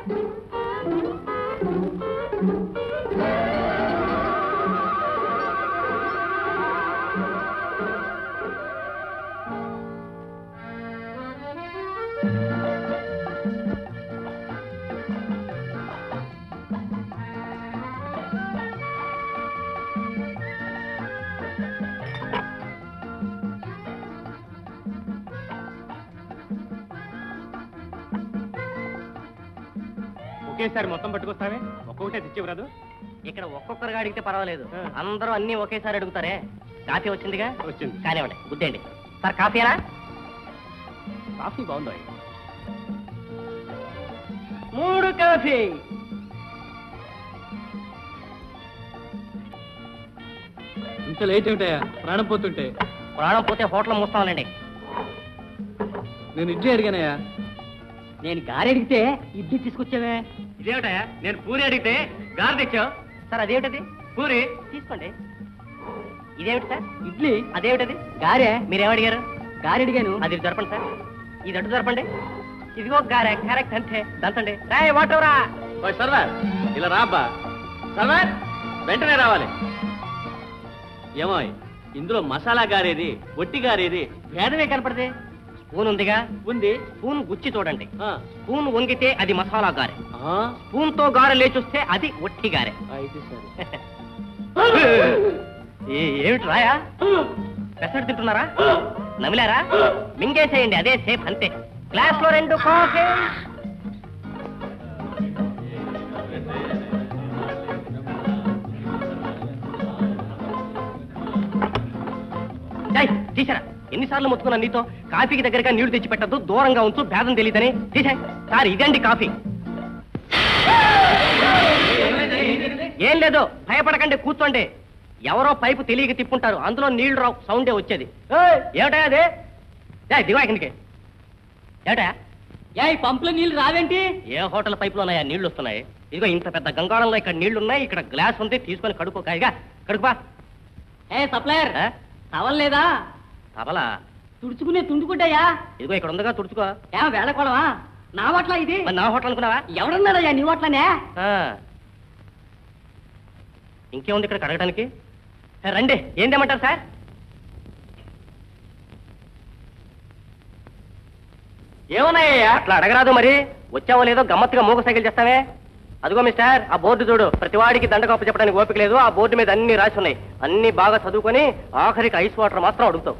ఒకేసారి మొత్తం పట్టుకొస్తావే ఒక్కొక్కటే తెచ్చివ్వరాదు ఇక్కడ ఒక్కొక్కరుగా అడిగితే పర్వాలేదు ఆ. అందరూ అన్ని ఒకేసారి అడుగుతారే కాఫీ వచ్చిందిగా వచ్చింది కానివ్వండి గుద్దేయండి సార్ కాఫీనా కాఫీ బాగుందో మూడు కాఫీ ఇంత లేట్ ఏమిటయా ప్రాణం పోతుంటే ప్రాణం పోతే హోటల్ మూస్తామండి నేను ఇడ్లీ అడిగానయ్యా నేను గారి అడిగితే ఇడ్లీ తీసుకొచ్చావే ఇదేమిటయా నేను పూరి అడిగితే గారి తెచ్చావు సార్ అదేమిటది పూరి తీసుకోండి ఇదేమిటి సార్ ఇడ్లీ అదేమిటది గారే మీరేమడిగారు గారి అడిగాను అది ఇటు జరపండి సార్ ఇది అటు జరపండి ఇదిగో గారే క్యారెక్ట్ అంతే దంతండి రాయ్ వాటవరా ఓయ్ సర్వార్ ఇలా రాబ్బా సర్వార్ వెంటనే రావాలి ఏమో ఇందులో మసాలా గారేది ఒట్టి గారేది భేదమే కనపడదే స్పూన్ ఉందిగా ఉంది స్పూన్ గుచ్చి చూడండి ఆ. స్పూన్ వంగితే అది మసాలా గారె ఆ, స్పూన్ తో గారె లేచొస్తే అది ఒట్టి గారె అయితే సరే ఏ- ఏమిటి రాయా పెసరట్టు తింటున్నారా నమిలారా మింగేసేయండి అదే సేఫ్ అంతే గ్లాస్ లో రెండు కాఫీ ఏయ్, తీసారా ఎన్నిసార్లు మొత్తుకున్నా నీతో కాఫీకి దగ్గరగా నీళ్లు తెచ్చి పెట్టద్దు దూరంగా ఉంచు భేదం తెలియదని తీసాయి సార్ ఇదండి కాఫీ ఏం లేదు భయపడకండి కూర్చోండి ఎవరో పైపు తెలియక తిప్పుంటారు అందులో నీళ్లు రావు సౌండే వచ్చేది ఏయ్, ఏమిటా అదే ఏ దిగా కిందకి ఏటా ఏ పంపులో నీళ్ళు రావేంటి ఏ హోటల్ పైపులో ఉన్నాయా నీళ్లు వస్తున్నాయి ఇదిగో ఇంత పెద్ద గంగాళంలో ఇక్కడ నీళ్లు ఉన్నాయి ఇక్కడ గ్లాస్ ఉంది తీసుకొని కడుక్కో కాయగా కడుకుపా ఏ సప్లయర్ ఆ? తవలేదా అవలా తుడుచుకునే తుండుకుంటాయా ఇదిగో ఇక్కడ ఉందిగా తుడుచుకో ఏ వేళకోవడమా నా వట్ల ఇది మరి నా హోటల్ అనుకున్నావా ఎవడన్నాడయ్యా నీ వట్లనే ఆ. ఇంకేముంది ఇక్కడ కడగడానికి ఏ, రండి ఏం తెమ్మంటారు సార్ ఏమన్నాయ్యా అట్లా అడగరాదు మరి వచ్చావో లేదో గమ్మత్తుగా మూగ సైకిల్ చేస్తావే అదిగో మిస్టర్ ఆ బోర్డు చూడు ప్రతివాడికి దండగొప్ప చెప్పడానికి ఓపిక లేదు ఆ బోర్డు మీద అన్ని రాసి ఉన్నాయి అన్ని బాగా చదువుకొని ఆఖరికి ఐస్ వాటర్ మాత్రం అడుగుతావు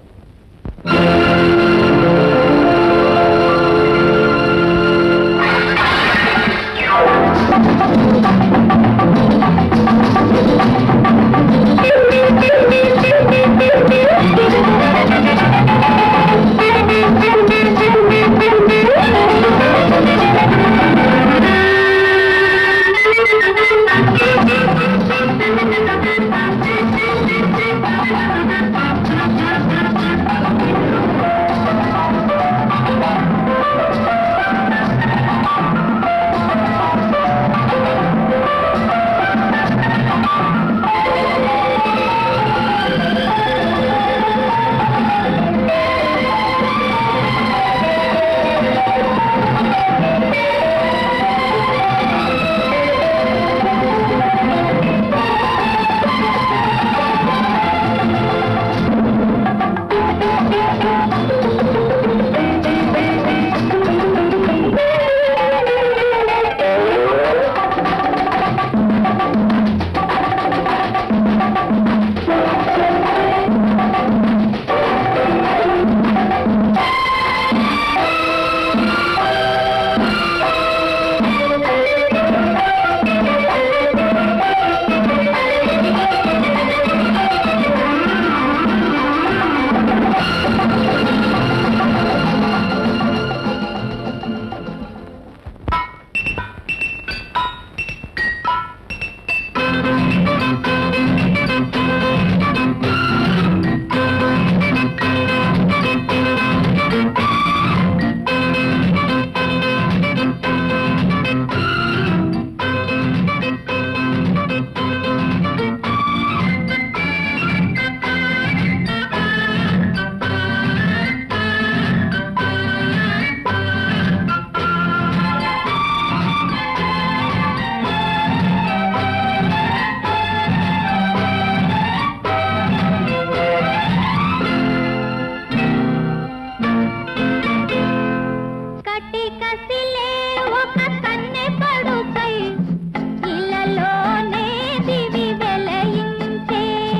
కటి కసిలే ఒక కన్నె పడుకై ఇలలోనే దివి వెలయించే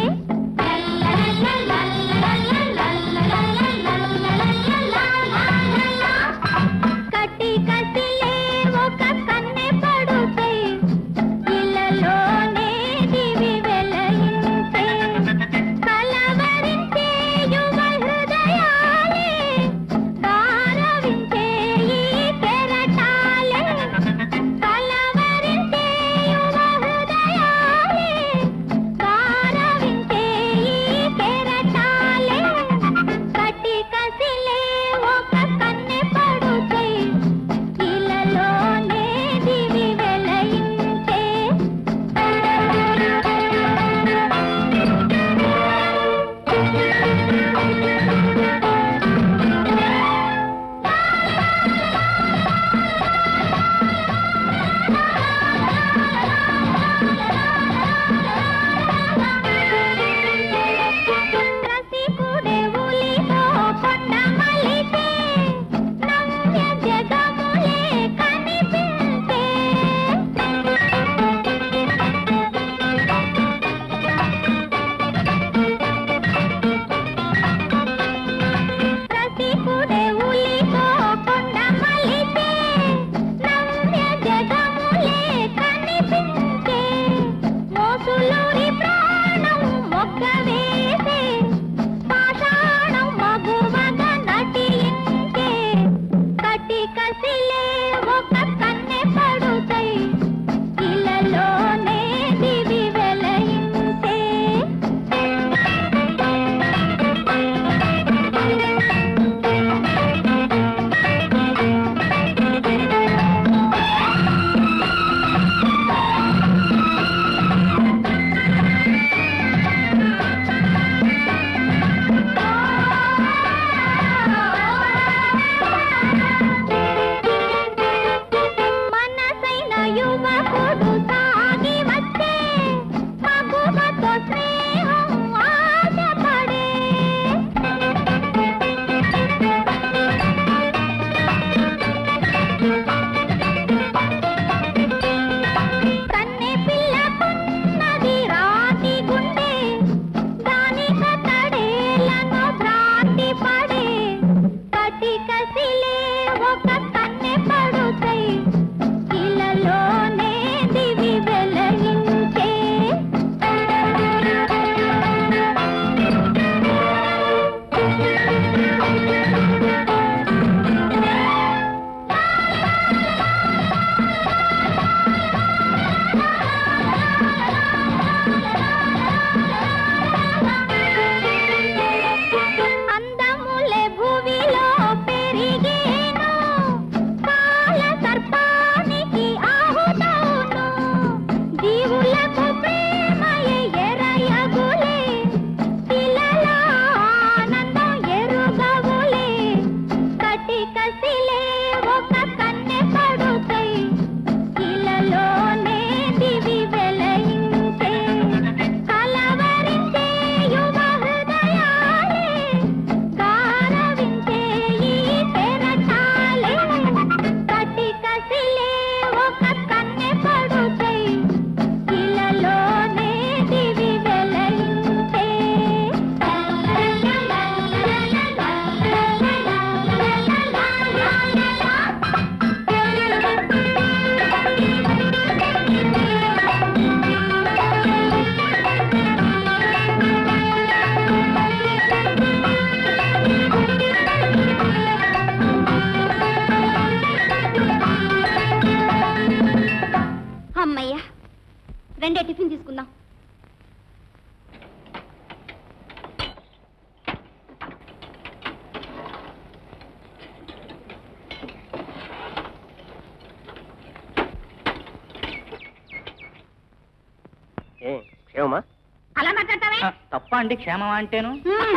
కటి కసిలే ఒక కన్నె పడుకై ఇలలోనే దివి వెలయించే కలవరించే యువ హృదయాలే గారవించే ఈ కెరటాలే కలవరించే యువ హృదయాలే గారవించే ఈ కెరటాలే కటి కసిలే ఒక కన్నె పడుకై ఇలలోనే దివి వెలయించే రసికుడే ఉలితో కొండ మలిచే నవ్య జగములే కనిపించే రసికుడే ఉలితో కొండ మలిచే నవ్య జగములే కనిపించే మోసులూరి ప్రాణం మొగ్గ వేసే పాషాణం మగువగా నటించే కటి కసిలే ఒక కన్నె పడుతై ఇలలోనే దివి వెలయించే మనసైన యువకుడు సాగి వచ్చే మగువతో స్నేహం ఆశపడే కన్నె పిల్లకున్నది రాతి గుండె దాని కతడేలను భ్రాంతి పడే కటి కసిలే ఒక కన్నె పడుతై ఇలలోనే దివి వెలగించే అందములే భువిలో పెరిగేను కాల సర్పానికి ఆహుతవును జీవులకు ప్రేమయే ఎరయగులే పిల్లల ఆనందం ఎరుగవులే కటి కసిలే ఒక కన్నె పడుతై ఇలలోనే దివి వెలయించే కలవరించే యువ హృదయాలే గారవించే ఈ పెరటాలే కటి కసిలే ఒక కన్నె పడుతై ఇలలోనే దివి వెలయించే అమ్మయ్యా రెండే టిఫిన్ తీసుకుందాం ఏ క్షేమమా అలా మాట్లాడతావే తప్ప అండి క్షేమం అంటేను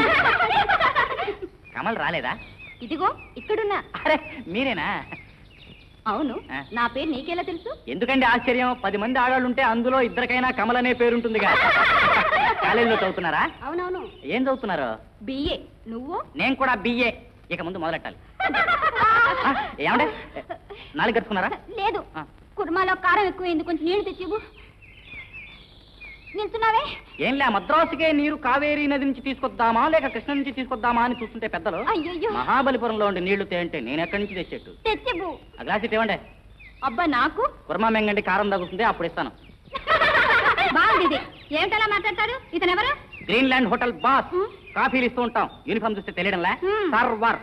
కమల్ రాలేదా ఇదిగో ఇక్కడున్నా అరే మీరేనా అవును ఆ. నా పేరు నీకెలా తెలుసు ఎందుకండి ఆశ్చర్యం పది మంది ఆడాళ్ళు ఉంటే అందులో ఇద్దరికైనా కమల్ అనే పేరుంటుందిగా కాలేజీలో చదువుతున్నారా అవునవును ఏం చదువుతున్నారు బిఏ నువ్వు నేను కూడా బిఏ ఇక ముందు మొదలెట్టాలి ఆ, ఏమండే నాలుగు కట్టుకున్నారా లేదు ఆ. కుర్మాలో కారం ఎక్కువైంది కొంచెం నీళ్లు తెచ్చివు నిల్చున్నావే ఏంలే మద్రాసుకే నీరు కావేరీ నది నుంచి తీసుకొద్దామా లేక కృష్ణ నుంచి తీసుకొద్దామా అని చూస్తుంటే పెద్దలు అయ్యయ్యో మహాబలిపురంలో ఉండి నీళ్లు తేంటే నేను ఎక్కడి నుంచి తెచ్చేట్టు తెచ్చివు ఆ గ్లాస్ ఇటు ఇవ్వండి అబ్బా నాకు కుర్మా మెంగండి కారం తగ్గుతుంది అప్పుడు ఇస్తాను బాగుంది ఇది ఏమిటలా మాట్లాడతాడు ఇతను ఎవరు గ్రీన్లాండ్ హోటల్ బాస్ హ్మ్. కాఫీలు ఇస్తూ ఉంటాం యూనిఫామ్ చూస్తే తెలియడంలే హ్మ్. సర్వర్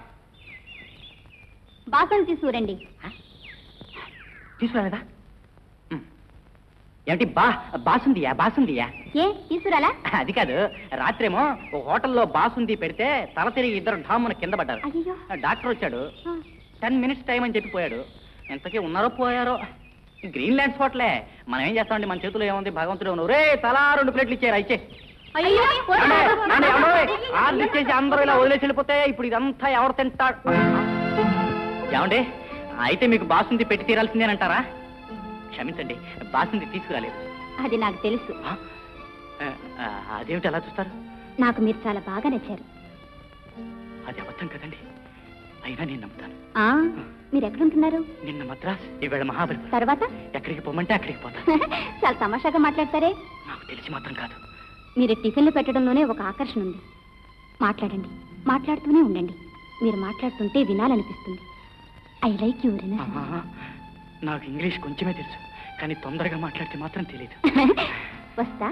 బాసలు తీసుకురండి తీసుకురాలేదా హ్మ్. ఏమిటి బా బాసుందియా బాసుందియా ఏ తీసుకురాలా అది కాదు రాత్రేమో ఓ హోటల్లో బాసుంది పెడితే తల తిరిగి ఇద్దరు ఢామున కింద పడ్డారు అయ్యో డాక్టర్ వచ్చాడు ఆ. టెన్ మినిట్స్ టైం అని చెప్పి పోయాడు ఎంతకీ ఉన్నారో పోయారో గ్రీన్ ల్యాండ్స్ హోటలే మనం ఏం చేస్తామండి మన చేతిలో ఏముంది భగవంతుడు ఉన్నావు రే తలా రెండు ప్లేట్లు ఇచ్చారు ఇచ్చే అయ్యో ఆర్డర్ ఇచ్చేసి అందరూ ఇలా వదిలేసి వెళ్ళిపోతే ఇప్పుడు ఇదంతా ఎవరు తింటాడు ఏమండి అయితే మీకు బాసుంది పెట్టి తీరాల్సిందేనంటారా క్షమించండి బాసుంది తీసుకురాలేదు అది నాకు తెలుసు ఆ? ఆ, ఆ, అదేమిటి అలా చూస్తారు నాకు మీరు చాలా బాగా నచ్చారు అది అబద్ధం కదండి అయినా నేను నమ్ముతాను ఆ మీరు ఎక్కడుంటున్నారు నిన్న మద్రాస్ ఈవేళ మహాబలిపురం తర్వాత ఎక్కడికి పోమంటే అక్కడికి పోతాను చాలా తమాషాగా మాట్లాడతారే నాకు తెలిసి మాత్రం కాదు మీరు టిఫిన్లు పెట్టడంలోనే ఒక ఆకర్షణ ఉంది మాట్లాడండి మాట్లాడుతూనే ఉండండి మీరు మాట్లాడుతుంటే వినాలనిపిస్తుంది ఐ లైక్ యూ ఆహా, నాకు ఇంగ్లీష్ కొంచెమే తెలుసు కానీ తొందరగా మాట్లాడితే మాత్రం తెలియదు వస్తా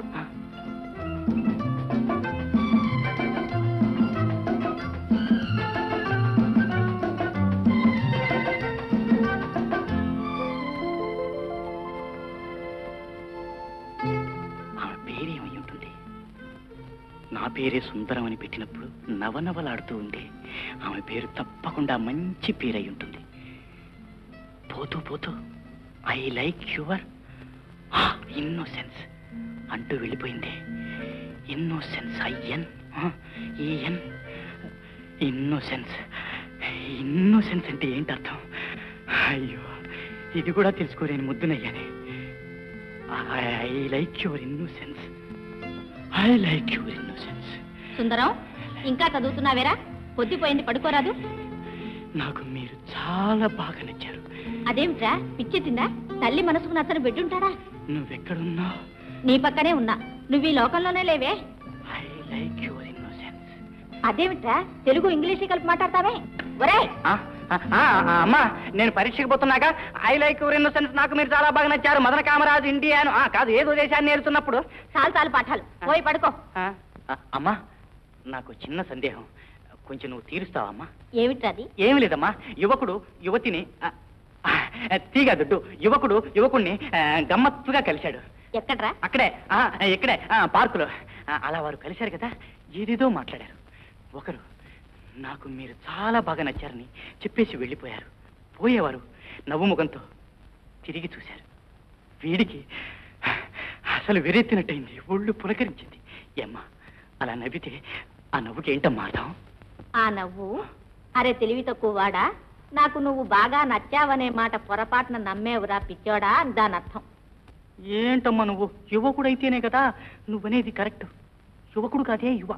ఆమె పేరేమై ఉంటుంది నా పేరే సుందరం అని పెట్టినప్పుడు నవనవలాడుతూ ఉండే ఆమె పేరు తప్పకుండా మంచి పేరై ఉంటుంది పోతూ పోతూ ఐ లైక్ యువర్ ఇన్నోసెన్స్ అంటూ వెళ్ళిపోయింది innocence IN EN innocence innocence అంటే ఏంటి అర్థం అయ్యో ఇది కూడా తెలుసుకోలేని ముద్దునయ్యానే I like your innocence I like your innocence Sundaram ఇంకా చదువుతున్నావేరా పొద్దుపోయింది పడుకోరాదు నాకు మీరు చాలా బాగా నచ్చారు అదేమిట్రా పిచ్చెత్తిందా తల్లి మనసుకు నచ్చని బిడ్డుంటాడా నువ్వెక్కడున్నావు నీ పక్కనే ఉన్నా నువ్వు ఈ లోకంలోనే లేవే ఐ లైక్ యువర్ ఇన్నోసెన్స్ అదేమిట్రా తెలుగు ఇంగ్లీష్ కలిపి మాట్లాడతావే ఒరేయ్ అమ్మా నేను పరీక్షకు పోతున్నాక ఐ లైక్ యువర్ ఇన్నోసెన్స్ నాకు మీరు చాలా బాగా నచ్చారు మదన కామరాజు ఇండియాను ఆ, కాదు ఏదో దేశాన్ని నేర్చున్నప్పుడు చాలు చాలు పాఠాలు పోయి పడుకో ఆ, ఆ, అమ్మా నాకు చిన్న సందేహం కొంచెం నువ్వు తీరుస్తావా అమ్మా ఏమిట్రాది ఏమి లేదమ్మా యువకుడు యువతిని ఆ, ఆ, తీగ దుడ్డు యువకుడు యువకుణ్ణి ఆ, గమ్మత్తుగా కలిశాడు ఎక్కడ్రా అక్కడే ఆ, ఇక్కడే ఆ, పార్కులో ఆ, అలా వారు కలిశారు కదా ఏదేదో మాట్లాడారు ఒకరు నాకు మీరు చాలా బాగా నచ్చారని చెప్పేసి వెళ్ళిపోయారు పోయేవారు నవ్వు ముఖంతో తిరిగి చూశారు వీడికి అసలు వెరెత్తినట్టయింది ఒళ్ళు పులకరించింది ఏమ్మా అలా నవ్వితే ఆ నవ్వుకి ఏంటమ్మా అర్థం ఆ నవ్వు అరే తెలివి తక్కువ వాడా నాకు నువ్వు బాగా నచ్చావనే మాట పొరపాటున నమ్మేవురా పిచ్చోడా అని దాని అర్థం ఏంటమ్మా నువ్వు యువకుడైతేనే కదా నువ్వనేది కరెక్ట్ యువకుడు కాదే యువ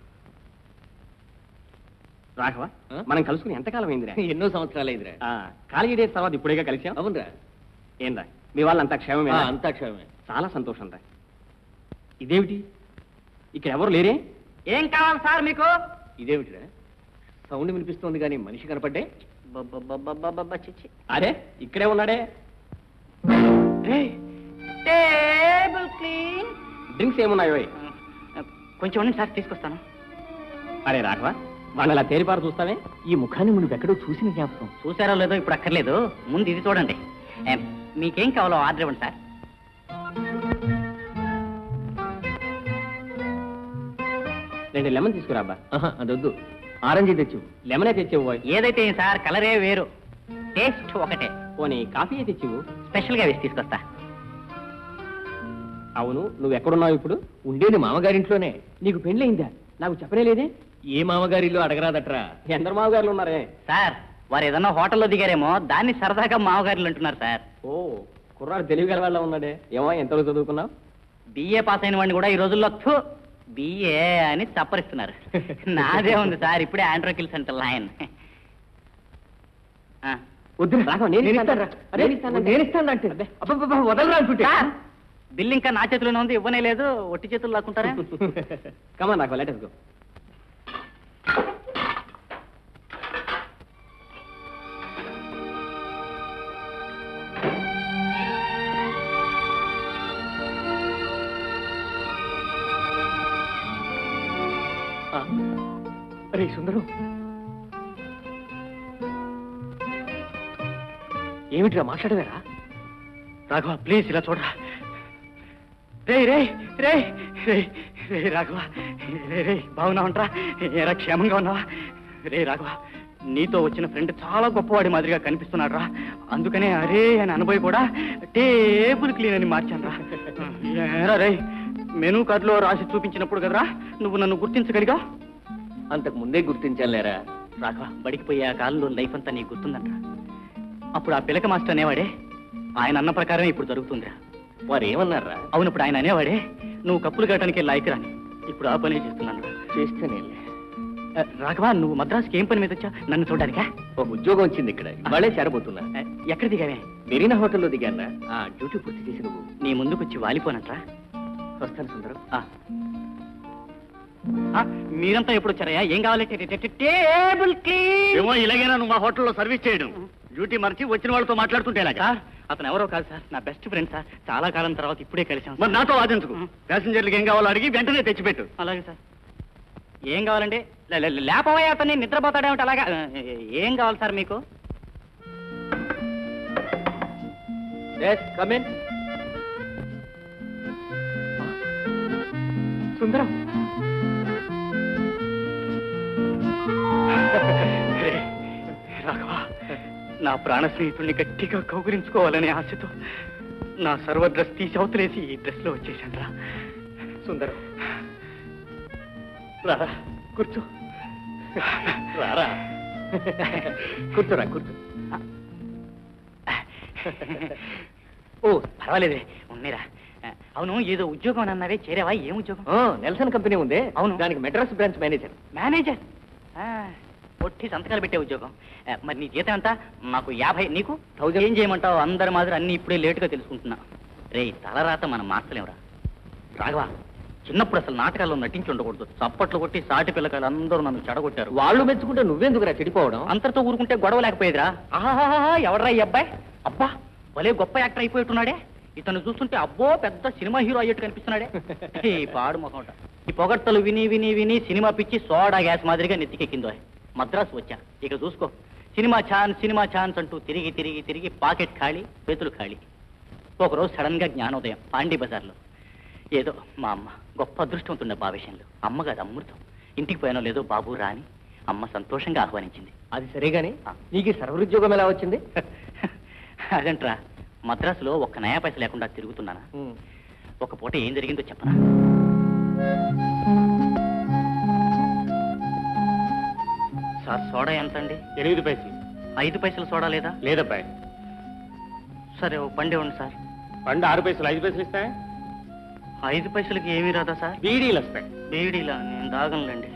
రాఘవ మనం కలుసుకుని ఎంతకాలం అయిందిరా ఎన్నో సంవత్సరాలు అయిందిరా ఆ, కాలేజీ డేస్ తర్వాత ఇప్పుడేగా కలిసాం అవునరా ఏంరా మీ వాళ్ళంతా క్షేమమేనా అంతా క్షేమమే చాలా సంతోషం రా ఇదేమిటి ఇక్కడ ఎవరు లేరే ఏం కావాలి సార్ మీకు ఇదేమిటిరా సౌండ్ వినిపిస్తోంది కానీ మనిషి కనపడ్డే బబ్బబ్బబ్బబ్బబ్బ, చిచ్చి. అరే ఇక్కడే ఉన్నాడే రేయ్, టేబుల్ క్లీన్ డ్రింక్స్ ఏమున్నాయో కొంచెం ఉండండి సార్ తీసుకొస్తాను అరే రాఘవ వాళ్ళ అలా తేరిపారు చూస్తావే ఈ ముఖాన్ని నువ్వు ఎక్కడో చూసిన జ్ఞాపకం చూసారో లేదో ఇప్పుడు అక్కర్లేదు ముందు ఇది చూడండి ఏ, మీకేం కావాలో ఆర్డర్ ఇవ్వండి సార్ రెండు లెమన్ తీసుకురాబ్బా ఆహా, అదొద్దు ఆరెంజ్ తెచ్చు లెమనే తెచ్చేవు బాయ్ ఏదైతే ఏం సార్ కలరే వేరు టేస్ట్ ఒకటే పోనీ కాఫీ తెచ్చివు స్పెషల్ గా వేసి తీసుకొస్తా అవును నువ్వు ఎక్కడున్నావు ఇప్పుడు ఉండేది మామగారింట్లోనే నీకు పెళ్ళయిందా నాకు చెప్పనే లేదే ఏ మామగారిలో అడగరాదట్రా ఎందరు మామగారులు ఉన్నారే సార్ వారు ఏదన్నా హోటల్లో దిగారేమో దాన్ని సరదాగా మావగారులు అంటున్నారు సార్ ఓ కుర్రాడు తెలివి గల వాళ్ళ ఉన్నాడే ఏమో ఎంతలో చదువుకున్నావు బిఏ పాస్ అయిన వాడిని కూడా ఈ రోజుల్లో థు బిఏ అని చప్పరిస్తున్నారు నాదే ఉంది సార్ ఇప్పుడే ఆండ్రోకిల్స్ అంటే లైన్ ఆ. వద్దు రాఘవ, నేను ఇస్తాను రా. అరే నేను ఇస్తాను అంటే. నేను ఇస్తాను అంటే అబ్బబ్బబ్బ, వదలరా అంటుంటే బిల్ ఇంకా నా చేతిలోనే ఉంది ఇవ్వనే లేదు ఒట్టి చేతులు లాక్కుంటారా కమా నాకు లెటర్స్ గో అరే సుందరం ఏమిటిరా మాట్లాడవేరా రాఘవ ప్లీజ్ ఇలా చూడరా రే రే రే రే రే రాఘవ రే రే బాగున్నావంట్రా ఏరా క్షేమంగా ఉన్నావా రే రాఘవ నీతో వచ్చిన ఫ్రెండ్ చాలా గొప్పవాడి మాదిరిగా కనిపిస్తున్నాడు రా అందుకనే అరే అని అనుభవి కూడా టేబుల్ క్లీన్ అని మార్చాను రా ఏరా రే మెనూ కార్డులో రాసి చూపించినప్పుడు కదరా నువ్వు నన్ను గుర్తించగలిగా అంతకు ముందే గుర్తించాలేరా రాఘవ బడికి పోయి ఆ కాలంలో లైఫ్ అంతా నీకు గుర్తుందంట్రా అప్పుడు ఆ పిలక మాస్టర్ అనేవాడే ఆయన అన్న ప్రకారం ఇప్పుడు జరుగుతుందిరా వారు ఏమన్నారా అవును ఇప్పుడు ఆయన అనేవాడే నువ్వు కప్పులు కట్టడానికి లాయకు రాని ఇప్పుడు ఆ పనే చేస్తున్నాను రా. చేస్తేనే ఆ, రాఘవ నువ్వు మద్రాసుకి ఏం పని మీద వచ్చా నన్ను చూడడానికా ఒక ఉద్యోగం వచ్చింది ఇక్కడ ఇవాళే చేరబోతున్నా ఆ, ఎక్కడ దిగావే మెరీనా హోటల్లో దిగానా ఆ డ్యూటీ పూర్తి చేసి నువ్వు నీ ముందుకు వచ్చి వాలిపోనట్రా వస్తాను సుందరం ఆ. ఆ, మీరంతా ఎప్పుడు వచ్చారయ్యా ఏం కావాలి టే- టే- టే- టేబుల్ క్లీన్ ఏమో ఇలాగైనా నువ్వు మా హోటల్లో సర్వీస్ చేయడం డ్యూటీ మర్చి వచ్చిన వాళ్ళతో మాట్లాడుతుంటే ఎలాగా సార్ అతను ఎవరో కాదు సార్ నా బెస్ట్ ఫ్రెండ్ సార్ చాలా కాలం తర్వాత ఇప్పుడే కలిసాం మరి సార్. నాతో వాదించుకు ప్యాసింజర్లకు ఏం కావాలో అడిగి వెంటనే తెచ్చిపెట్టు అలాగే సార్ ఏం కావాలండి లే- లే- లేపవయ్యా అతన్ని నిద్రపోతాడేమిటి అలాగా ఆ, ఏం కావాలి సార్ మీకు కమిన్ సుందరం రే, రాఘవ నా ప్రాణ స్నేహితుడిని గట్టిగా కౌగులించుకోవాలనే ఆశతో నా సర్వ డ్రెస్ తీసి అవతలేసి ఈ డ్రెస్ లో వచ్చేసాను రా సుందరం రారా కూర్చో రారా కూర్చోరా కూర్చో ఓ పర్వాలేదే ఉన్నీరా అవును ఏదో ఉద్యోగం అని అన్నావే చేరావా ఏం ఉద్యోగం ఆ, నెల్సన్ కంపెనీ ఉంది అవును. దానికి మెడ్రాస్ బ్రాంచ్ మేనేజర్ మేనేజర్ ఆ, పొట్టి సంతకాలు పెట్టే ఉద్యోగం ఆ, మరి నీ జీతం ఎంత నాకు యాభై నీకు Thousand. ఏం చేయమంటావు అందరి మాదిరి అన్ని ఇప్పుడే లేటుగా తెలుసుకుంటున్నా రే తలరాత మనం మార్చలేమురా రాఘవ చిన్నప్పుడు అసలు నాటకాల్లో నటించి ఉండకూడదు చప్పట్లు కొట్టి సాటి పిల్లకాయలు అందరూ నన్ను చెడగొట్టారు వాళ్ళు మెచ్చుకుంటే నువ్వెందుకురా చెడిపోవడం అంతటితో ఊరుకుంటే గొడవ లేకపోయేదిరా ఆహాహాహా ఎవడ్రా ఈ అబ్బాయి అబ్బా భలే గొప్ప యాక్టర్ అయిపోయిట్టున్నాడే ఇతను చూస్తుంటే అబ్బో పెద్ద సినిమా హీరో అయ్యట్టు కనిపిస్తున్నాడే ఈ పాడు మొహం ఈ పొగడ్తలు విని విని విని సినిమా పిచ్చి సోడా గ్యాస్ మాదిరిగా నెత్తికెక్కిందో మద్రాసు వచ్చా ఇక చూసుకో సినిమా ఛాన్స్ సినిమా ఛాన్స్ అంటూ తిరిగి తిరిగి తిరిగి పాకెట్ ఖాళీ చేతులు ఖాళీ ఒకరోజు సడన్ గా జ్ఞానోదయం పాండీ బజార్లో ఏదో మా అమ్మ గొప్ప అదృష్టవంతుండే భావిషయంలో అమ్మ కాదు అమృతం ఇంటికి పోయానో లేదో బాబు రాని అమ్మ సంతోషంగా ఆహ్వానించింది అది సరే గాని ఆ. నీకు ఈ సర్వరుద్యోగం ఎలా వచ్చింది అదంట్రా మద్రాసులో ఒక్క నయా పైస లేకుండా తిరుగుతున్నానా ఒక పూట ఏం జరిగిందో చెప్పనా సార్ సోడా ఎంత అండి ఎనిమిది పైసలు ఐదు పైసలు సోడా లేదా లేదబ్బాయి సరే ఓ బండి ఇవ్వండి సార్ పండు ఆరు పైసలు ఐదు పైసలు ఇస్తాయి ఐదు పైసలకి ఏమీ రాదా సార్ బీడీలు వస్తాయి బేడీలా నేను దాగనులేండి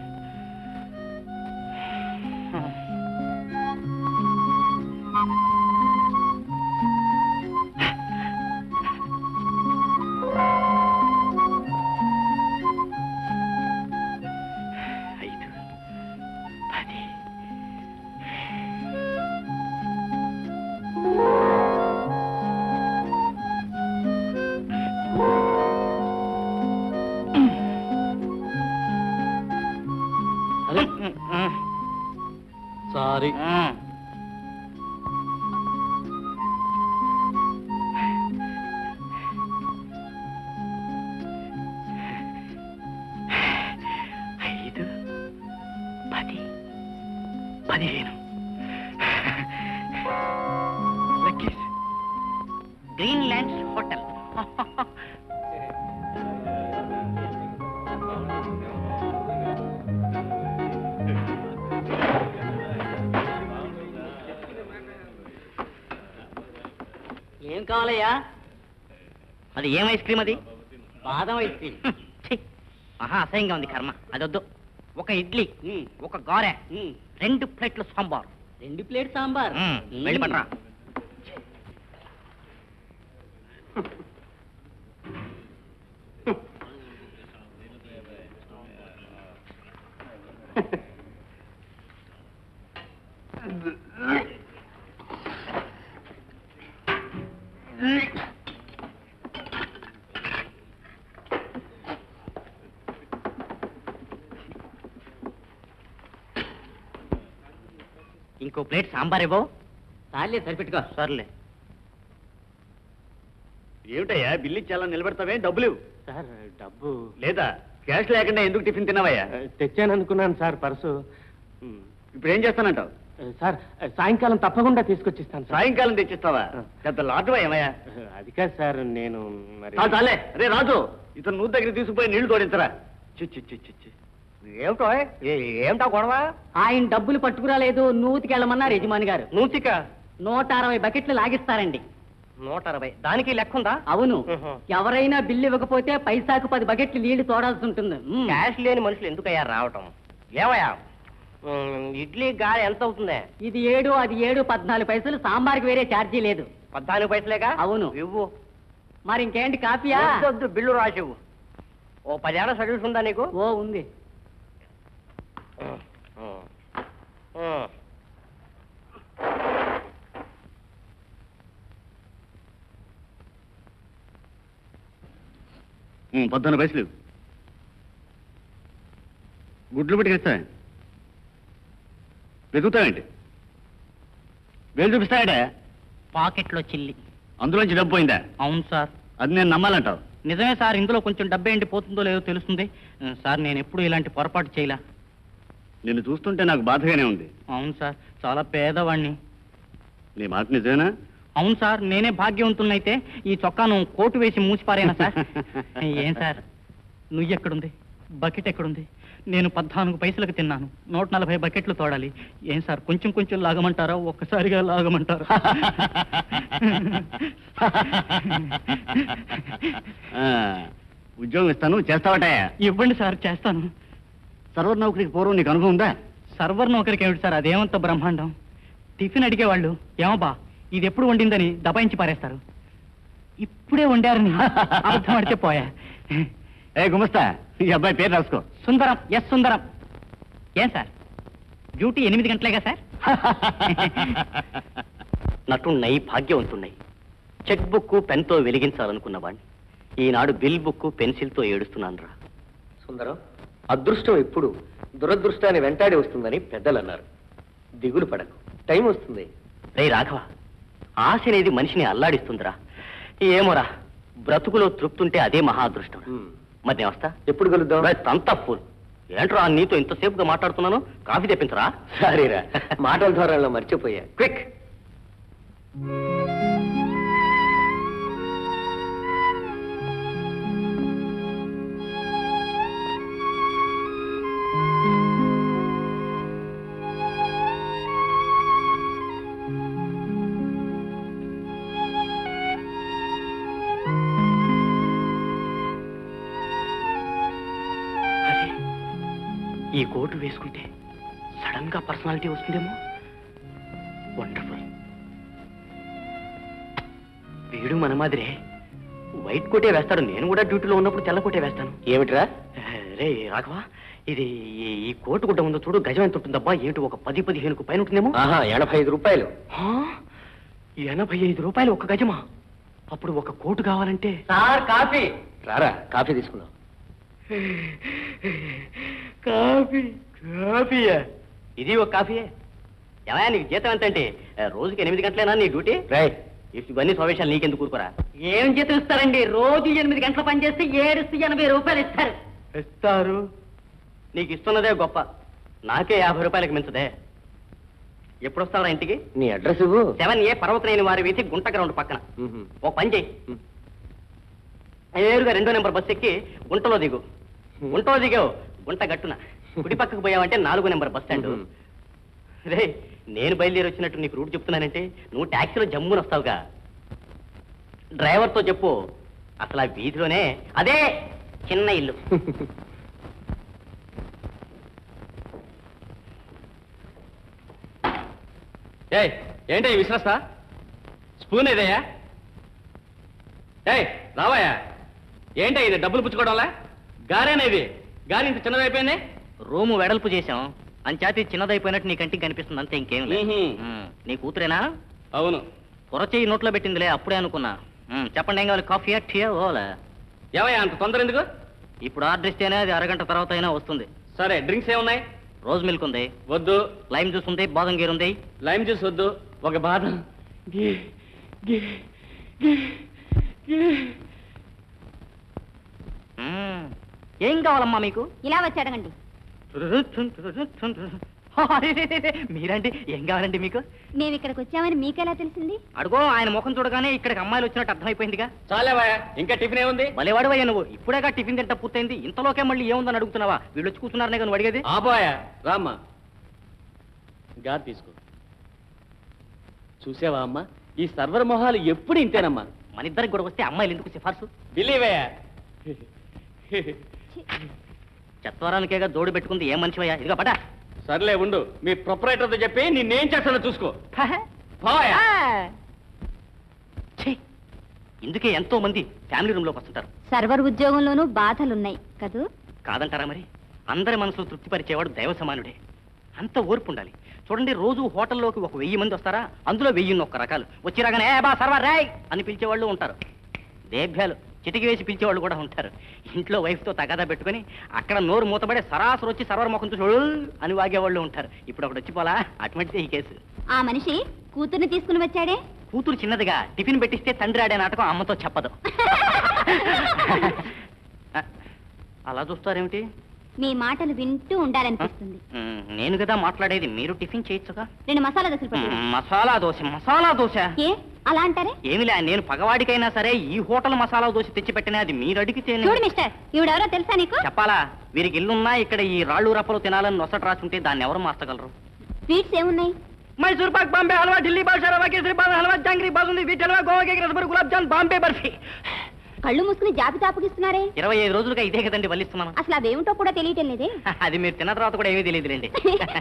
ఐదు పది అదే సారీ ఐదు పది పదిహేను లక్కీస్ గ్రీన్ ల్యాండ్స్ హోటల్ ఏం కావాలయ్యా అది ఏం ఐస్ క్రీమ్ అది బాదం ఐస్ క్రీమ్ ఛీ, మహా అసహ్యంగా ఉంది కర్మ అదొద్దు ఒక ఇడ్లీ ఒక గారె రెండు ప్లేట్ల సాంబార్ రెండు ప్లేట్ సాంబార్ మ్మ్, వెళ్ళి పట్టరా ఇంకో ప్లేట్ సాంబార్ ఇవ్వవు చాలే సరిపెట్టుకో సర్లే ఏమిటయ్యా బిల్లు చాలా నిలబెడతావే డబ్బులు ఇవ్వు. సార్ డబ్బు లేదా క్యాష్ లేకుండా ఎందుకు టిఫిన్ తిన్నావయ్యా తెచ్చాను అనుకున్నాను సార్ పర్సు ఇప్పుడు ఏం చేస్తానంటావు సార్ సాయంకాలం తప్పకుండా తీసుకొచ్చిస్తాను సార్ సాయంకాలం తెచ్చిస్తావా పెద్ద లాటు ఏమయ్యా అది కాదు సార్ నేను మరి చాలు చాలే రే రాజు ఇతను నూరు దగ్గర తీసుకుపోయి నీళ్లు తోడించరా చి చి చి చి చి ఏమిటో ఏ- ఏమిటా గొడవ ఆయన డబ్బులు పట్టుకురాలేదు నూతికి వెళ్ళమన్నారు యజమాని గారు నూతిక నూట అరవై బకెట్లు లాగిస్తారండి నూట అరవై దానికి లెక్క ఉందా అవును ఉహు. ఎవరైనా బిల్లు ఇవ్వకపోతే పైసాకు పది బకెట్లు నీళ్లు తోడాల్సి ఉంటుంది మ్మ్. క్యాష్ లేని మనుషులు ఎందుకయ్యా రావటం ఏమయ్యా ఉమ్, ఇడ్లీ గాలి ఎంత అవుతుంది ఇది ఏడు అది ఏడు పద్నాలుగు పైసలు సాంబార్కి వేరే ఛార్జీ లేదు పద్నాలుగు పైసలేగా అవును. ఇవ్వు మరి ఇంకేంటి కాఫీయా వద్దు, వద్దు, బిల్లు రాసివ్వు ఓ పదేళ్ళ సర్వీస్ ఉందా నీకు ఓ ఉంది ఉమ్, ఉమ్. ఉం, పద్నాలుగు పైసలు ఇవ్వు. గుడ్లు పట్టుకెస్తా వెతుకుతావేంటి వేలు చూపిస్తాయట పాకెట్లో చిల్లి అందులోంచి డబ్బు పోయిందా అవును సార్ అది నేను నమ్మాలంటావు నిజమే సార్ ఇందులో కొంచెం డబ్బు పోతుందో లేదో తెలుస్తుంది సార్ నేను ఎప్పుడు ఇలాంటి పొరపాటు చేయలా నిన్ను చూస్తుంటే నాకు బాధగానే ఉంది అవును సార్ చాలా పేదవాణ్ణి నీ మాట నిజమేనా అవును సార్ నేనే భాగ్యవంతున్నైతే ఈ చొక్కాను కోటు వేసి మూసిపారేనా సార్ ఏం సార్ నువ్వు ఎక్కడుంది బకెట్ ఎక్కడుంది నేను పద్నాలుగు పైసలకు తిన్నాను నూట నలభై బకెట్లు తోడాలి ఏం సార్ కొంచెం కొంచెం లాగమంటారా ఒక్కసారిగా లాగమంటారా ఆ, ఉద్యోగం ఇస్తాను చేస్తావటయా ఇవ్వండి సార్ చేస్తాను సర్వర్ నౌకరికి పూర్వం నీకు అనుభవం ఉందా సర్వర్ నౌకరికి ఏమిటి సార్ అదేమంత బ్రహ్మాండం టిఫిన్ అడిగేవాళ్ళు ఏమో బా ఇది ఎప్పుడు వండిందని దబాయించి పారేస్తారు ఇప్పుడే వండారని అబద్ధం ఆడితే పోయా ఏ గుమస్తా ఈ అబ్బాయి పేరు రాసుకో సుందరం ఎస్ సుందరం ఏం సార్ డ్యూటీ ఎనిమిది గంటలేగా సార్ నటున్నై భాగ్యవంతున్నై చెక్ బుక్ పెన్తో వెలిగించాలనుకున్నవాణ్ణి ఈనాడు బిల్ బుక్ పెన్సిల్తో ఏడుస్తున్నాను రా సుందరం అదృష్టం ఎప్పుడు దురదృష్టాన్ని వెంటాడి వస్తుందని పెద్దలు అన్నారు దిగులు పడకు టైం వస్తుంది రే రాఘవ ఆశ అనేది మనిషిని అల్లాడిస్తుందిరా ఏమోరా బ్రతుకులో తృప్తుంటే అదే మహా అదృష్టం మరి నేను వస్తా ఎప్పుడు కలుద్దాం అంతా ఫుల్ ఏంట్రా నీతో ఇంతసేపుగా మాట్లాడుతున్నాను కాఫీ తెప్పించరా సరేరా మాటల ద్వారా మర్చిపోయా క్విక్ అరే, ఈ కోటు వేసుకుంటే సడన్ గా పర్సనాలిటీ వస్తుందేమో వండర్ఫుల్ వీడు మన మాదిరే వైట్ కోటే వేస్తాడు నేను కూడా డ్యూటీలో ఉన్నప్పుడు తెల్ల కోటే వేస్తాను ఏమిట్రా రే రాఘవ ఇది ఈ- ఈ కోటు గుడ్డ ఉందో చూడు గజం ఎంత ఉంటుందబ్బా ఏంటి ఒక పది పదిహేనుకు పైన ఉంటుందేమో ఎనభై ఐదు రూపాయలు ఎనభై ఐదు రూపాయలు ఒక గజమా అప్పుడు ఒక కోటు కావాలంటే సార్ కాఫీ రారా కాఫీ తీసుకుందాం కాఫీ కాఫీయా ఇది ఒక కాఫీయే ఏమయ్యా నీకు జీతం ఎంత అంటే రోజుకి ఎనిమిది గంటలేనా నీ డ్యూటీ రైట్ ఇవన్నీ సోవేశాలు నీకెందుకు కూరుకోరా ఏం జీతం ఇస్తారండి రోజు ఎనిమిది గంటలు పనిచేస్తే ఏడుస్తూ ఎనభై రూపాయలు ఇస్తారు ఇస్తారు నీకు ఇస్తున్నదే గొప్ప నాకే యాభై రూపాయలకు మించదే ఎప్పుడు వస్తావరా ఇంటికి నీ అడ్రస్ ఇవ్వు సెవెన్ ఏ పర్వతనేని వారి వీధి గుంట గ్రౌండ్ పక్కన ఒక పని చెయ్యి నేరుగా రెండో నెంబర్ బస్ ఎక్కి గుంటలో దిగు గుంటలో దిగావు గుంట గట్టున కుడి పక్కకు పోయావంటే నాలుగో నెంబర్ బస్ స్టాండ్ రే నేను బయలుదేరి వచ్చినట్టు నీకు రూట్ చెప్తున్నానంటే నువ్వు ట్యాక్సీలో జమ్మున వస్తావుగా డ్రైవర్తో చెప్పు అసలు ఆ వీధిలోనే అదే చిన్న ఇల్లు ఏయ్ ఏంటి విశ్రస్తా స్పూన్ ఏదయ్యా ఏయ్ రావాయా ఏంటి ఇది డబ్బులు పుచ్చుకోవడంలా గారేనా ఇది గారి ఇంత చిన్నదైపోయింది రూము వెడల్పు చేశాం అంచాతి చిన్నదైపోయినట్టు నీ కంటికి కనిపిస్తుంది అంతే ఇంకేం లేదు మ్మ్హ్మ్. మ్మ్. నీ కూతురేనా అవును పొరచేయి నోట్లో పెట్టిందిలే అప్పుడే అనుకున్నా మ్మ్. చెప్పండి ఏం కావాలి కాఫీయా టీయా ఓలా ఏమయ్యా అంత తొందర ఎందుకు ఇప్పుడు ఆర్డర్ ఇస్తేనే అది అరగంట తర్వాత అయినా వస్తుంది సరే డ్రింక్స్ ఏమున్నాయి రోజ్ మిల్క్ ఉంది వద్దు లైమ్ జ్యూస్ ఉంది బాదం గీర్ ఉంది లైమ్ జ్యూస్ వద్దు ఒక బాదం గీ గీ గీ గీ మ్మ్. ఏం కావాలమ్మా మీకు ఇలా వచ్చి అడగండి మీరండి ఏం కావాలండి మీకు మేము ఇక్కడికి వచ్చామని మీకెలా తెలిసింది అడుగో ఆయన ముఖం చూడగానే ఇక్కడికి అమ్మాయిలు వచ్చినట్టు అర్థమైపోయిందిగా చాలేవయ్యా ఇంకా టిఫిన్ ఏముంది భలేవాడు అయ్యా నువ్వు ఇప్పుడేగా టిఫిన్ తింటా పూర్తయింది ఇంతలోకే మళ్ళీ ఏముందని అడుగుతున్నావా వీళ్ళు వచ్చి కూర్చున్నారనే కానీ అడిగేది ఆపోయా రామ్మా గా తీసుకో చూసావా అమ్మా ఈ సర్వర్ మొహాలు ఎప్పుడు ఇంతేనమ్మా మన ఇద్దరికి కూడా వస్తే అమ్మాయిలు ఎందుకు సిఫార్సు బిలీవయ్యా చత్వరానికేగా జోడు పెట్టుకుంది ఏం మనిషివయ్యా ఇదిగో పట సర్లే ఉండు మీ ప్రొపరేటర్తో చెప్పి నిన్నేం చేస్తానో చూసుకో పోయా ఛీ! ఇందుకే ఎంతో మంది ఫ్యామిలీ రూమ్ లోకి వస్తుంటారు సర్వర్ ఉద్యోగంలోనూ బాధలున్నాయి కదూ కాదంటారా మరి అందరి మనసులు తృప్తిపరిచేవాడు దైవ సమానుడే అంత ఓర్పు ఉండాలి చూడండి రోజు హోటల్లోకి ఒక వెయ్యి మంది వస్తారా అందులో వెయ్యి ఒక్క రకాలు వచ్చి రాగానే "ఏ బా సర్వర్ రాయ్ అని పిలిచేవాళ్ళు ఉంటారు దేభ్యాలు చిటికి వేసి పిలిచేవాళ్ళు కూడా ఉంటారు ఇంట్లో వైఫ్తో తగాదా పెట్టుకొని అక్కడ నోరు మూతపడే సరాసరి వచ్చి సర్వర్ ముఖం చూసి "ఉల్" అని వాగేవాళ్ళు ఉంటారు ఇప్పుడు ఒకటి వచ్చిపోలా అటువంటిదే ఈ కేసు ఆ మనిషి కూతుర్ని తీసుకుని వచ్చాడే కూతురు చిన్నదిగా టిఫిన్ పెట్టిస్తే తండ్రి ఆడే నాటకం అమ్మతో చెప్పదు అలా చూస్తారేమిటి మీ మాటలు వింటూ ఉండాలనిపిస్తుంది మ్, నేను కదా మాట్లాడేది మీరు టిఫిన్ చేయొచ్చుగా రెండు మసాలా దోశలు పట్టు మ్, మసాలా దోశ మసాలా దోశ ఏ అలా అంటారే ఏమిలే నేను పగవాడికైనా సరే ఈ హోటల్ మసాలా దోశ తెచ్చి పెట్టినా అది మీరు అడిగితే చూడు మిస్టర్ ఈవిడెవరో తెలుసా నీకు చెప్పాలా వీరికి ఇల్లున్నా ఇక్కడ ఈ రాళ్ళు రప్పలు తినాలని నొసట రాసుంటే దాన్ని ఎవరు మార్చగలరు స్వీట్స్ ఏమున్నాయి మైసూర్ పాక్ బాంబే హల్వా ఢిల్లీ బాద్షా రవా కేసరి బాదం హల్వా జాంగ్రీ బాసుంది వీటి హల్వా గోవా కేక్ రసబర్ గులాబ్ జామ్ బాంబే బర్ఫీ కళ్ళు మూసుకుని జాబితా అప్పగిస్తున్నారే ఇరవై ఐదు రోజులుగా ఇదే కదండి వల్లిస్తున్నాను అసలు అవేమిటో కూడా తెలియటం లేదే అది మీరు తిన్న తర్వాత కూడా ఏమీ తెలియదులేండి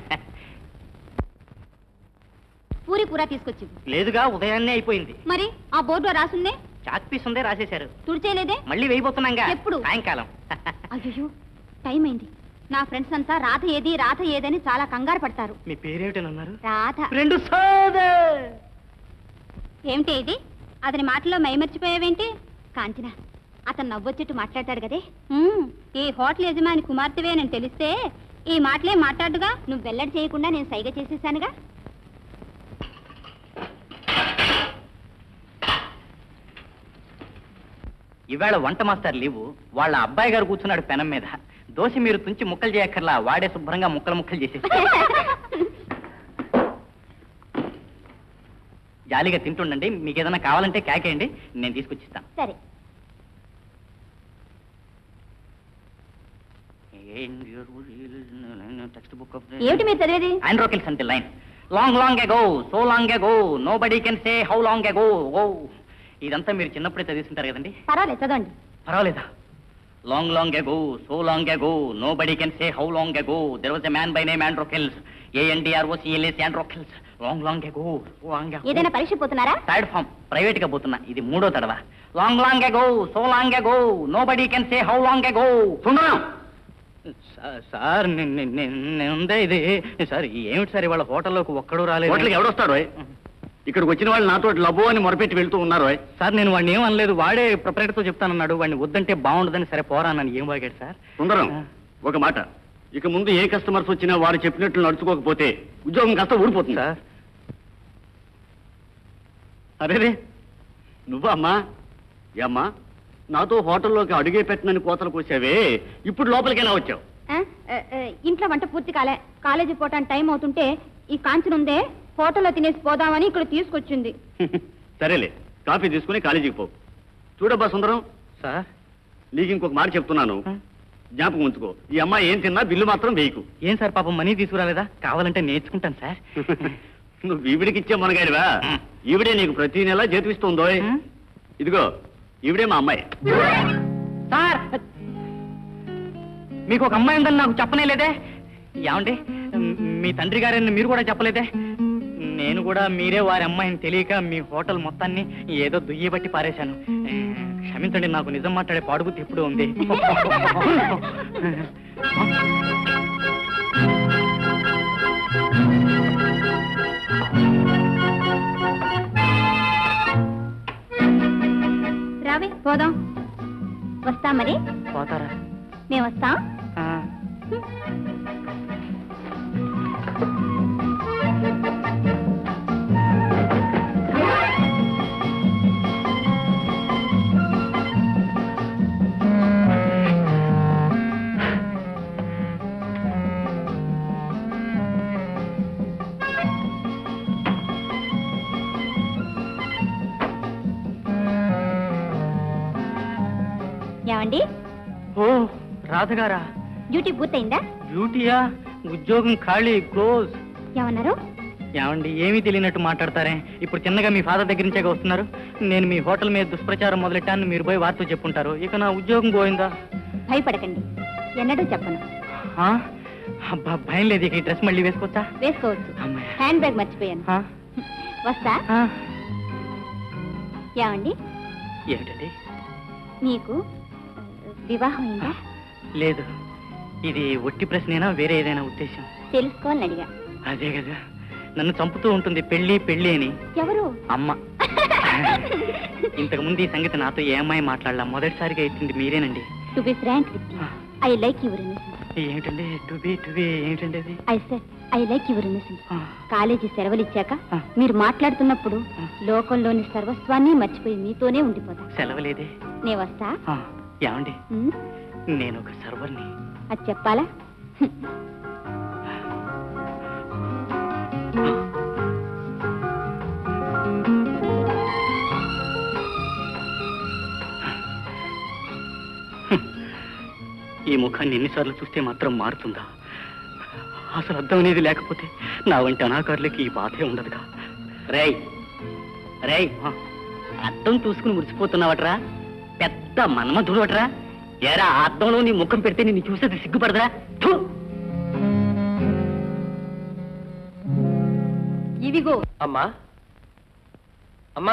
పూరి కూర తీసుకొచ్చి లేదుగా ఉదయాన్నే అయిపోయింది మరి ఆ బోర్డులో రాసుందే చాక్ పీస్ ఉందే రాసేశారు తుడిచేయలేదే మళ్ళీ వేయబోతున్నాగా ఎప్పుడు? సాయంకాలం అయ్యో టైం అయింది నా ఫ్రెండ్స్ అంతా రాధ ఏది రాధ ఏదని చాలా కంగారు పడతారు మీ పేరేమిటనన్నారు రాధ రెండు సోదే ఏమిటి ఇది అతని మాటలో మైమర్చిపోయావేంటి కాంచన అతను నవ్వొచ్చేట్టు మాట్లాడతాడు కదే ఉమ్, ఈ హోటల్ యజమాని కుమార్తెవే అని తెలిస్తే ఈ మాటలే మాట్లాడుగా నువ్వు వెల్లడి చేయకుండా నేను సైగ చేసేసానుగా ఇవాళ వంట మాస్టర్ లీవు వాళ్ళ అబ్బాయి గారు కూర్చున్నాడు పెనం మీద దోశ మీరు తుంచి ముక్కలు చేయక్కర్లా వాడే శుభ్రంగా ముక్కలు ముక్కలు చేసేసి జాలీగా తింటుండండి మీకు ఏదైనా కావాలంటే కేకేయండి నేను తీసుకొచ్చిస్తాను సరే టెక్స్ట్ బుక్ ఏమిటి మీరు చదివేది ఆండ్రోకిల్స్ అంటే lion long long ago so long ago nobody can say how long ago oh ఇదంతా మీరు చిన్నప్పుడే చదివిస్తుంటారు కదండి పర్వాలేదు చదవండి పర్వాలేదా long long ago so long ago nobody can say how long ago there was a man by name Androcles ANDRO CLS Androcles long long ago long ఏదైనా పరీక్ష పోతున్నారా థర్డ్ ఫామ్ ప్రైవేట్ గా పోతున్నా ఇది మూడో తడవ long long ago so long ago nobody can say how long ago Sundaram sir నే- నే- నే- నేనుందే ఇది సార్ ఏమిటి సార్ ఇవాళ హోటల్లోకి ఒక్కడు రాలేదు హోటల్కి ఎవడొస్తాడు ఓయ్? ఇక్కడికి వచ్చిన వాళ్ళు నాతో లబో అని మొరపెట్టి వెళ్తూ ఉన్నారు ఓయ్. సార్ నేను వాడిని ఏం అనలేదు వాడే ప్రొపరేటర్తో చెప్తానన్నాడు వాడిని వద్దంటే బాగుండదని సరే పోరా అన్నాను ఏం వాగాడు సార్ సుందరం ఒక మాట ఇక ముందు ఏ కస్టమర్స్ వచ్చినా వారు చెప్పినట్లు నడుచుకోకపోతే ఉద్యోగం కాస్త ఊడిపోతుంది సార్ అరేరే నువ్వా అమ్మా ఏమ్మా నాతో హోటల్లోకి అడుగే పెట్టనని కోతలు కోసావే ఇప్పుడు లోపలికి ఎలా వచ్చావు ఆ? ఆ, ఆ, ఇంట్లో వంట పూర్తి కాలే కాలేజీ పోవటానికి టైం అవుతుంటే ఈ కాంచన ఉందే హోటల్లో తినేసి పోదామని ఇక్కడ తీసుకొచ్చింది సరేలే కాఫీ తీసుకుని కాలేజీకి పో చూడబ్బా సుందరం సార్ నీకు ఇంకొక మాట చెప్తున్నాను జ్ఞాపకం ఉంచుకో ఈ అమ్మాయి ఏం తిన్నా బిల్లు మాత్రం వేయకు ఏం సార్ పాపం మనీ తీసుకురాలేదా కావాలంటే నేర్చుకుంటాను సార్ నువ్వు ఈవిడికి ఇచ్చే మనగాడివా ఈవిడే నీకు ప్రతి నెల జీతమిస్తుందో హ్మ్. ఇదిగో ఈవిడే మా అమ్మాయి సార్ మీకు ఒక అమ్మాయి ఉందని నాకు చెప్పనే లేదే ఏమండి మీ తండ్రి గారని మీరు కూడా చెప్పలేదే నేను కూడా మీరే వారి అమ్మాయిని తెలియక మీ హోటల్ మొత్తాన్ని ఏదో దుయ్యబట్టి పారేశాను ఏ, క్షమించండి నాకు నిజం మాట్లాడే పాడుబుద్ధి ఇప్పుడు ఉంది రావే పోదాం వస్తాం మరి పోతారా మేము వస్తాం ఆ. ఏమండి ఓ రాధగారా డ్యూటీ పూర్తయిందా డ్యూటీయా ఉద్యోగం ఖాళీ క్లోజ్ ఏమన్నారు ఏమండి ఏమీ తెలియనట్టు మాట్లాడతారే ఇప్పుడు చిన్నగా మీ ఫాదర్ దగ్గర నుంచే వస్తున్నారు నేను మీ హోటల్ మీద దుష్ప్రచారం మొదలెట్టాను మీరు పోయి వార్త చెప్పుంటారు ఇక నా ఉద్యోగం పోయిందా భయపడకండి ఎన్నడూ చెప్పను ఆ? అబ్బా భయం లేదు ఇక ఈ డ్రెస్ మళ్ళీ వేసుకోవచ్చా వేసుకోవచ్చు అమ్మాయి. హ్యాండ్ బ్యాగ్ మర్చిపోయాను ఆ? వస్తా ఆ? ఏమండి ఏమిటండి మీకు ఆ, వివాహం అయిందా లేదు ఇది ఒట్టి ప్రశ్నేనా వేరే ఏదైనా ఉద్దేశం తెలుసుకోవాలని అడిగా అదే కదా నన్ను చంపుతూ ఉంటుంది పెళ్ళి పెళ్ళి అని ఎవరు అమ్మ ఇంతకు ముందు ఈ సంగతి నాతో ఏ అమ్మాయి మాట్లాడలా మొదటిసారిగా ఎత్తింది మీరేనండి to be frank with I like your innocence ఏమిటండి టుబి టుబి ఏమిటండి అది I said I like your innocence ఆ, కాలేజీ సెలవులు ఇచ్చాక ఆ. మీరు మాట్లాడుతున్నప్పుడు ఆ. లోకంలోని సర్వస్వాన్ని మర్చిపోయి మీతోనే ఉండిపోతా సెలవులేదే నే వస్తా ఆ, ఏమండి ఉమ్, నేను ఒక సర్వర్ని అది చెప్పాలా ఈ ముఖాన్ని ఎన్నిసార్లు చూస్తే మాత్రం మారుతుందా అసలు అర్థం అనేది లేకపోతే నా వంటి అనాకారులకి ఈ బాధే ఉండదుగా రేయ్ రేయ్ అద్దం చూసుకుని మురిసిపోతున్నావట్రా పెద్ద మన్మధుడవట్రా ఏరా ఆ అద్దంలో నీ ముఖం పెడితే నిన్ను చూసేది సిగ్గుపడదురా థు! ఇవిగో అమ్మా అమ్మా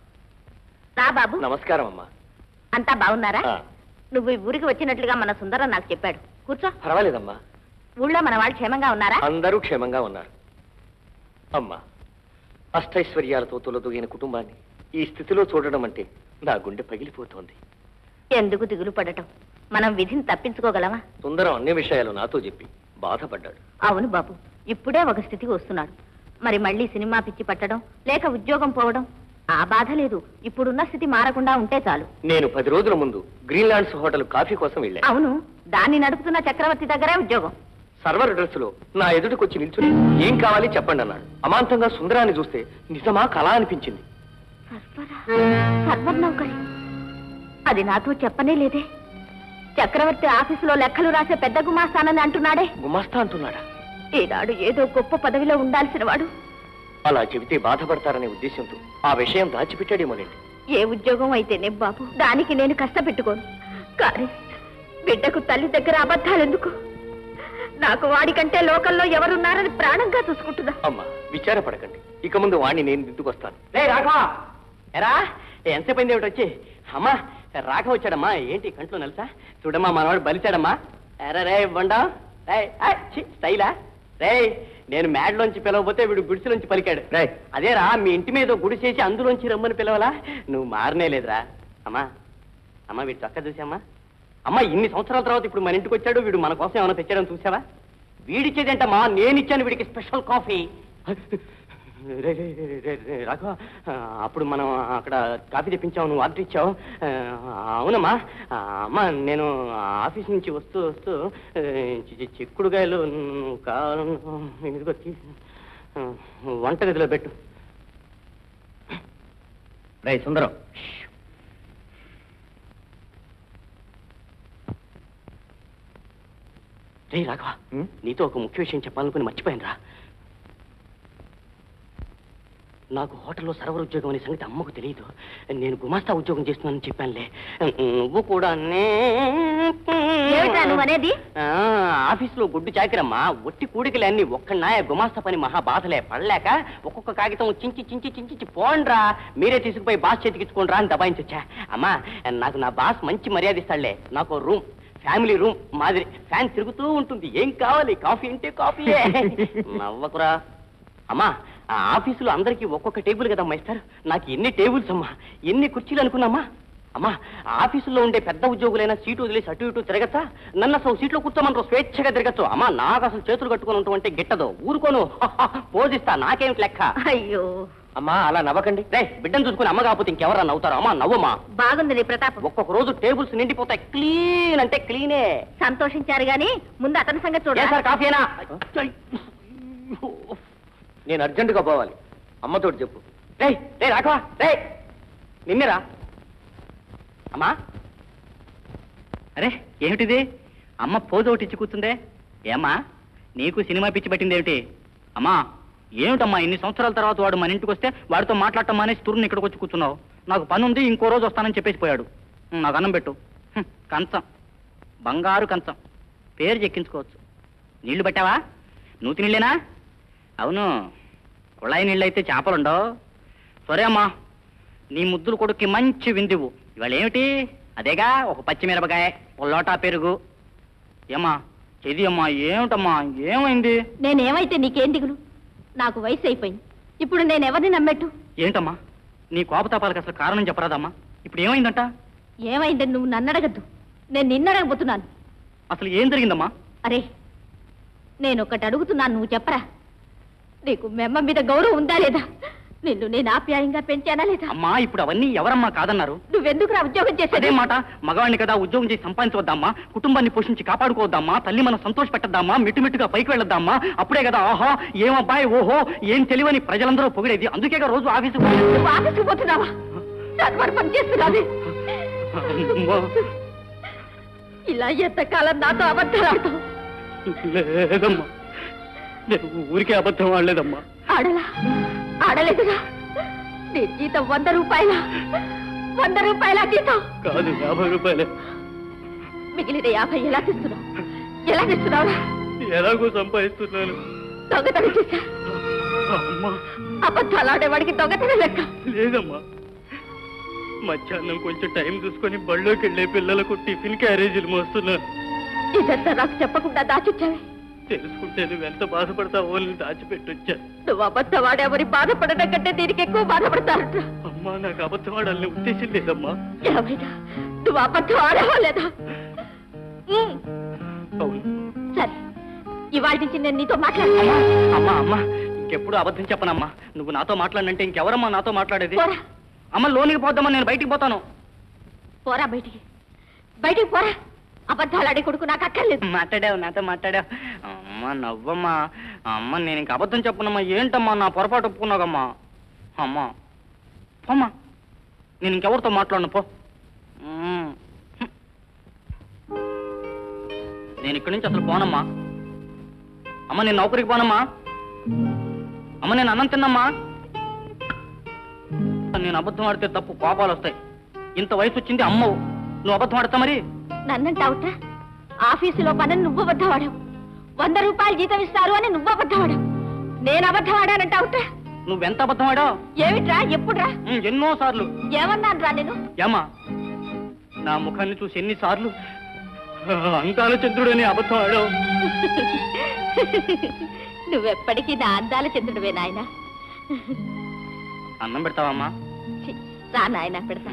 రా బాబు నమస్కారం అమ్మా అంతా బాగున్నారా ఆ, నువ్వు ఈ ఊరికి వచ్చినట్లుగా మన సుందరం నాకు చెప్పాడు కూర్చో పర్వాలేదమ్మా ఊళ్ళో మన వాళ్ళు క్షేమంగా ఉన్నారా అందరూ క్షేమంగా ఉన్నారు అమ్మా అష్టైశ్వర్యాలతో తులదూగిన కుటుంబాన్ని ఈ స్థితిలో చూడడం అంటే నా గుండె పగిలిపోతోంది ఎందుకు దిగులు పడటం మనం విధిని తప్పించుకోగలమా సుందరం అన్ని విషయాలు నాతో చెప్పి బాధపడ్డాడు అవును బాబు ఇప్పుడే ఒక స్థితికి వస్తున్నాడు మరి మళ్ళీ సినిమా పిచ్చి పట్టడం లేక ఉద్యోగం పోవడం ఆ బాధ లేదు ఇప్పుడున్న స్థితి మారకుండా ఉంటే చాలు నేను పది రోజుల ముందు గ్రీన్లాండ్స్ హోటల్ కాఫీ కోసం వెళ్ళాను అవును దాన్ని నడుపుతున్న చక్రవర్తి దగ్గరే ఉద్యోగం సర్వర్ డ్రెస్ లో నా ఎదుటికొచ్చి నిల్చుని ఏం కావాలి చెప్పండి అన్నాడు అమాంతంగా సుందరాన్ని చూస్తే నిజమా కళ అనిపించింది సర్వరా సర్వర్ నౌకరి అది నాతో చెప్పనే లేదే చక్రవర్తి ఆఫీసులో లెక్కలు రాసే పెద్ద గుమాస్తానని అంటున్నాడే గుమాస్తా అంటున్నాడా ఈనాడు ఏదో గొప్ప పదవిలో ఉండాల్సిన వాడు అలా చెబితే బాధపడతారనే ఉద్దేశంతో ఆ విషయం దాచిపెట్టాడేమోనండి ఏ ఉద్యోగం అయితేనే బాబు దానికి నేను కష్టపెట్టుకోను కానీ బిడ్డకు తల్లి దగ్గర అబద్ధాలెందుకు నాకు వాడికంటే లోకల్లో ఎవరున్నారని ప్రాణంగా చూసుకుంటున్నా అమ్మా విచారపడకండి ఇక ముందు వాణ్ణి నేను దిద్దుకొస్తాను రే రాఘవ ఎరా ఎంతసేపు అయింది ఏమిటి వచ్చి అమ్మా రాఘవ వచ్చాడమ్మా ఏంటి కంట్లో నలుసా చూడమ్మా మనవాడు బలిచాడమ్మా ఎరా రే బొండా రే స్టైలా రే నేను మేడలోంచి పిలవబోతే వీడు గుడిసెలోంచి పలికాడు రే అదేరా మీ ఇంటి మీద గుడి చేసి అందులోంచి రమ్మని పిలవలా నువ్వు మారనే లేదురా అమ్మా అమ్మా వీడు చక్క చూసామ్మా అమ్మా ఇన్ని సంవత్సరాల తర్వాత ఇప్పుడు మన ఇంటికి వచ్చాడు వీడు మన కోసం ఏమైనా తెచ్చాడని చూసావా వీడిచ్చేదేంటమ్మా నేను ఇచ్చాను వీడికి స్పెషల్ కాఫీ రే, రే, రే, రే, రే, రాఘవ ఆ, అప్పుడు మనం అక్కడ కాఫీ తెప్పించావు నువ్వు ఆర్డర్ ఇచ్చావు ఆ, అవునమ్మా ఆ, అమ్మా నేను ఆఫీస్ నుంచి వస్తూ వస్తూ ఆ, చి- చి- చిక్కుడుగాయలు నువ్వు కావాలను ఇదిగో తీసి ఆ, వంటగదిలో పెట్టు రై సుందరం రే రాఘవ నీతో ఒక ముఖ్య విషయం చెప్పాలనుకుని మర్చిపోయాను రా నాకు హోటల్లో సర్వర్ ఉద్యోగం అనే సంగతి అమ్మకు తెలియదు నేను గుమాస్తా ఉద్యోగం చేస్తున్నానని చెప్పానులే నువ్వు కూడా ఏమిటా నువ్వు అనేది ఆ, ఆఫీసులో గుడ్డు చాకిరమ్మా ఒట్టి కూడికలే అన్ని ఒక్క నాయ గుమాస్తా పని మహా బాధలే పడలేక ఒక్కొక్క కాగితం చించి చించి చించి పోండ్రా మీరే తీసుకుపోయి బాస్ చేతికిచ్చుకోండ్రా అని దబాయించొచ్చా అమ్మా నాకు నా బాస్ మంచి మర్యాద ఇస్తాడులే నాకు రూమ్ ఫ్యామిలీ రూమ్ మాదిరి ఫ్యాన్ తిరుగుతూ ఉంటుంది ఏం కావాలి కాఫీ అంటే కాఫీయే నవ్వకురా అమ్మా ఆ ఆఫీసులో అందరికీ ఒక్కొక్క టేబుల్ కదమ్మా ఇస్తారు నాకు ఎన్ని టేబుల్స్ అమ్మా ఎన్ని కుర్చీలు అనుకున్నామా అమ్మా ఆఫీసులో ఉండే పెద్ద ఉద్యోగులైనా సీటు వదిలేసి అటు ఇటు తిరగచ్చా నన్ను అసలు సీట్లో కూర్చోమని స్వేచ్ఛగా తిరగచ్చు అమ్మా నాకు అసలు చేతులు కట్టుకొని ఉంటాం అంటే గిట్టదు ఊరుకోను పోజిస్తా నాకేమిటి లెక్క అయ్యో అమ్మా అలా నవ్వకండి రే బిడ్డను చూసుకుని అమ్మ కాకపోతే ఇంకెవరా నవ్వుతారు అమ్మా నవ్వమ్మా బాగుంది నీ ప్రతాపం ఒక్కొక్క రోజు టేబుల్స్ నిండిపోతాయి క్లీన్ అంటే క్లీనే సంతోషించారు గాని ముందు అతని సంగతి ఏ చూడ సార్ కాఫీనా నేను అర్జెంటుగా పోవాలి అమ్మతోటి చెప్పు రే రే రాఘవా రే నిన్నరా అమ్మా అరే ఏమిటిది అమ్మ పోజు ఒకటి ఇచ్చి కూర్చుందే ఏమ్మా నీకు సినిమా పిచ్చి పట్టింది ఏమిటి అమ్మా ఏమిటమ్మా ఇన్ని సంవత్సరాల తర్వాత వాడు మన ఇంటికి వస్తే వాడితో మాట్లాడటం మానేసి తురుని ఇక్కడికి వచ్చి కూర్చున్నావు నాకు పని ఉంది ఇంకో రోజు వస్తానని చెప్పేసి పోయాడు ఉమ్, నాకు అన్నం పెట్టు హ్మ్, కంచం బంగారు కంచం పేరు చెక్కించుకోవచ్చు నీళ్లు పెట్టావా నూతి నీళ్ళేనా అవును కుళాయి నీళ్ళు అయితే చేపలుండవు సరే అమ్మా నీ ముద్దులు కొడుక్కి మంచి విందువు ఇవాళ ఏమిటి అదేగా ఒక పచ్చిమిరపకాయ ఒక లోటా పెరుగు ఏమ్మా ఇది అమ్మా ఏమిటమ్మా ఏమైంది నేనేమైతే నీకేం దిగులు నాకు వయసు అయిపోయింది ఇప్పుడు నేను ఎవరిని నమ్మెట్టు ఏంటమ్మా నీ కోపతాపాలకు అసలు కారణం చెప్పరాదమ్మా ఇప్పుడు ఏమైందంట ఏమైందని నువ్వు నన్ను అడగద్దు నేను నిన్ను అడగబోతున్నాను అసలు ఏం జరిగిందమ్మా అరే నేను ఒకటి అడుగుతున్నాను నువ్వు చెప్పరా నీకు మెమ్మ మీద గౌరవం ఉందా లేదా నిన్ను నేను ఆప్యాయంగా పెంచానా లేదా అమ్మా ఇప్పుడు అవన్నీ ఎవరమ్మా కాదన్నారు నువ్వెందుకు రా ఉద్యోగం అదే చేసేది మాట మగవాణ్ణి కదా ఉద్యోగం చేసి సంపాదించవద్దామా కుటుంబాన్ని పోషించి కాపాడుకోవద్దామా తల్లి మనం సంతోష పెట్టద్దామా మిట్టుమిట్టుగా పైకి వెళ్ళొద్దామా అప్పుడే కదా ఆహా ఏమబ్బాయి ఓహో ఏం తెలివని ప్రజలందరూ పొగిడేది అందుకే కదా రోజు ఆఫీసు నువ్వు ఆఫీసుకు పోతున్నావా చదువు పని చేస్తున్నావే ఇలా ఎంతకాలం నాతో అబద్ధాలు ఆడతావు లేదమ్మా నేను ఊరికే అబద్ధం ఆడలేదమ్మా ఆడలా ఆడలేదుగా నీ జీతం వంద రూపాయల వంద రూపాయల జీతం కాదు యాభై రూపాయలే మిగిలిన యాభై ఎలా తెస్తున్నావు ఎలా తెస్తున్నావురా ఎలాగో సంపాదిస్తున్నాను దొంగతనం చేశా అమ్మా అబద్ధాలు ఆడేవాడికి దొంగతనం లెక్క లేదమ్మా మధ్యాహ్నం కొంచెం టైం చూసుకొని బళ్ళోకి వెళ్ళే పిల్లలకు టిఫిన్ క్యారేజీలు మోస్తున్నాను ఇదంతా నాకు చెప్పకుండా దాచిచ్చావే తెలుసుకుంటే నువ్వు ఎంత బాధపడతావో అని దాచిపెట్టొచ్చా నువ్వు అబద్ధం ఆడేవని బాధపడడం కంటే దీనికి ఎక్కువ బాధపడతారట అమ్మా నాకు అబద్ధం ఆడాలని ఉద్దేశం లేదమ్మా ఏమైనా నువ్వు అబద్ధం ఆడవా లేదా ఉమ్, అవును సరే ఇవాళ నుంచి నేను నీతో మాట్లాడతాను అమ్మా అమ్మా ఇంకెప్పుడు అబద్ధం చెప్పనమ్మా నువ్వు నాతో మాట్లాడినంటే ఇంకెవరమ్మా నాతో మాట్లాడేది పోరా అమ్మ లోనికి పోద్దామా నేను బయటికి పోతాను పోరా బయటికి బయటికి పోరా అబద్ధాలు ఆడే కొడుకు నాకు అక్కర్లేదు మాట్లాడావు నాతో మాట్లాడావు అమ్మ నవ్వమ్మా అమ్మ నేను ఇంక అబద్ధం చెప్పనమ్మా ఏంటమ్మా నా పొరపాటు ఒప్పుకున్నావమ్మా అమ్మా పోమ్మా నేను ఇంకెవరితో మాట్లాడను పో మ్మ్. హ్మ్. నేను ఇక్కడి నుంచి అసలు పోనమ్మా అమ్మ నేను నౌకరికి పోనమ్మా అమ్మ నేను అన్నం తిన్నమ్మా నేను అబద్ధం ఆడితే తప్పు కోపాలు వస్తాయి ఇంత వయసు వచ్చింది అమ్మవు నువ్వు అబద్ధం ఆడతా మరి నన్నంటావుట ఆఫీసులో పని నువ్వు అబద్ధం ఆడావు వంద రూపాయలు జీతం ఇస్తారు అని నువ్వు అబద్ధం ఆడావు నేను అబద్ధం ఆడానంటావుట నువ్వెంత అబద్ధం ఆడావు ఏమిట్రా ఎప్పుడురా ఎన్నో సార్లు ఏమన్నాను రా నేను ఏమా నా ముఖాన్ని చూసి ఎన్నిసార్లు అంకాల చంద్రుడని అబద్ధం ఆడావు నువ్వెప్పటికీ నా అందాల చంద్రుడివే నాయన అన్నం పెడతావమ్మా రా నాయన పెడతా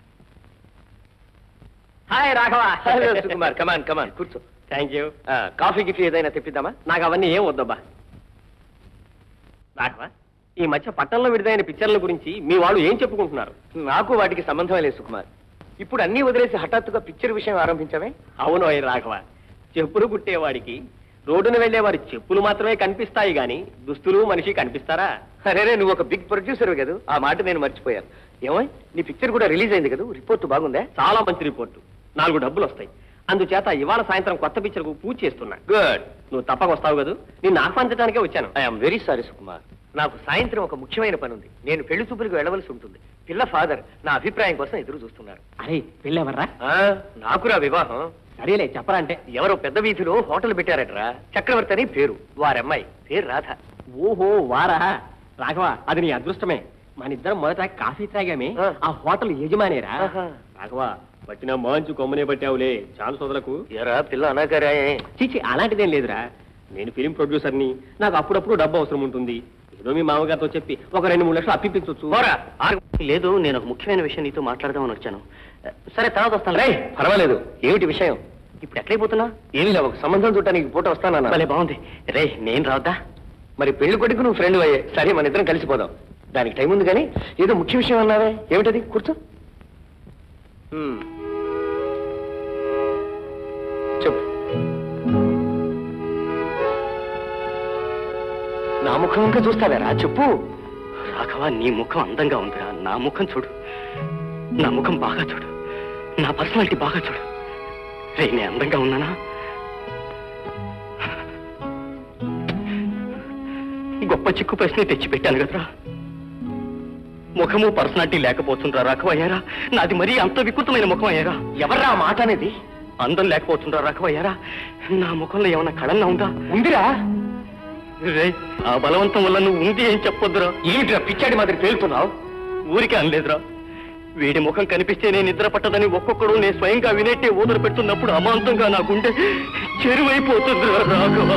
hi Raghava hello Sukumar come on come on కూర్చో థ్యాంక్ యూ కాఫీ గిఫీ ఏదైనా తెప్పిద్దామా నాకు అవన్నీ ఏం వద్దబ్బా రాఘవ ఈ మధ్య పట్టణంలో విడుదలైన పిక్చర్ల గురించి మీ వాళ్ళు ఏం చెప్పుకుంటున్నారు నాకు వాటికి సంబంధం లేదు సుకుమార్ ఇప్పుడు అన్ని వదిలేసి హఠాత్తుగా పిక్చర్ విషయం ఆరంభించవే అవును అయ్య రాఘవ చెప్పులు కుట్టేవాడికి రోడ్డున వెళ్లే వారి చెప్పులు మాత్రమే కనిపిస్తాయి గాని దుస్తులు మనిషి కనిపిస్తారా అరేరే నువ్వు ఒక బిగ్ ప్రొడ్యూసర్ కదా ఆ మాట నేను మర్చిపోయాను ఏమో నీ పిక్చర్ కూడా రిలీజ్ అయింది కదా రిపోర్ట్ బాగుందా చాలా మంచి రిపోర్టు నాలుగు డబ్బులు వస్తాయి అందుచేత ఇవాళ సాయంత్రం కొత్త పిక్చర్ కు పూజ చేస్తున్నా గుడ్ నువ్వు తప్పక వస్తావు కదా నిన్ను ఆహ్వానించడానికే వచ్చాను ఐఎమ్ వెరీ సారీ సుకుమార్ నాకు సాయంత్రం ఒక ముఖ్యమైన పని ఉంది నేను పెళ్లి చూపులకు వెళ్ళవలసి ఉంటుంది పిల్ల ఫాదర్ నా అభిప్రాయం కోసం ఎదురు చూస్తున్నారు అరే పెళ్ళెవర్రా ఆ, నాకురా వివాహం సరేలే చెప్పరా అంటే ఎవరో పెద్ద వీధిలో హోటల్ పెట్టారట్రా చక్రవర్తి అని పేరు వారమ్మాయి పేరు రాధ ఓహో వారా రాఘవ అది నీ అదృష్టమే మన ఇద్దరం మొదట కాఫీ త్రాగామే ఆ. ఆ హోటల్ యజమానేరా ఆహా. రాఘవ పట్టిన మంచు కొమ్మనే పట్టావులే చాలా సోదలకు ఎరా పిల్ల అనాకారాయే చీచి అలాంటిదేం లేదురా నేను ఫిలిం ప్రొడ్యూసర్ని నాకు అప్పుడప్పుడు డబ్బు అవసరం ఉంటుంది ఏదో మీ మామగారితో చెప్పి ఒక రెండు మూడు లక్షలు అప్పిపించవచ్చు పోరా ఆగు. లేదు నేను ఒక ముఖ్యమైన విషయం నీతో మాట్లాడదామని వచ్చాను సరే తర్వాత వస్తాను రేయ్, పర్వాలేదు ఏమిటి విషయం ఇప్పుడు ఎక్కడైపోతున్నా ఏమి లేవు ఒక సంబంధం చూడటానికి పూట వస్తానన్నా భలే బాగుంది రే నేను రావద్దా మరి పెళ్లి కొడుకు నువ్వు ఫ్రెండ్ అయ్యే సరే మన ఇద్దరం కలిసిపోదాం దానికి టైం ఉంది కానీ ఏదో ముఖ్య విషయం అన్నావే ఏమిటది కూర్చో హ్మ్. చెప్పు నా ముఖం ఇంకా చూస్తావేరా చెప్పు రాఘవ నీ ముఖం అందంగా ఉందిరా నా ముఖం చూడు నా ముఖం బాగా చూడు నా పర్సనాలిటీ బాగా చూడు రే నేను అందంగా ఉన్నానా గొప్ప చిక్కు ప్రశ్న తెచ్చి పెట్టాను కదరా ముఖము పర్సనాలిటీ లేకపోతుండ్రా రాఘవ అయ్యారా నాది మరీ అంత వికృతమైన ముఖం అయ్యారా ఎవర్రా ఆ మాట అనేది అందం లేకపోతుండ్రా రాఘవ అయ్యారా నా ముఖంలో ఏమన్నా కళన్నా ఉందా ఉందిరా రే ఆ బలవంతం వల్ల నువ్వు ఉంది ఏం చెప్పొద్దురా ఏమిటిరా పిచ్చాడి మాదిరి పేలుతున్నావు ఊరికే అనలేదురా వీడి ముఖం కనిపిస్తే నేను నిద్ర పట్టదని ఒక్కొక్కడు నేను స్వయంగా వినేట్టే ఊదరు పెడుతున్నప్పుడు అమాంతంగా నా గుండె చెరువైపోతుందిరా రాఘవ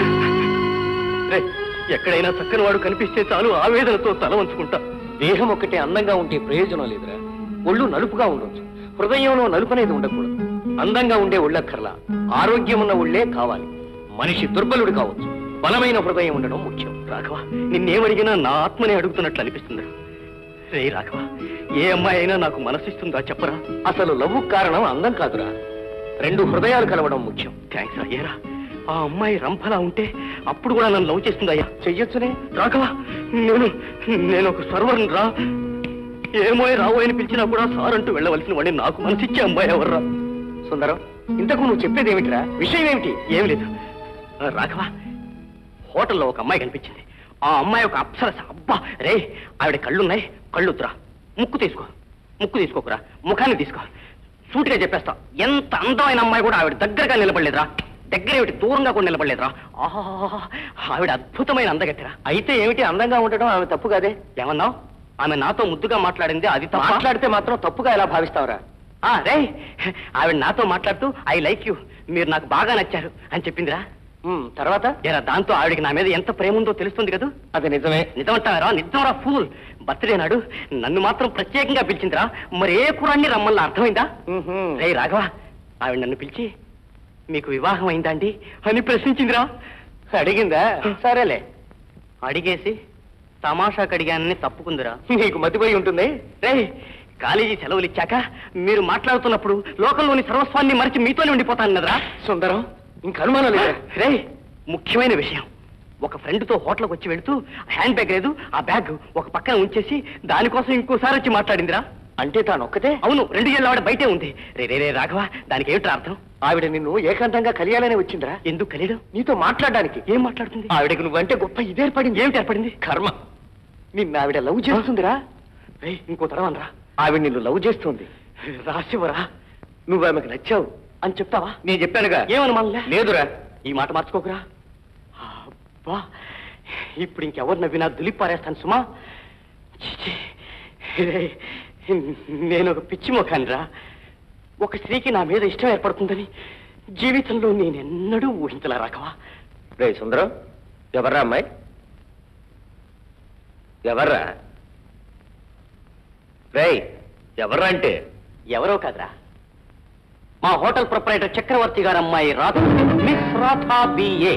రే ఎక్కడైనా చక్కని వాడు కనిపిస్తే చాలు ఆవేదనతో తల వంచుకుంటా దేహం ఒకటి అందంగా ఉంటే ప్రయోజనం లేదురా ఒళ్ళు నలుపుగా ఉండొచ్చు హృదయంలో నలుపు అనేది ఉండకూడదు అందంగా ఉండే ఒళ్ళక్కర్లా ఆరోగ్యం ఉన్న ఒళ్ళే కావాలి మనిషి దుర్బలుడు కావచ్చు బలమైన హృదయం ఉండడం ముఖ్యం రాఘవ నిన్నేమడిగినా నా ఆత్మనే అడుగుతున్నట్లు అనిపిస్తుంది రే రాఘవ ఏ అమ్మాయి అయినా నాకు మనసిస్తుందా చెప్పరా అసలు లవ్వు కారణం అందం కాదురా రెండు హృదయాలు కలవడం ముఖ్యం థ్యాంక్స్ అయ్యారా ఆ అమ్మాయి రంభలా ఉంటే అప్పుడు కూడా నన్ను లవ్ చేస్తుందయ్యా చెయ్యొచ్చునే రాఘవ నేను నేను ఒక సర్వర్ని రా ఏమో రావు అని పిలిచినా కూడా సార్ అంటూ వెళ్ళవలసిన వాడిని నాకు మనసిచ్చే అమ్మాయి ఎవర్రా సుందరం ఇంతకు నువ్వు చెప్పేది ఏమిటిరా విషయం ఏమిటి ఏం లేదు ఆ, రాఘవ హోటల్లో ఒక అమ్మాయి కనిపించింది ఆ అమ్మాయి ఒక అప్సరస అబ్బా రే ఆవిడ కళ్ళున్నాయి కళ్ళుద్దురా ముక్కు తీసుకో ముక్కు తీసుకోకురా ముఖాన్ని తీసుకో సూటిగా చెప్పేస్తా ఎంత అందమైన అమ్మాయి కూడా ఆవిడ దగ్గరగా నిలబడలేదురా దగ్గర ఏమిటి దూరంగా కూడా నిలబడలేదురా ఆహా ఆవిడ అద్భుతమైన అందగత్తెరా అయితే ఏమిటి అందంగా ఉండడం ఆమె తప్పు కాదే ఏమన్నావు ఆమె నాతో ముద్దుగా మాట్లాడింది అది తప్ప మాట్లాడితే మాత్రం తప్పుగా ఎలా భావిస్తావురా ఆ, రే ఆవిడ నాతో మాట్లాడుతూ ఐ లైక్ యూ మీరు నాకు బాగా నచ్చారు అని చెప్పిందిరా ఉమ్, తర్వాత ఎరా దాంతో ఆవిడకి నా మీద ఎంత ప్రేమ ఉందో తెలుస్తుంది కదా అది నిజమే నిజమంటారా నిజంరా ఫూల్ బర్త్డే నాడు నన్ను మాత్రం ప్రత్యేకంగా పిలిచిందిరా మరి ఏ కురాన్ని రమ్మల్ని అర్థమైందా ఉహుం. రే రాఘవ ఆవిడ నన్ను పిలిచి మీకు వివాహం అయిందా అండి అని ప్రశ్నించిందిరా అడిగిందా సరేలే అడిగేసి తమాషాకి అడిగానని తప్పుకుందిరా నీకు మతిపోయి ఉంటుంది రే కాలేజీ సెలవులు ఇచ్చాక మీరు మాట్లాడుతున్నప్పుడు లోకంలోని సర్వస్వాన్ని మరిచి మీతోనే ఉండిపోతానన్నదరా సుందరం ఇంక అనుమానం లేదా రే ముఖ్యమైన విషయం ఒక ఫ్రెండ్తో హోటల్కి వచ్చి వెళ్తూ హ్యాండ్ బ్యాగ్ లేదు ఆ బ్యాగ్ ఒక పక్కన ఉంచేసి దానికోసం ఇంకోసారి వచ్చి మాట్లాడిందిరా అంటే తాను ఒక్కతే అవును రెండు ఏళ్ళ ఆవిడ బయటే ఉంది రే రే రే రాఘవ దానికి ఏమిటి అర్థం ఆవిడ నిన్ను ఏకాంతంగా కలియాలనే వచ్చిందిరా ఎందుకు కలియడం నీతో మాట్లాడడానికి ఏం మాట్లాడుతుంది ఆవిడకి నువ్వంటే గొప్ప ఇదేర్పడింది ఏమిటి ఏర్పడింది కర్మ నిన్ను ఆవిడ లవ్ చేస్తుందిరా రే ఇంకో తరవనరా ఆవిడ నిన్ను లవ్ చేస్తుంది రాసివరా నువ్వు ఆమెకు నచ్చావు అని చెప్తావా నేను చెప్పానుగా ఏమని మనలే లేదురా ఈ మాట మార్చుకోకురా అబ్బా ఇప్పుడు ఇంకెవరు నవ్వినా దులిపారేస్తాను సుమా ఛీ, రే, నేను ఒక పిచ్చి ముఖానిరా ఒక స్త్రీకి నా మీద ఇష్టం ఏర్పడుతుందని జీవితంలో నేనెన్నడూ ఊహించలే రాకవా రే సుందరం ఎవర్రా అమ్మాయి ఎవర్రా రేయ్ ఎవర్రా అంటే ఎవరో కాదురా మా హోటల్ ప్రొపరేటర్ చక్రవర్తి గారు అమ్మాయి రాధ మిస్ రాధా బిఏ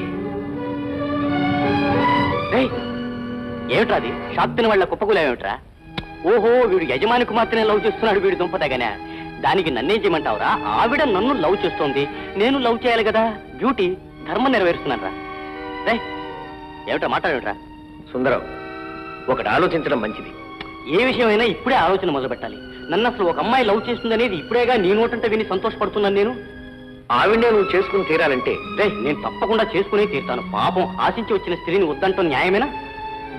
ఏయ్, ఏమిట్రా అది షాప్ తిన వాళ్ళ కుప్పకూలేమిట్రా ఓహో వీడు యజమాని కుమార్తెనే లవ్ చేస్తున్నాడు వీడు దుంపదగనే దానికి నన్నేం చేయమంటావురా ఆవిడ నన్ను లవ్ చేస్తోంది నేను లవ్ చేయాలి కదా బ్యూటీ ధర్మం నెరవేరుస్తున్నాను రా రే ఏమిట్రా మాట్లాడేమిట్రా సుందరం ఒకటి ఆలోచించడం మంచిది ఏ విషయమైనా ఇప్పుడే ఆలోచన మొదలు పెట్టాలి నన్ను అసలు ఒక అమ్మాయి లవ్ చేస్తుందనేది ఇప్పుడేగా నీ నోటంటే విని సంతోషపడుతున్నాను నేను ఆవిడనే నువ్వు చేసుకుని తీరాలంటే రే నేను తప్పకుండా చేసుకునే తీరుతాను పాపం ఆశించి వచ్చిన స్త్రీని వద్దంటూ న్యాయమేనా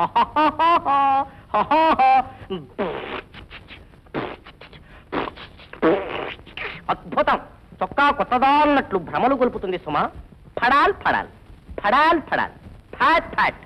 అద్భుతం చొక్కా కొత్తదా అన్నట్లు భ్రమలు గొలుపుతుంది సుమా ఫడాల్ ఫడాల్ ఫడాల్ ఫడాల్ ఫ్యాట్ ఫ్యాట్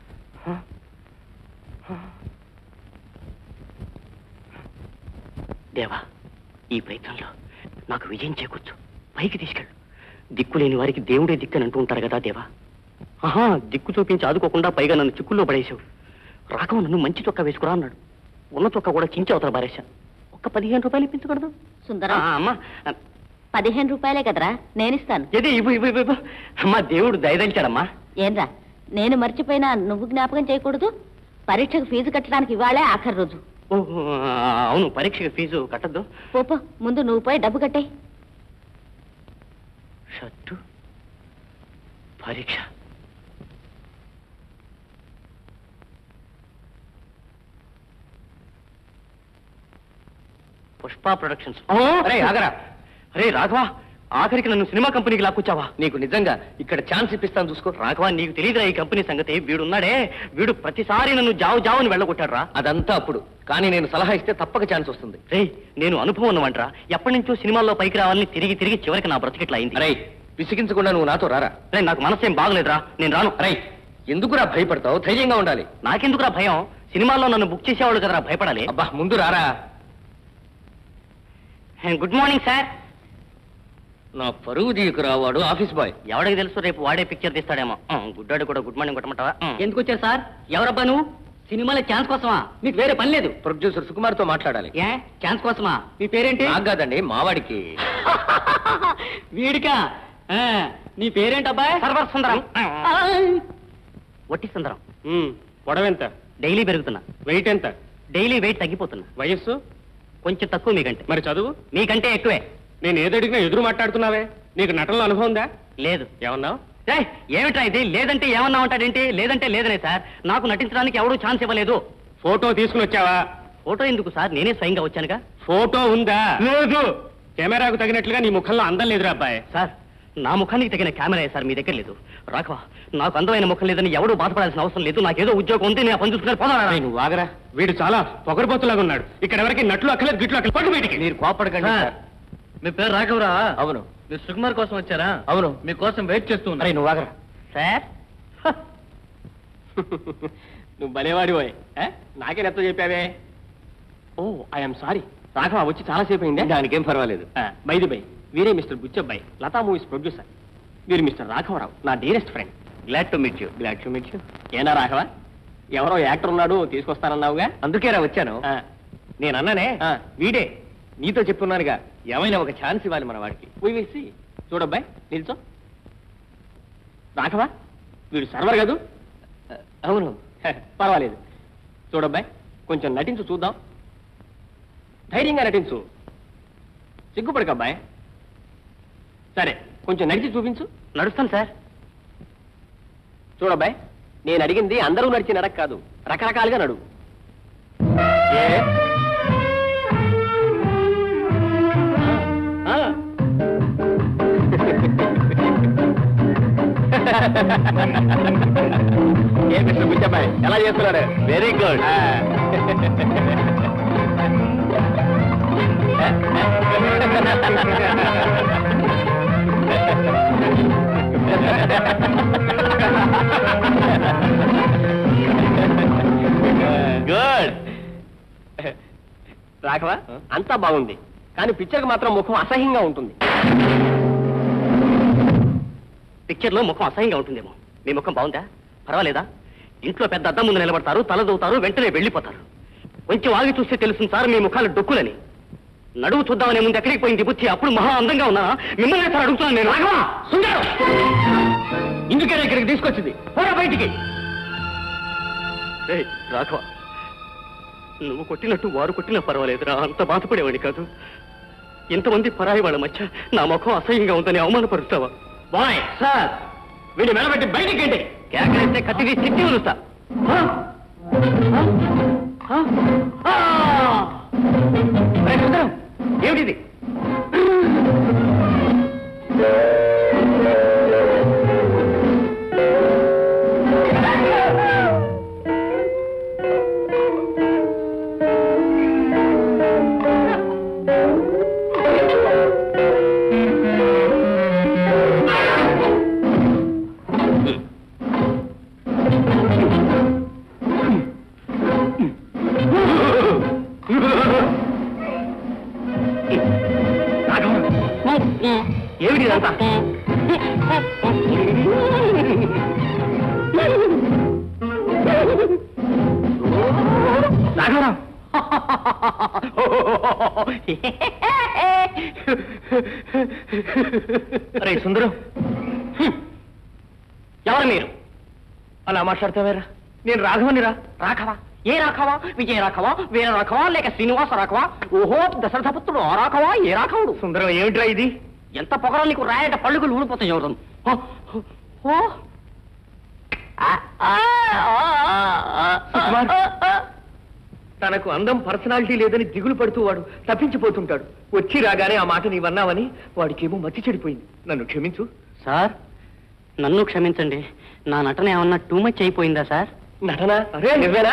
దేవా ఈ ప్రయత్నంలో నాకు విజయం చేకూర్చు పైకి తీసుకెళ్ళు దిక్కులేని వారికి దేవుడే దిక్కని అంటూ ఉంటారు కదా దేవా ఆహా దిక్కు చూపించి ఆదుకోకుండా పైగా నన్ను చిక్కుల్లో పడేసావు రాఘవ నన్ను మంచి చొక్కా వేసుకురా అన్నాడు ఉన్న చొక్కా కూడా చించి అవతల పారేశా ఒక్క పదిహేను రూపాయలు ఇప్పించకూడదు సుందరం ఆ, అమ్మా పదిహేను రూపాయలే కదరా నేనిస్తాను ఏది ఇవ్వు ఇవ్వు ఇవ్వు, ఇవ్వు అమ్మా దేవుడు దయదంచాడమ్మా ఏంరా నేను మర్చిపోయినా నువ్వు జ్ఞాపకం చేయకూడదు పరీక్షకు ఫీజు కట్టడానికి ఇవాళే ఆఖరి రోజు ఓ, అవును పరీక్షకి ఫీజు కట్టద్దు పోపో ముందు నువ్వు పోయి డబ్బు కట్టే షర్టు పరీక్ష పుష్ప ప్రొడక్షన్స్ అరే ఆగరా అరే రాఘవా ఆఖరికి నన్ను సినిమా కంపెనీకి లాక్కొచ్చావా నీకు నిజంగా ఇక్కడ ఛాన్స్ ఇప్పిస్తాను చూసుకో రాఘవా నీకు తెలియదురా ఈ కంపెనీ సంగతి వీడున్నాడే వీడు ప్రతిసారి నన్ను జావు జావుని వెళ్ళగొట్టాడు రా అదంతా అప్పుడు కానీ నేను సలహా ఇస్తే తప్పక ఛాన్స్ వస్తుంది రే నేను అనుభవం ఉన్నవంటరా ఎప్పటి నుంచో సినిమాల్లో పైకి రావాలని తిరిగి తిరిగి చివరికి నా బ్రతికిట్లా అయింది అరే విసిగించకుండా నువ్వు నాతో రారా రే నాకు మనసేం బాగలేదురా నేను రాను అరే ఎందుకురా భయపడతావు ధైర్యంగా ఉండాలి నాకెందుకురా భయం సినిమాల్లో నన్ను బుక్ చేసేవాళ్ళు కదరా భయపడాలి అబ్బా ముందు రారా గుడ్ మార్నింగ్ సార్ నా పరువు తీయకురా వాడు ఆఫీస్ బాయ్ ఎవడికి తెలుసు రేపు వాడే పిక్చర్ తీస్తాడేమో ఆ, గుడ్డాడు కూడా గుడ్ మార్నింగ్ కొట్టమంటావా ఆ. ఎందుకు వచ్చారు సార్ ఎవరబ్బా నువ్వు సినిమాలో ఛాన్స్ కోసమా మీకు వేరే పని లేదు ప్రొడ్యూసర్ సుకుమార్ తో మాట్లాడాలి ఏ ఛాన్స్ కోసమా మీ పేరేంటి నాకు కాదండి మావాడికి వీడికా ఆ, నీ పేరేంటబ్బాయ్ సర్వర్ సుందరం వట్టి సుందరం పొడవెంత డైలీ పెరుగుతున్నా వెయిట్ ఎంత డైలీ వెయిట్ తగ్గిపోతున్నా వయస్సు కొంచెం తక్కువ మీకంటే మరి చదువు మీకంటే ఎక్కువే నేను ఏదడిగినా ఎదురు మాట్లాడుతున్నావే నీకు నటనలో అనుభవం ఉందా లేదు ఏమన్నావు ఏయ్, ఏమిట్రా ఇది లేదంటే ఏమన్నా ఉంటాడేంటి లేదంటే లేదనే సార్ నాకు నటించడానికి ఎవడూ ఛాన్స్ ఇవ్వలేదు ఫోటో తీసుకుని వచ్చావా ఫోటో ఎందుకు సార్ నేనే స్వయంగా వచ్చానుగా ఫోటో ఉందా లేదు కెమెరాకు తగినట్లుగా నీ ముఖంలో అందం లేదురా అబ్బాయి సార్ నా ముఖానికి తగిన కెమెరా సార్ మీ దగ్గర లేదు రాఘవ నాకు అందమైన ముఖం లేదని ఎవడూ బాధపడాల్సిన అవసరం లేదు నాకేదో ఉద్యోగం ఉంది నేను ఆ పని చూసుకుని పోదాం అరే, నువ్వు వాగరా వీడు చాలా పొగరబోతులాగా ఉన్నాడు ఇక్కడ ఎవరికి నట్లు అక్కలేదు గిట్లు అక్కలేదు పట్టు బయటికి మీరు కోపడకండి సార్. మీ పేరు రాఘవరా అవును మీరు సుకుమార్ కోసం వచ్చారా అవును మీకోసం వెయిట్ చేస్తూ ఉన్నా అరే నువ్వు వాగరా సార్ నువ్వు భలేవాడి పోయి నాకే నెత్త చెప్పావే ఓ ఐఎమ్ సారీ రాఘవ వచ్చి చాలాసేపు అయింది దానికేం పర్వాలేదు బైది బై వీరే మిస్టర్ బుచ్చబ్బాయి లతా మూవీస్ ప్రొడ్యూసర్ వీరు మిస్టర్ రాఘవరావు నా dearest friend glad to meet you glad to meet you ఏనా రాఘవ ఎవరో యాక్టర్ ఉన్నాడు తీసుకొస్తానన్నావుగా అందుకేరా వచ్చాను ఆ, నేను అన్నానే ఆ. వీడే నీతో చెప్తున్నానుగా ఏమైనా ఒక ఛాన్స్ ఇవ్వాలి మన వాడికి We will see. చూడబ్బాయి నిల్చో రాఘవ వీడు సర్వర్ కదూ అవును హ, పర్వాలేదు చూడబ్బాయి కొంచెం నటించు చూద్దాం ధైర్యంగా నటించు సిగ్గుపడకబ్బాయి సరే కొంచెం నడిచి చూపించు నడుస్తాను సార్ చూడబ్బాయి నేను అడిగింది అందరూ నడిచి నడక కాదు రకరకాలుగా నడు ఏ? ఆ. ఏ మిస్టర్ బుచ్చబ్బాయి ఎలా చేస్తున్నాడు వెరీ గుడ్ గుడ్ రాఘవ అంతా బాగుంది కానీ పిక్చర్కి మాత్రం ముఖం అసహ్యంగా ఉంటుంది పిక్చర్ లో ముఖం అసహ్యంగా ఉంటుందేమో మీ ముఖం బాగుందా పర్వాలేదా ఇంట్లో పెద్ద అద్దం ముందు నిలబడతారు తల దూతారు వెంటనే వెళ్ళిపోతారు కొంచెం ఆగి చూస్తే తెలుస్తుంది సార్ మీ ముఖాలు డొక్కులని నడువు చూద్దామనే ముందు ఎక్కడికి పోయింది బుద్ధి అప్పుడు మహా అందంగా ఉన్నా మిమ్మల్ని సార్ అడుగుతున్నాను నేను రాఘవా సుందరం ఇందుకేనా ఇక్కడికి తీసుకొచ్చింది పోరా బయటికి ఏయ్, రాఘవ నువ్వు కొట్టినట్టు వారు కొట్టినా పర్వాలేదురా అంత బాధపడేవాడి కాదు ఇంతమంది పరాయి వాళ్ళ మధ్య నా ముఖం అసహ్యంగా ఉందని అవమానపరుస్తావా బాయ్ సార్ వీడిని మెడబెట్టి బయటికి ఏంటి కేకలేస్తే కత్తి తీసి తిట్టి ఉలుస్తా ఆ? ఆ? ఆ? ఆ! ఒరేయ్ సుందరం, ఏమిటిది ఏమిటి ఇదంతా రాఘవరావు రే సుందరం హ్మ్. ఎవరు మీరు అలా మాట్లాడతావేరా నేను రాఘవనిరా రాఘవా ఏ రాఘవా విజయ రాఘవా వీర రాఘవా లేక శ్రీనివాస రాఘవా ఓహో దశరథపుత్రుడు ఆ రాఘవా ఏ రాఘవుడు సుందరం ఏమిట్రా ఇది ఎంత పొగరం నీకు రాయట పళ్ళుగులు ఊడిపోతాయి ఎవరు ఓ ఆ, ఆ, ఆ, ఆ, సుకుమార్. ఆ, తనకు అందం పర్సనాలిటీ లేదని దిగులు పడుతూ వాడు తప్పించిపోతుంటాడు వచ్చి రాగానే ఆ మాట నీవన్నావని వాడికేమో మతి చెడిపోయింది నన్ను క్షమించు సార్ నన్ను క్షమించండి నా నటన ఏమన్నా టూ మచ్ అయిపోయిందా సార్ నటన అరే నువ్వేనా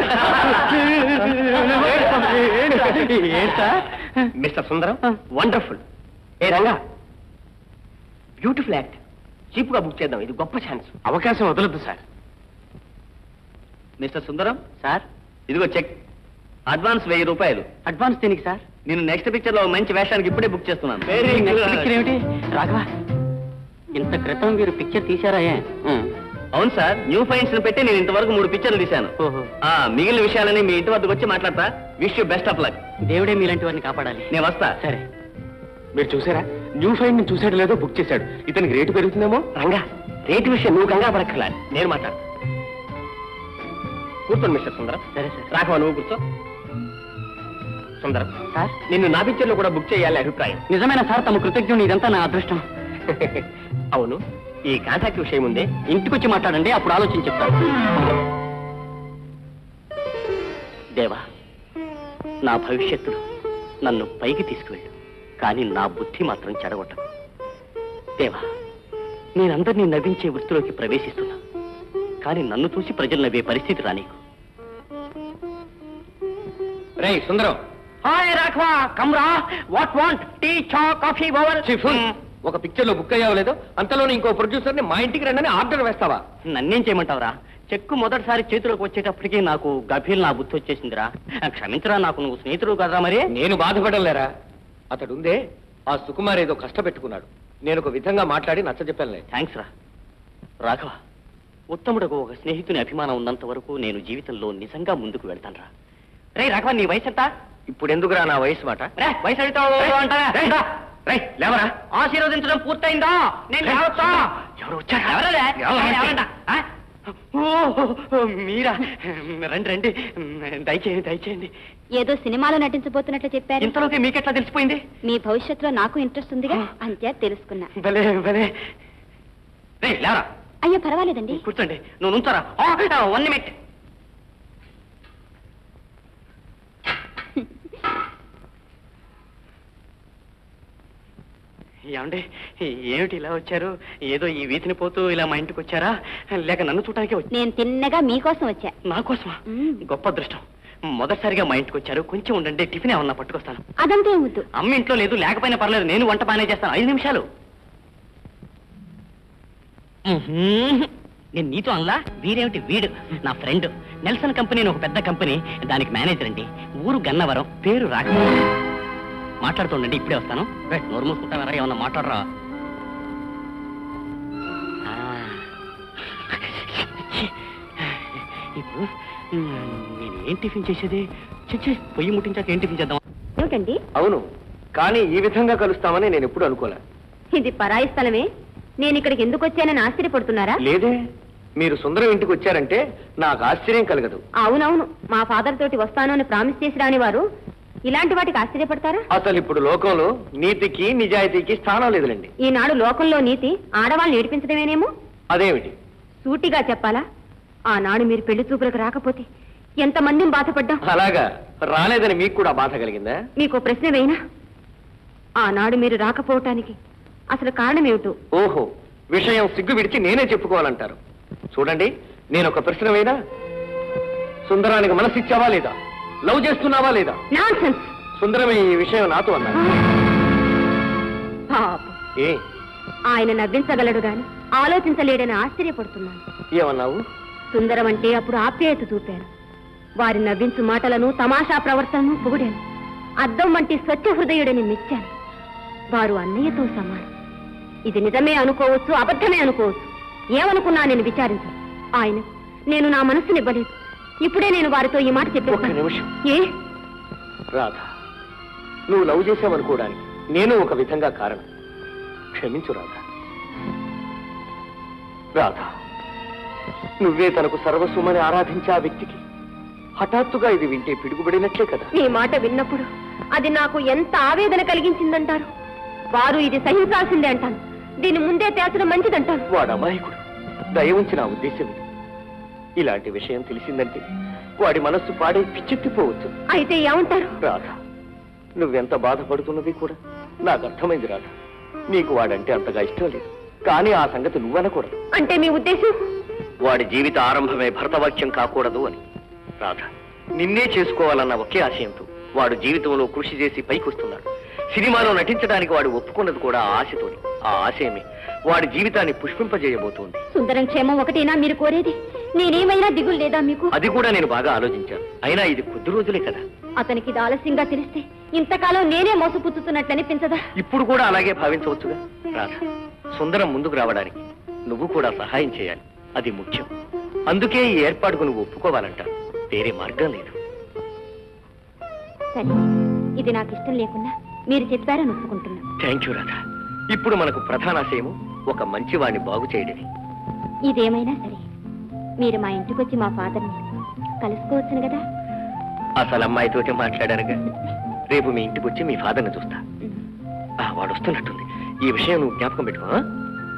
మిస్టర్ సుందరం వండర్ఫుల్ ఏ రంగా బ్యూటిఫుల్ యాక్ట్ చీప్ గా బుక్ చేద్దాం ఇది గొప్ప ఛాన్స్ అవకాశం వదలొద్దు సార్ మిస్టర్ సుందరం సార్ ఇదిగో చెక్ అడ్వాన్స్ వెయ్యి రూపాయలు అడ్వాన్స్ దేనికి సార్ నేను నెక్స్ట్ పిక్చర్ లో మంచి వేషానికి ఇప్పుడే బుక్ చేస్తున్నాను Very good. నెక్స్ట్ పిక్చర్ ఏమిటి రాఘవ ఇంత క్రితం మీరు పిక్చర్ తీశారా ఏ? అవును సార్ న్యూ ఫైన్స్ ని పెట్టి నేను ఇంతవరకు మూడు పిక్చర్లు తీశాను ఓహో ఆ మిగిలిన విషయాలని మీ ఇంటి వద్దకు వచ్చి మాట్లాడతా wish you best of luck దేవుడే మీలాంటి వారిని కాపాడాలి నేను వస్తా సరే మీరు చూసారా న్యూ ఫైన్ ని చూసాడు లేదో బుక్ చేశాడు ఇతనికి రేటు పెరుగుతుందేమో రంగా రేటు విషయం నువ్వు కంగా పడక్కలాలి నేను మాట్లాడు కూర్చోండి మిస్టర్ సుందరం సరే సార్ రాఘవ నువ్వు కూర్చో సుందరం సార్ నిన్ను నా పిక్చర్ లో కూడా బుక్ చేయాలి అభిప్రాయం నిజమైన సార్ తమ కృతజ్ఞుని ఇదంతా నా అదృష్టం అవును ఈ కాంటాక్ట్ విషయం ఉందే ఇంటికొచ్చి మాట్లాడండి అప్పుడు ఆలోచించి చెప్తాను దేవా నా భవిష్యత్తులో నన్ను పైకి తీసుకువెళ్ళు కానీ నా బుద్ధి మాత్రం చెడగొట్టకు దేవా నేనందరినీ నవ్వించే వృత్తిలోకి ప్రవేశిస్తున్నా కానీ నన్ను చూసి ప్రజలు నవ్వే పరిస్థితి రానీకు రే సుందరం హాయ్ రాఘవా కమ్రా వాట్ వాంట్ టీ చా కాఫీ ఓవర్ ఒక పిక్చర్ లో బుక్ అయ్యావు లేదో అంతలోనే ఇంకో ప్రొడ్యూసర్ ని మా ఇంటికి రండి ఆర్డర్ వేస్తావా నన్నేం చేయమంటావురా చెక్కు మొదటిసారి చేతిలోకి వచ్చేటప్పటికి నాకు గభీర్ నా బుద్ధి వచ్చేసిందిరా క్షమించరా నాకు నువ్వు స్నేహితుడు కదా మరి నేను బాధపడలేరా అతడుందే ఆ సుకుమార్ ఏదో కష్టపెట్టుకున్నాడు నేను ఒక విధంగా మాట్లాడి నచ్చ చెప్పానులే థ్యాంక్స్ రా రాఘవ ఉత్తముడకు ఒక స్నేహితుని అభిమానం ఉన్నంత వరకు నేను జీవితంలో నిజంగా ముందుకు వెళ్తాను రా రే రాఘవ నీ వయసు ఎంత ఇప్పుడు ఎందుకురా నా వయసు మాట రే వయసు అడుగుతావు అంటావా? రేయ్, దా. రేయ్, లేవరా ఆశీర్వదించడం పూర్తయిందా నేను రేయ్, లేవచ్చా? ఎవరు వచ్చారా? ఎవరదే? ఎవరు? ఎవరంట? ఆ? ఓ, మీరా రండి రండి దయచేయండి దయచేయండి ఏదో సినిమాలో నటించబోతున్నట్లు చెప్పారు ఇంతలోకి మీకెట్లా తెలిసిపోయింది మీ భవిష్యత్తులో నాకు ఇంట్రెస్ట్ ఉందిగా అంతే తెలుసుకున్నా భలే భలే రే లేవరా అయ్యో పర్వాలేదండి కూర్చోండి నువ్వు నుంచారా వన్ నిమిట్ ఏమండి ఏమిటి ఇలా వచ్చారు ఏదో ఈ వీధిని పోతూ ఇలా మా ఇంటికి వచ్చారా లేక నన్ను చూడటానికి వచ్చి నేను తిన్నగా మీకోసం వచ్చా నా కోసమా మ్మ్. గొప్ప అదృష్టం మొదటిసారిగా మా ఇంటికి వచ్చారు కొంచెం ఉండండి టిఫిన్ ఏమన్నా పట్టుకొస్తాను అదంతా ఏమొద్దు అమ్మ ఇంట్లో లేదు లేకపోయినా పర్లేదు నేను వంట బాగానే చేస్తాను ఐదు నిమిషాలు మ్మ్హ్మ్. నేను నీతో అనలా వీరేమిటి వీడు నా ఫ్రెండ్ నెల్సన్ కంపెనీ అని ఒక పెద్ద కంపెనీ దానికి మేనేజర్ అండి ఊరు గన్నవరం పేరు రాక మాట్లాడుతుండండి ఇప్పుడే వస్తాను రే, నోరు మూసుకుంటావరా ఏమన్నా మాట్లాడరా ఆ. ఇప్పుడు మ్, నేను ఏం టిఫిన్ చేసేది చిచ్చి పొయ్యి ముట్టించాక ఏం టిఫిన్ చేద్దాం ఏమిటండి అవును కానీ ఈ విధంగా కలుస్తామని నేను ఎప్పుడు అనుకోలే ఇది పరాయి స్థలమే నేను ఇక్కడికి ఎందుకు వచ్చానని ఆశ్చర్యపడుతున్నారా లేదే మీరు సుందరం ఇంటికి వచ్చారంటే నాకు ఆశ్చర్యం కలగదు అవునవును మా ఫాదర్ తోటి వస్తాను అని ప్రామిస్ చేసి రాని వారు ఇలాంటి వాటికి ఆశ్చర్యపడతారా అసలు ఇప్పుడు లోకంలో నీతికి నిజాయితీకి స్థానం లేదులేండి ఈనాడు లోకంలో నీతి ఆడవాళ్ళని ఏడిపించడమేనేమో అదేమిటి సూటిగా చెప్పాలా ఆనాడు మీరు పెళ్లి చూపులకు రాకపోతే ఎంతమందిని బాధపడ్డాం అలాగా రాలేదని మీకు కూడా బాధ కలిగిందా మీకు ప్రశ్న వేయినా ఆనాడు మీరు రాకపోవటానికి అసలు కారణమేమిటో ఓహో విషయం సిగ్గు విడిచి నేనే చెప్పుకోవాలంటారు చూడండి నేను ఒక ప్రశ్న వేయనా సుందరానికి మనసిచ్చావా లేదా లవ్ చేస్తున్నావా లేదా నాన్సెన్స్ సుందరమే ఈ విషయం నాతో అన్నారు పాపం ఏ ఆయన నవ్వించగలడు గాని ఆలోచించలేడని ఆశ్చర్యపడుతున్నాను ఏమన్నావు సుందరం అంటే అప్పుడు ఆప్యాయత చూపాను వారి నవ్వించు మాటలను తమాషా ప్రవర్తనను పొగిడాను అద్దం వంటి స్వచ్ఛ హృదయుడని మెచ్చాను వారు అన్నయ్యతో సమానం ఇది నిజమే అనుకోవచ్చు అబద్ధమే అనుకోవచ్చు ఏమనుకున్నా నేను విచారించను ఆయన నేను నా మనస్సునివ్వలేదు ఇప్పుడే నేను వారితో ఈ మాట ఒక్క చెప్పేస్తాను నిమిషం ఏ రాధ నువ్వు లవ్ చేసావనుకోవడానికి నేను ఒక విధంగా కారణం క్షమించు రాధ రాధ నువ్వే తనకు సర్వస్వమని ఆరాధించే ఆ వ్యక్తికి హఠాత్తుగా ఇది వింటే పిడుగుబడినట్లే కదా నీ మాట విన్నప్పుడు అది నాకు ఎంత ఆవేదన కలిగించిందంటారు వారు ఇది సహించాల్సిందే అంటాను దీని ముందే తేల్చడం మంచిదంటాను వాడు అమాయకుడు దయ ఉంచి నా ఉద్దేశం ఇది. ఇలాంటి విషయం తెలిసిందంటే వాడి మనస్సు పాడే పిచ్చెత్తిపోవచ్చు అయితే ఏమంటారు రాధ నువ్వెంత బాధపడుతున్నది కూడా నాకు అర్థమైంది రాధ నీకు వాడంటే అంతగా ఇష్టం లేదు కానీ ఆ సంగతి నువ్వనకూడదు అంటే మీ ఉద్దేశం వాడి జీవిత ఆరంభమే భరతవాక్యం కాకూడదు అని రాధ నిన్నే చేసుకోవాలన్న ఒకే ఆశయంతో వాడు జీవితంలో కృషి చేసి పైకొస్తున్నాడు సినిమాలో నటించడానికి వాడు ఒప్పుకున్నది కూడా ఆ ఆశతోని ఆ ఆశయమే వాడి జీవితాన్ని పుష్పింపజేయబోతోంది సుందరం క్షేమం ఒకటేనా మీరు కోరేది నేనేమైనా దిగులు లేదా మీకు అది కూడా నేను బాగా ఆలోచించాను అయినా ఇది కొద్ది రోజులే కదా అతనికి ఇది ఆలస్యంగా తెలిస్తే ఇంతకాలం నేనే మోసపుచ్చుతున్నట్లు అనిపించదా ఇప్పుడు కూడా అలాగే భావించవచ్చుగా రాధ సుందరం ముందుకు రావడానికి నువ్వు కూడా సహాయం చేయాలి అది ముఖ్యం అందుకే ఈ ఏర్పాటుకు నువ్వు ఒప్పుకోవాలంట వేరే మార్గం లేదు సరే ఇది నాకు ఇష్టం లేకుండా మీరు చెప్పారని ఒప్పుకుంటున్నా థ్యాంక్ యూ రాధ ఇప్పుడు మనకు ప్రధాన ఆశయము ఒక మంచి వాడిని బాగు చేయడమే ఇదేమైనా సరే మీరు మా ఇంటికి వచ్చి మా ఫాదర్ని కలుసుకోవచ్చును కదా అసలు అమ్మాయితోటి మాట్లాడానుగా రేపు మీ ఇంటికి వచ్చి మీ ఫాదర్ని చూస్తా ఆ, వాడు వస్తున్నట్టుంది ఈ విషయం నువ్వు జ్ఞాపకం పెట్టుకో ఆ?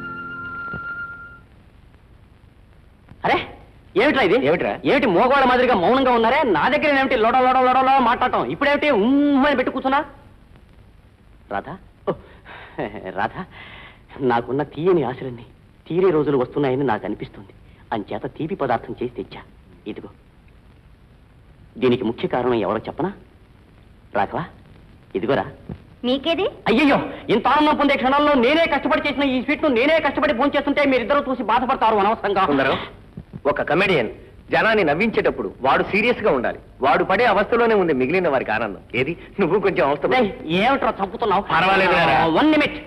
అరే ఏమిట్రా ఇది ఏమిట్రా? ఏమిటి మోగవాళ్ళ మాదిరిగా మౌనంగా ఉన్నారే నా దగ్గర ఏమిటి లోడ లోడ లోడ లోడ మాట్లాడటం ఇప్పుడేమిటి ఉమ్మని పెట్టి కూర్చున్నా రాధా ఓ, రాధా నాకున్న తీయని ఆశలన్నీ తీరే రోజులు వస్తున్నాయని నాకు అనిపిస్తుంది అంచేత తీపి పదార్థం చేసి తెచ్చా ఇదిగో దీనికి ముఖ్య కారణం ఎవరో చెప్పనా రాఘవా ఇదిగోరా మీకేది అయ్యయ్యో ఇంత ఆనందం పొందే క్షణంలో నేనే కష్టపడి చేసిన ఈ స్వీట్ ను నేనే కష్టపడి భోంచేస్తుంటే మీరిద్దరూ చూసి బాధపడతారు అనవసరంగా సుందరం ఒక కమెడియన్ జనాన్ని నవ్వించేటప్పుడు వాడు సీరియస్ గా ఉండాలి వాడు పడే అవస్థలోనే ఉంది మిగిలిన వారికి ఆనందం ఏది నువ్వు కొంచెం అవస్థ పడు. ఏయ్, ఏమిట్రా చంపుతున్నావు పర్వాలేదు రా. వన్ నిమిట్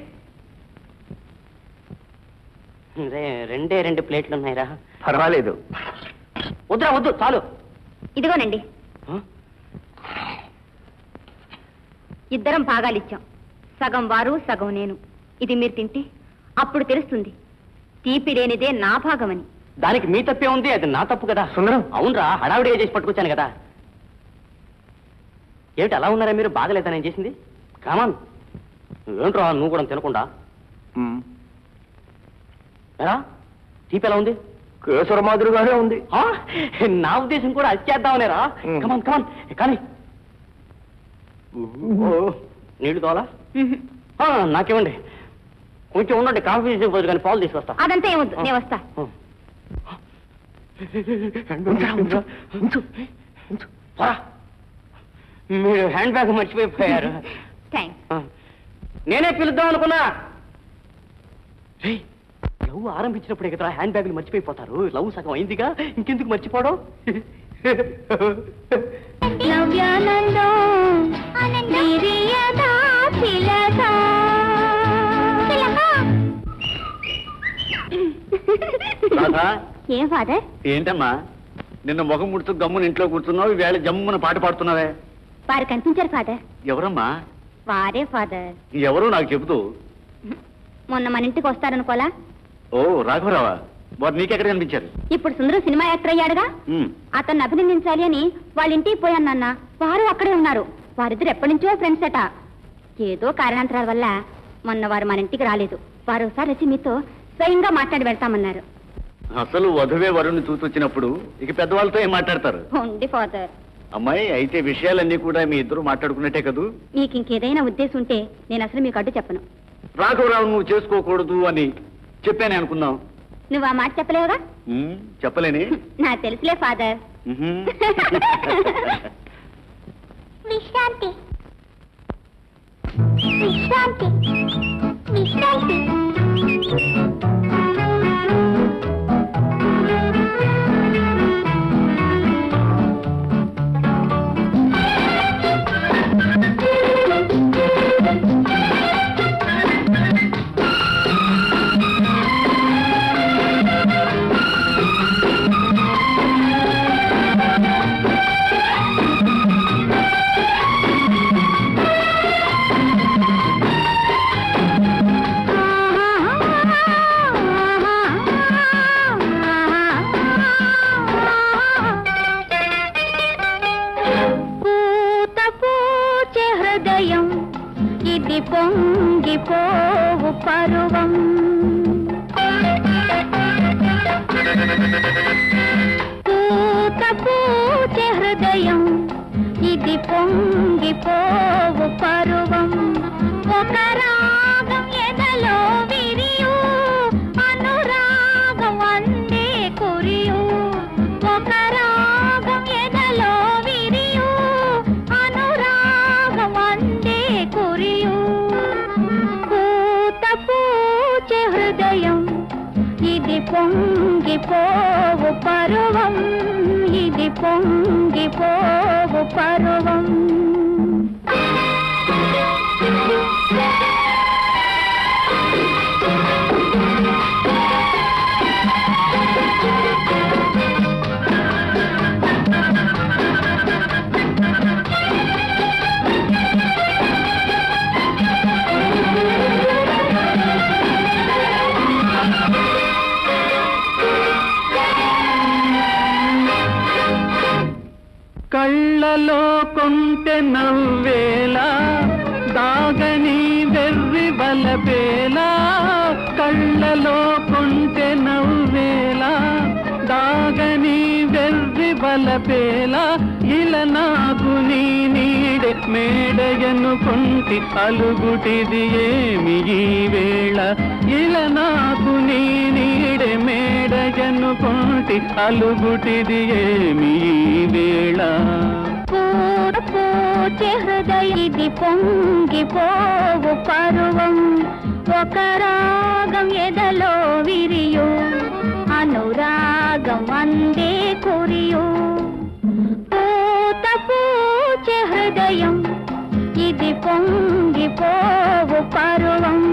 రెండే రెండు ప్లేట్లు ఉన్నాయిరా పర్వాలేదు వద్దురా వద్దు చాలు ఇదిగోనండి ఆ? ఇద్దరం భాగాలిచ్చాం సగం వారు సగం నేను ఇది మీరు తింటే అప్పుడు తెలుస్తుంది తీపి లేనిదే నా భాగమని దానికి మీ తప్పే ఉంది అది నా తప్పు కదా సుందరం. అవునరా హడావిడిగా చేసి పట్టుకొచ్చాను కదా ఏమిటి అలా ఉన్నారా మీరు బాగలేదా నేను చేసింది కామాన్ ఏంట్రా నువ్వు కూడా తినకుండా ఎరా తీపి ఎలా ఉంది కేసర మాదిరిగానే ఉంది ఆ? నా ఉద్దేశం కూడా అది చేద్దామనేరా మ్. కమాన్ కమాన్ కానీ ఓ, నీళ్లు కావాలా ఆ, నాకేమండి కొంచెం ఉండండి కాఫీ చేసేపోదు కానీ పాలు తీసుకొస్తా అదంతా ఏమొద్దు నేను వస్తా పోరా. మీరు హ్యాండ్ బ్యాగ్ మర్చిపోయిపోయారు థ్యాంక్స్ ఆ. నేనే పిలుద్దాం అనుకున్నా రేయ్, లవ్ ఆరంభించినప్పుడే కదా హ్యాండ్ బ్యాగులు మర్చిపోయిపోతారు లవ్ సగం అయిందిగా ఇంకెందుకు మర్చిపోవడం నవ్యానందో నిర్యదా చిలక రాధా ఏం ఫాదర్ ఏంటమ్మా నిన్న ముఖం ముడుతూ గమ్మున ఇంట్లో కూర్చున్నావు ఈవేళ జమ్మున పాట పాడుతున్నావే వారు కనిపించారు ఫాదర్ ఎవరమ్మా వారే ఫాదర్ ఎవరు నాకు చెబుతూ మొన్న మన ఇంటికి వస్తారనుకోలా ఓ రాఘవరావా వారు నీకెక్కడ కనిపించారు ఇప్పుడు సుందరం సినిమా యాక్టర్ అయ్యాడుగా ఉమ్, అతన్ని అభినందించాలి అని వాళ్ళ ఇంటికి పోయాను నాన్న వారు అక్కడే ఉన్నారు వారిద్దరు ఎప్పటి నుంచో ఫ్రెండ్స్ అట ఏదో కారణాంతరాల వల్ల మొన్న వారు మన ఇంటికి రాలేదు వారు ఒకసారి వచ్చి మీతో స్వయంగా మాట్లాడి వెళ్తామన్నారు అసలు వధువే వరుణ్ణి చూసొచ్చినప్పుడు ఇక పెద్దవాళ్ళతో ఏం మాట్లాడతారు ఉంది ఫాదర్ అమ్మాయి అయితే విషయాలన్నీ కూడా మీ ఇద్దరు మాట్లాడుకున్నట్టే కదూ మీకు ఇంకేదైనా ఉద్దేశం ఉంటే నేను అసలు మీకు అడ్డు చెప్పను రాఘవరావు నువ్వు చేసుకోకూడదు అని చెప్పానే అనుకుందాం నువ్వు ఆ మాట చెప్పలేవుగా ఉమ్, చెప్పలేని నాకు తెలుసులే ఫాదర్ ఉహుం. విశ్రాంతి విశ్రాంతి విశ్రాంతి ఇది పొంగిపోవు పరువం పూత పూచే హృదయం ఇది పొంగిపోవు పరువం ఒక రాగం ఎదలో విరియు అనురాగం అందే కురియు ఒక రాగం ఎదలో విరియు అనురాగం అందే కురియు పూత పూచే హృదయం ఇది పొంగిపోవు పరువం ఇది పొంగిపోవు పరువం కళ్ళలో కొంటె నవ్వేలా దాగని వెర్రి బలపేలా కళ్ళలో కొంటె నవ్వేలా దాగని వెర్రి బలపేలా ఇలా నాకు నీ నీడే మేడయను కొంటి అలుగుటిది ఏమి ఈ వేళ ఇలా నాకు నీ నీడే మేడయను కొంటి అలుగుటిది ఏమి ఈ వేళ పూత పూచే హృదయ ఇది పొంగిపోవు పరువం ఒక రాగం ఎదలో విరియు అనురాగం అందే కురియు పూత పూచే హృదయం ఇది పొంగిపోవు పరువం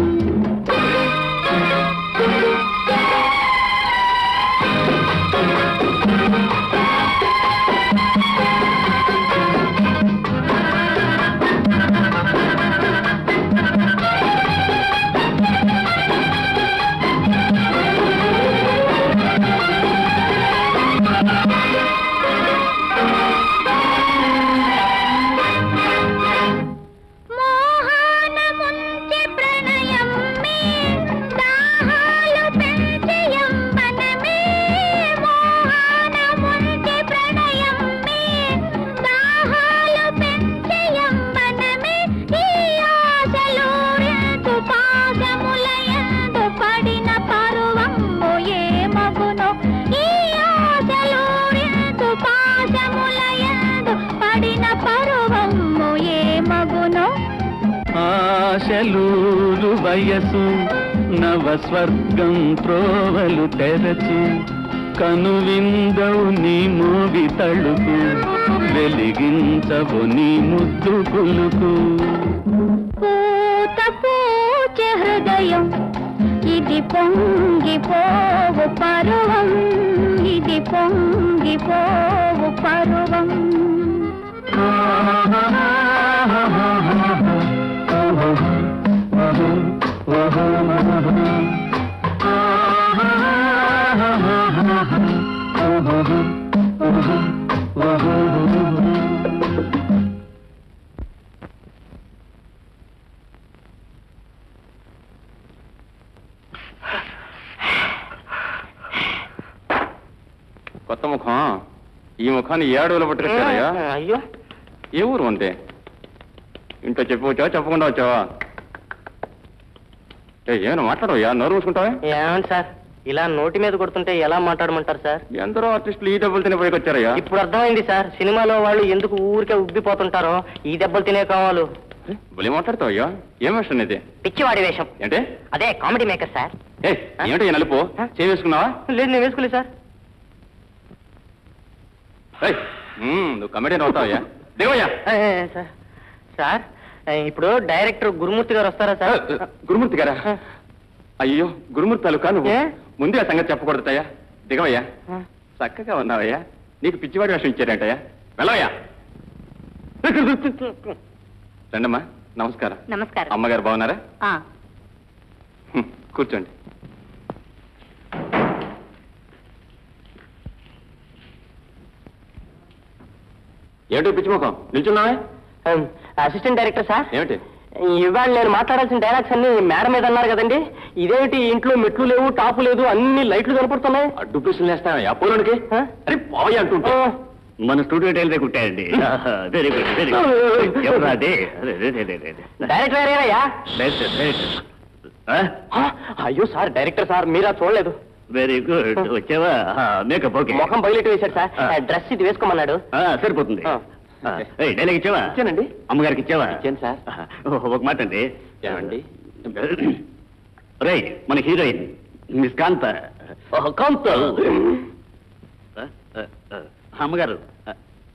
మోహన ముంచె ప్రణయం మే దాహాలు పెంచె యంబనమే మోహన ముంచె ప్రణయం మే దాహాలు పెంచె యంబనమే ఈ ఆశలు రేతు పాదములయందు పడిన పరువము ఏ మగునో ఈ ఆశలు రేతు పాదములయందు పడిన పరువము ఏ మగునో ఆశలూరు వయసు నవ స్వర్గం త్రోవలు తెరచు కనువిందవు నీ మోవి తళుకు వెలిగించవు నీ ముద్దు పులుకు పూత పూచే హృదయం ఇది పొంగిపోవు పరువం ఇది పొంగిపోవు పరువం కొత్త ముఖం ఈ ముఖాన్ని ఏడుగులు పట్టుకొచ్చారయ్యా అయ్యో ఏ ఊరు అంటే ఇంట్లో చెప్పి వచ్చావా చెప్పకుండా వచ్చావా ఏ ఏమైనా మాట్లాడవయ్యా నోరు మూసుకుంటావా ఏమండి సార్ ఇలా నోటి మీద కొడుతుంటే ఎలా మాట్లాడమంటారు సార్ ఎందరో ఆర్టిస్టులు ఈ డబ్బులు తిని పైకి వచ్చారయ్యా ఇప్పుడు అర్థమైంది సార్ సినిమాలో వాళ్ళు ఎందుకు ఊరికే ఉబ్బిపోతుంటారో ఈ దెబ్బలు తినే కావాలి బలి మాట్లాడతావయ్యా ఏం వేషన్ ఇది పిచ్చివాడి వేషం ఏంటే అదే కామెడీ మేకర్ సార్ ఏ ఏమిటి నలుపు చేయి వేసుకున్నావా లేదు నేను వేసుకోలేదు సార్ ఏయ్, మ్మ్, నువ్వు కమెడియన్ అవుతావయ్యా దిగవయ్యా ఏ, ఏ, సార్ సార్ ఏ, ఇప్పుడు డైరెక్టర్ గురుమూర్తి గారు వస్తారా సార్ గురుమూర్తి గారా అయ్యో గురుమూర్తి తాలూకా నువ్వు ఏ? ముందే ఆ సంగతి చెప్పకూడదయ్యా దిగవయ్యా ఆ. చక్కగా ఉన్నావయ్యా నీకు పిచ్చివాడి వేషం ఇచ్చారంటయ్యా వెళ్ళవయ్యా రండమ్మా నమస్కారం నమస్కారం అమ్మగారు బాగున్నారా ఆ, హ్మ్, కూర్చోండి ఏమిటి పిచ్చి ముఖం నిల్చున్నావే అసిస్టెంట్ డైరెక్టర్ సార్ ఏమిటి ఇవాళ నేను మాట్లాడాల్సిన డైలాగ్స్ అన్ని మేడం మీద అన్నారు కదండి ఇదేమిటి ఇంట్లో మెట్లు లేవు టాపు లేదు అన్ని లైట్లు కనపడుతున్నాయి అడ్డు పిసులు వేస్తాను అపోలోనికి ఆ? అరే పోయి అంటుంటే ఆ, మన స్టూడియో టైలరే కుట్టాయండి వెరీ గుడ్ వెరీ గుడ్ ఎవరు అదే అదే అదే అదే అదే డైరెక్టర్ గారేనయ్యా డైరెక్టర్ డైరెక్టర్ ఆ, అయ్యో సార్ డైరెక్టర్ సార్ మీరా చూడలేదు వెరీ గుడ్ వచ్చావా మేకప్ ఓకే ముఖం బయట వేశాడు సార్ ఆ. డ్రెస్ ఇది వేసుకోమన్నాడు ఆ, సరిపోతుంది ఆ. ఆ, ఏయ్, డైలాగ్ ఇచ్చావా ఇచ్చానండి. అమ్మగారికి ఇచ్చావా ఇచ్చాను సార్. ఆహా, ఓ, ఒక మాట అండి ఏమండి? రే మన హీరోయిన్ మిస్ కాంత కాంత ఆ, ఆ, ఆ, అమ్మగారు ఆ,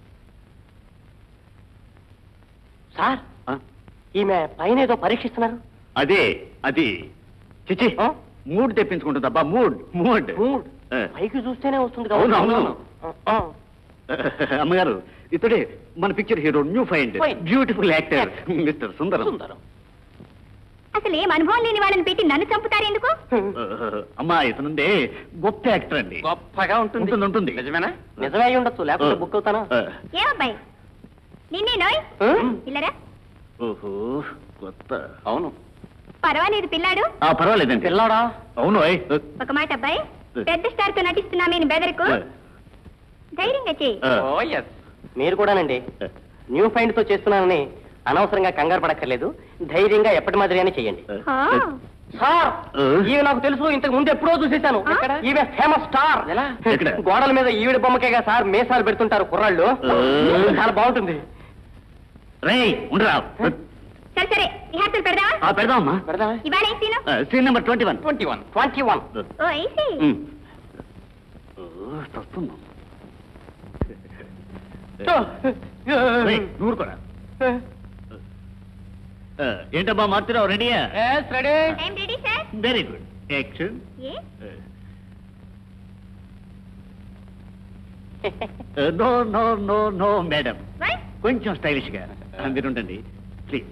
సార్ ఆ, ఈమె పైన ఏదో పరీక్షిస్తున్నారు అదే అది చిచి ఆ? మూడ్ తెప్పించుకుంటుంది అబ్బా మూడ్ మూడ్ మూడ్. ఆ. పైకి చూస్తేనే వస్తుంది అవును, కదా అవును. ఆ, ఆ. అమ్మగారు ఇతడే మన picture hero new find Fine. Beautiful actor mister Sundaram Sundaram అసలు ఏం అనుభవం లేని వాళ్ళని పెట్టి నన్ను చంపుతారు ఎందుకు అమ్మా ఇతనుండే గొప్ప యాక్టర్ అండి గొప్పగా ఉంటుంది ఉంటుంది ఉంటుంది నిజమేనా నిజమే అయి ఉండొచ్చు లేకపోతే ఆ. బుక్ అవుతానా ఆ. ఏమబ్బాయి నిన్నే నోయ్ ఆ? ఇల్లరా ఓహో కొత్త అవును పర్వాలేదు పిల్లాడు ఆ పర్వాలేదండి పిల్లాడా అవును ఓయ్. ఒక మాట అబ్బాయి పెద్ద స్టార్ తో నటిస్తున్నామేని బెదరకు ధైర్యంగా చెయ్యి ఆ. ఓ ఎస్ మీరు కూడానండి న్యూ ఫైండ్ తో చేస్తున్నానని అనవసరంగా కంగారు పడక్కర్లేదు ధైర్యంగా ఎప్పటి మాదిరిగానే చెయ్యండి ఆ. సార్ ఆ? ఈమె నాకు తెలుసు ఇంతకు ముందు ఎప్పుడో చూసేశాను ఆ? ఎక్కడ? ఈమె ఫేమస్ స్టార్ ఎలా? ఎక్కడ? గోడల మీద ఈవిడ బొమ్మకేగా సార్ మేసాలు పెడుతుంటారు కుర్రాళ్ళు ఆ? చాలా బాగుంటుంది రేయ్ ఉండరా సరే సరే రిహార్సల్ పెడదామా ఆ, పెడదామమ్మా పెడదామా ఇవాళ ఏం scene scene number twenty one twenty one twenty one oh I see నూరు కూడా ఆ, ఏంటమ్మా మార్చురావు రెడీయా ready I'm ready sir very good action ఏ no no no no madam why కొంచెం స్టైలిష్ గా మీరు ఉండండి ప్లీజ్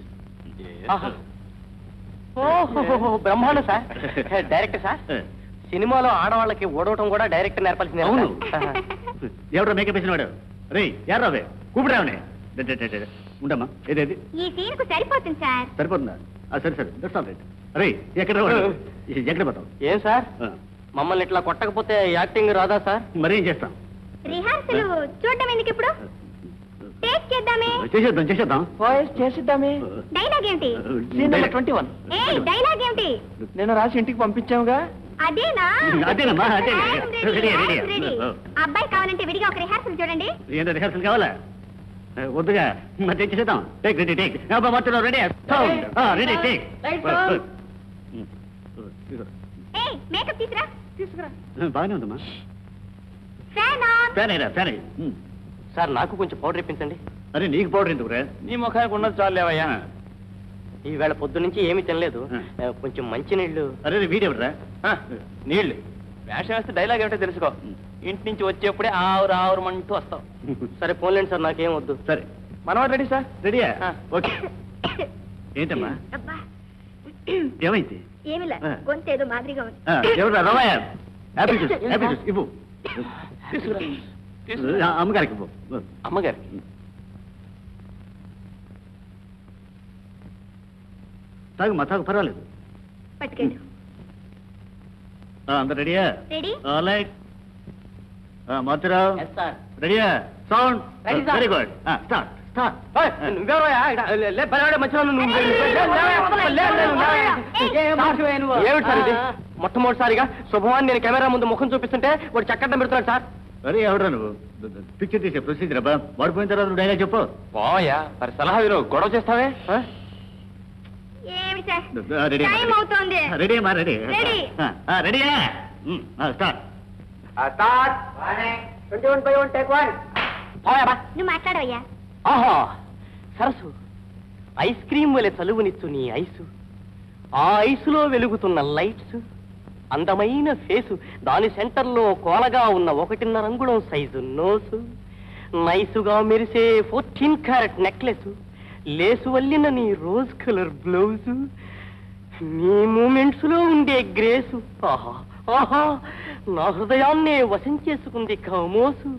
ఓహో బ్రహ్మాండం సార్ డైరెక్టర్ సార్ సినిమాలో ఆడవాళ్ళకి ఓడవటం కూడా డైరెక్టర్ నేర్పాల్సిందే అవును ఎవడో మేకప్ వేసిన వాడు రే యారు రావే కూపిడు రావనే ఉండమ్మా ఏదేది ఈ సీన్ కు సరిపోతుంది సార్ సరిపోతుందా ఆ, సరే సరే దట్స్ ఆల్ రైట్ రే ఎక్కడ రావాడు ఎక్కడ పోతావు ఏం సార్ ఆ, మమ్మల్ని ఇట్లా కొట్టకపోతే యాక్టింగ్ రాదా సార్ మరేం చేస్తాం రిహార్సల్ చూడడం ఎందుకు ఇప్పుడు టేక్ చేద్దామే చేసేద్దాం చేసేద్దాం వాయిస్ చేసిద్దామే డైలాగ్ ఏమిటి సీన్ నెంబర్ ట్వంటీ వన్ ఏ డైలాగ్ ఏమిటి నేను రాసి ఇంటికి పంపించాముగా అదేనా అదేనమ్మా, అదే. I am ready, ready, I am ready. ready. ఓ. అబ్బాయి కావాలంటే విడిగా ఒక రిహార్సల్ చూడండి ఏంటో రిహార్సల్ కావాలా ఆ, వద్దుగా మరి చేసేద్దాం టేక్ రెడీ టేక్ మొత్తం రెడీ సౌండ్ రెడీ టేక్ ఏ మేకప్ తీసురా తీసుకురా బాగానే ఉందమ్మా ఫ్యాన్ ఆన్ ఫ్యాన్ అయ్యా ఫ్యాన్ అయ్యి సార్ నాకు కొంచెం పౌడర్ ఇప్పించండి అరే నీకు పౌడర్ ఎందుకురా నీ ముఖానికి ఉన్నది చాలేవయ్యా ఈవేళ పొద్దు నుంచి ఏమీ తినలేదు ఆ. ఆ, కొంచెం మంచి నీళ్లు అరే వీడెవడరా నీళ్ళు వేషం వేస్తే డైలాగ్ ఏమిటో తెలుసుకో ఇంటి నుంచి వచ్చేప్పుడే ఆవురు ఆవురమంటూ వస్తావు సరే పోన్లేండి సార్ నాకేం వద్దు సరే మనవాడు రెడీ సార్ రెడీయా ఆ. ఓకే ఏంటమ్మా అబ్బా ఏమైంది ఏమిలా ఆ. గొంతు ఏదో మాదిరిగా ఉంది ఆ, ఎవరురా రవాయ యాపిల్ జ్యూస్ యాపిల్ జ్యూస్ ఇవ్వు తీసుకురా ఆ, అమ్మగారికి ఇవ్వు అమ్మగారికి తాగుమా తాగు పర్వాలేదు పట్టుకెళ్ళు ఆ, అందరు రెడీయా రెడీ లైట్ మారుతిరావు సార్ రెడీయా sound Ready, sir. Very good start start నువ్వెవరయ్యా మధ్యలో నువ్వు లే, లే, లే, లే, లే, లే, లే. ఏమిటి సార్ ఇది మొట్టమొదటిసారిగా శుభవాన్ని నేను కెమెరా ముందు ముఖం చూపిస్తుంటే వాడు చక్కడ్డం పెడుతున్నాడు సార్ అరే ఎవడరా నువ్వు పిక్చర్ తీసే ప్రొసీజర్ అబ్బా వాడిపోయిన తర్వాత నువ్వు డైలాగ్ చెప్పు పోయా మరి సలహా విను గొడవ చేస్తావే ఆ? ఏమిటి సార్ రెడీ టైం అవుతోంది రెడీ అమ్మా రెడీ Ready. రెడీయా స్టార్ట్ పోయాబా నువ్వు మాట్లాడవయ్యా ఆహా సరసు ఐస్ క్రీమ్ వలె చలువనిచ్చు నీ ఐసు ఆ ఐసులో వెలుగుతున్న లైట్స్ అందమైన ఫేసు దాని సెంటర్లో కోలగా ఉన్న ఒకటిన్నర అంగుళం సైజు నోసు నైసుగా మెరిసే ఫోర్టీన్ క్యారెట్ నెక్లెస్ లేసు వల్లిన నీ రోజ్ కలర్ బ్లౌజు నీ మూమెంట్స్ లో ఉండే గ్రేసు ఆహా ఆహా నా హృదయాన్నే వశం చేసుకుంది కమోసు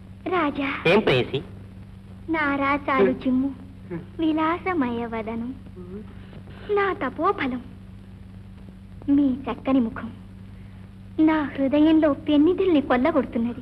రాజా ఏం ప్రేసి నారాచారు చిమ్ము విలాసమయ వదనం నా తపోఫలం మీ చక్కని ముఖం నా హృదయంలో పెన్నిదిల్ని కొల్లగొడుతున్నది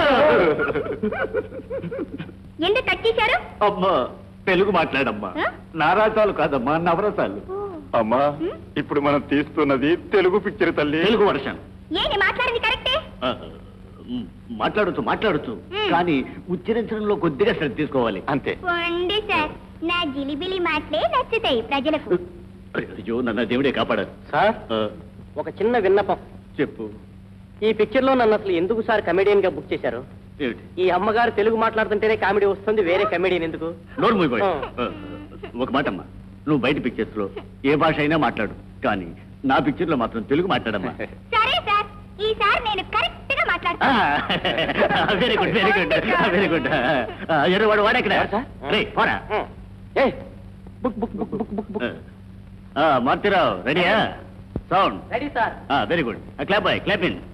ఎందుకు కట్ చేశారు అమ్మా తెలుగు మాట్లాడమ్మా ఆ? నారాసాలు కాదమ్మా నవరసాలు అమ్మా ఇప్పుడు మనం తీస్తున్నది తెలుగు పిక్చర్ తల్లి తెలుగు వర్షం ఏంటి మాట్లాడింది కరెక్టే ఆ, మ్, మాట్లాడొచ్చు మాట్లాడొచ్చు మ్. కానీ ఉచ్చరించడంలో కొద్దిగా శ్రద్ధ తీసుకోవాలి అంతే పోండి సార్ నా జిలిబిలి మాటలే నచ్చుతాయి ప్రజలకు అయ్యో నన్న దేవుడే కాపాడారు సార్ ఆ, ఒక చిన్న విన్నపం చెప్పు ఈ పిక్చర్ లో నన్ను అసలు ఎందుకు సార్ కమెడియన్ గా బుక్ చేశారు ఏమిటి ఈ అమ్మగారు తెలుగు మాట్లాడుతుంటేనే కామెడీ వస్తుంది వేరే కమెడియన్ ఎందుకు నోరు మూయబోయ్. ఆ. ఆ, ఒక మాట అమ్మా నువ్వు బయట పిక్చర్స్ లో ఏ భాష అయినా మాట్లాడు కానీ నా పిక్చర్ లో మాత్రం తెలుగు మాట్లాడమ్మా సరే సార్ ఈసారి నేను కరెక్ట్ గా మాట్లాడతాను very good very good very good ఎరు వాడు వాడెక్కడ రేయ్, పోరా ఏ book book book book book book ఆ, మార్తిరావు రెడీయా sound ready sir very good clap boy clap ఇన్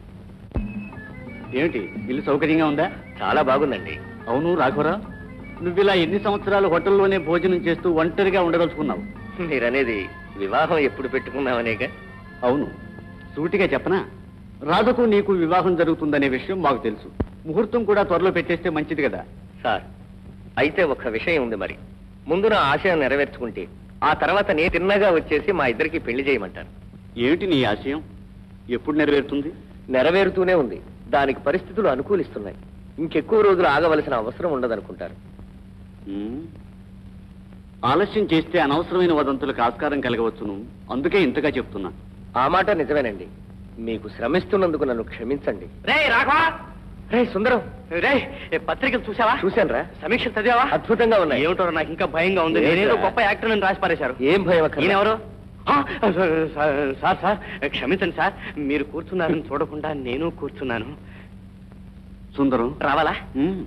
ఏమిటి ఇల్లు సౌకర్యంగా ఉందా చాలా బాగుందండి అవును రాఘవరా నువ్వు ఇలా ఎన్ని సంవత్సరాలు హోటల్లోనే భోజనం చేస్తూ ఒంటరిగా ఉండదలుచుకున్నావు మీరనేది వివాహం ఎప్పుడు పెట్టుకున్నామనేగా అవును సూటిగా చెప్పనా రాధకు నీకు వివాహం జరుగుతుందనే విషయం మాకు తెలుసు ముహూర్తం కూడా త్వరలో పెట్టేస్తే మంచిది కదా సార్ అయితే ఒక విషయం ఉంది మరి ముందు నా ఆశయం నెరవేర్చుకుంటే ఆ తర్వాత నే తిన్నగా వచ్చేసి మా ఇద్దరికి పెళ్లి చేయమంటారు ఏమిటి నీ ఆశయం ఎప్పుడు నెరవేరుతుంది నెరవేరుతూనే ఉంది దానికి పరిస్థితులు అనుకూలిస్తున్నాయి ఇంకెక్కువ రోజులు ఆగవలసిన అవసరం ఉండదనుకుంటారు ఉమ్. ఆలస్యం చేస్తే అనవసరమైన వదంతులకు ఆస్కారం కలగవచ్చును అందుకే ఇంతగా చెప్తున్నా ఆ మాట నిజమేనండి మీకు శ్రమిస్తున్నందుకు నన్ను క్షమించండి రే రాఘవా రే సుందరం రే పత్రికలు చూసావా చూశానురా సమీక్షలు చదివావా అద్భుతంగా ఉన్నాయి ఏమిటో నాకు ఇంకా భయంగా ఉంది ఏంట్రా? నేనేదో గొప్ప యాక్టర్ అని రాసి పారేశారు ఏం భయం ఈయన అక్కర్లేదు. ఎవరు ఆ, సార్ సార్ సార్ క్షమించండి సార్ మీరు కూర్చున్నారని చూడకుండా నేను కూర్చున్నాను సుందరం రావాలా ఉమ్.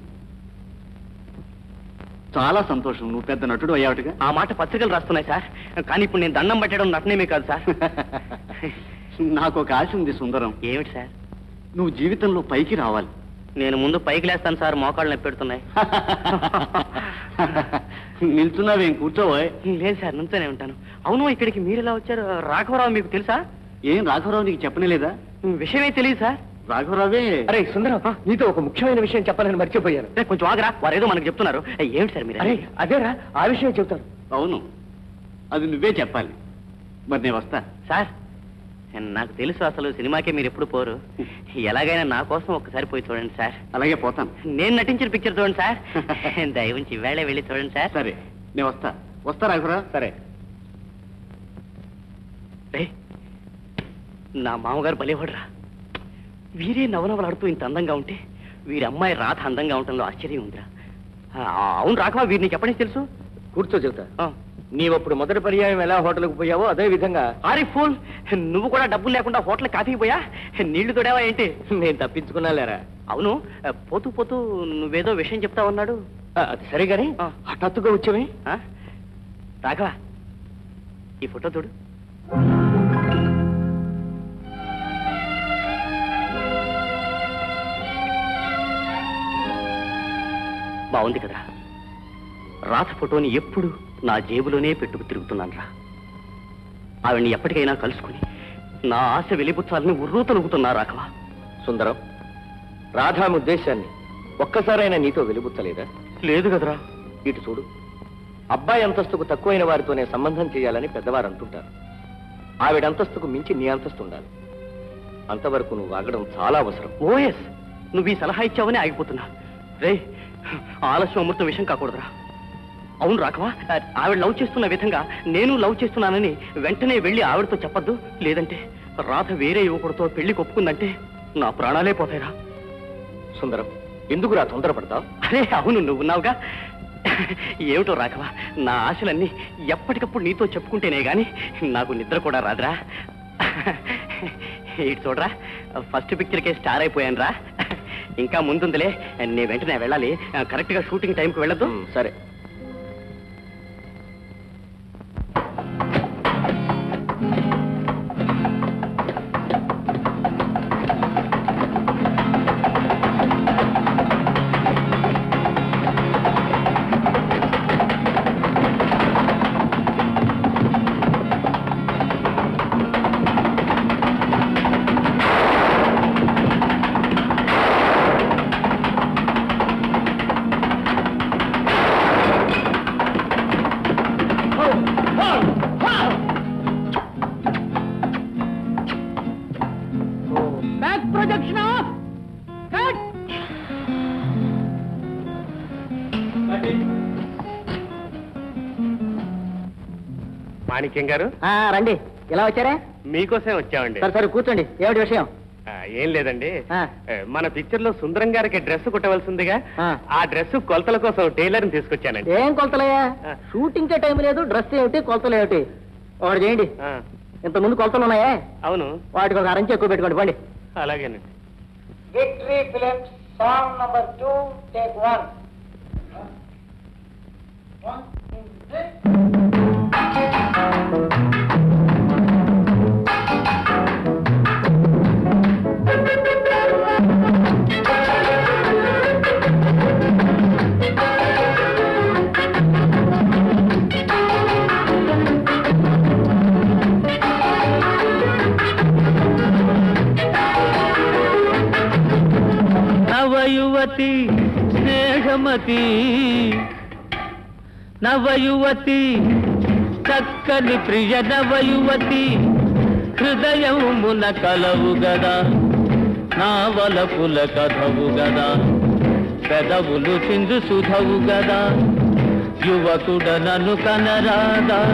చాలా సంతోషం నువ్వు పెద్ద నటుడు అయ్యావుగా ఆ మాట పత్రికలు రాస్తున్నాయి సార్ కానీ ఇప్పుడు నేను దండం పెట్టడం నటనేమే కాదు సార్ నాకు ఒక ఆశ ఉంది సుందరం ఏమిటి సార్ నువ్వు జీవితంలో పైకి రావాలి నేను ముందు పైకి లేస్తాను సార్ మోకాళ్ళు నొప్పి పెడుతున్నాయి నిల్చున్నావేం కూర్చోవోయ్ లేదు సార్ నుంచోనే ఉంటాను అవును ఇక్కడికి మీరు ఎలా వచ్చారు రాఘవరావు మీకు తెలుసా ఏం రాఘవరావు నీకు చెప్పనేలేదా విషయమే తెలియదు సార్ రాఘవరావే అరే సుందరం నీతో ఒక ముఖ్యమైన విషయం చెప్పాలని మర్చిపోయాను రే, కొంచెం ఆగరా వారు ఏదో మనకు చెప్తున్నారు ఏ, ఏమిటి సార్ మీరు అరే అనేది? అదేరా ఆ విషయం చెప్తాను అవును అది నువ్వే చెప్పాలి మరి నేను వస్తా సార్ నాకు తెలుసు అసలు సినిమాకే మీరు ఎప్పుడు పోరు ఎలాగైనా నా కోసం ఒక్కసారి పోయి చూడండి సార్ అలాగే పోతాను నేను నటించిన పిక్చర్ చూడండి సార్ దయవుంచి వేళ వెళ్ళి చూడండి సార్ సరే నేను వస్తా వస్తా రాఘవరావు సరే రే, నా మామగారు బలేవాడురా వీరే నవనవలాడుతూ ఇంత అందంగా ఉంటే వీరి అమ్మాయి రాధ అందంగా ఉండటంలో ఆశ్చర్యం ఉందిరా ఆ, అవును రాఘవా వీరిని చెప్పడానికి తెలుసు కూర్చో చెబుతా ఆ, నీవప్పుడు మొదటి పర్యాయం ఎలా హోటల్కి పోయావో అదే విధంగా ఆరి ఫూల్ నువ్వు కూడా డబ్బులు లేకుండా హోటల్ కాఫీకి పోయా నీళ్లు తోడావా ఏంటి నేను తప్పించుకున్నా లేరా అవును పోతూ పోతూ నువ్వేదో విషయం చెప్తా ఉన్నాడు ఆ, అది సరే గాని ఆ. హఠాత్తుగా వచ్చామే ఆ? రాఘవ ఈ ఫోటో చూడు బాగుంది కదరా రాధ ఫోటోని ఎప్పుడు నా జేబులోనే పెట్టుకు తిరుగుతున్నాను రా ఆవిడ్ని ఎప్పటికైనా కలుసుకుని నా ఆశ వెలిపుచ్చాలని ఉర్రూతలుగుతున్నా రాఘవ సుందరం రాధామి ఉద్దేశాన్ని ఒక్కసారైనా నీతో వెలుబుచ్చలేదా లేదు కదరా ఇటు చూడు అబ్బాయి అంతస్తుకు తక్కువైన వారితోనే సంబంధం చేయాలని పెద్దవారు అంటుంటారు ఆవిడ అంతస్తుకు మించి నీ అంతస్తు ఉండాలి అంతవరకు నువ్వు ఆగడం చాలా అవసరం ఓఎస్ నువ్వు ఈ సలహా ఇచ్చావని ఆగిపోతున్నా రే ఆలస్యం అమృతం విషయం కాకూడదురా అవును రాఘవా ఆవిడ లవ్ చేస్తున్న విధంగా నేను లవ్ చేస్తున్నానని వెంటనే వెళ్ళి ఆవిడతో చెప్పొద్దు లేదంటే రాధ వేరే యువకుడితో పెళ్లి కొప్పుకుందంటే నా ప్రాణాలే పోతాయిరా సుందరం ఎందుకురా తొందరపడతావు అరే అవును నువ్వున్నావుగా ఏమిటో రాఘవా నా ఆశలన్నీ ఎప్పటికప్పుడు నీతో చెప్పుకుంటేనే గాని నాకు నిద్ర కూడా రాదురా ఇటు చూడరా ఫస్ట్ పిక్చర్కే స్టార్ అయిపోయాను రా ఇంకా ముందుందిలే నీ వెంటనే వెళ్ళాలి కరెక్ట్గా షూటింగ్ టైంకి వెళ్ళదు ఉమ్, సరే మాణిక్యం గారు రండి ఇలా వచ్చారా మీకోసం వచ్చామండి సరే సరే కూర్చోండి ఏమిటి విషయం ఆ, ఏం లేదండి ఆ. ఏ, మన పిక్చర్ లో సుందరం గారికి డ్రెస్ కుట్టవలసిందిగా ఆ. ఆ డ్రెస్ కొలతల కోసం టైలర్ ని తీసుకొచ్చానండి ఏం కొలతలయ్యా ఆ. షూటింగ్ కే టైం లేదు డ్రెస్ ఏమిటి కొలతలు ఏమిటి ఒకటి చేయండి ఆ, ఇంత ముందు కొలతలు ఉన్నాయా అవును వాటికి ఒక అరంచి ఎక్కువ పెట్టుకోండి పండి అలాగేనండి victory Philips song number two take one నవయువతి స్నేహమతి నవయువతి చక్కని ప్రియ నవయువతి హృదయమున కలవు గదా నావలపుల కథవు గదా పెదవులు చిందు సుధవు గదా యువకుడ నన్ను కనరాదా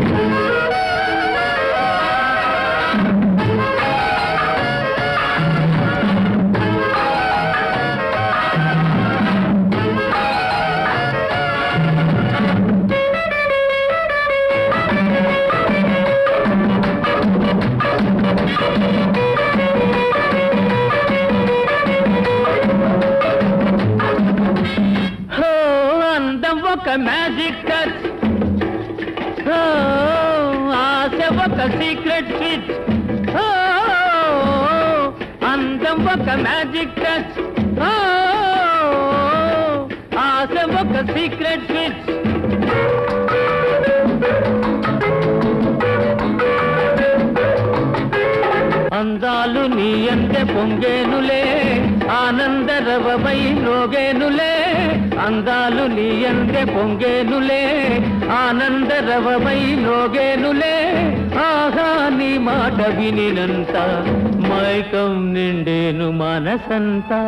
హో అందం ఒక మ్యాజిక్ టచ్ హో ఆశ ఒక సీక్రెట్ స్విచ్ హో అందం ఒక మ్యాజిక్ టచ్ హో ఆశ ఒక సీక్రెట్ స్విచ్ అందాలు నీ అంతే పొంగేనులే ఆనందరవమై రోగేనులే అందాలు నీ అంతే పొంగేనులే ఆనందరవమై రోగేనులే ఆహా నీ మాట వినినంత మైకం నిండేను మనసంతా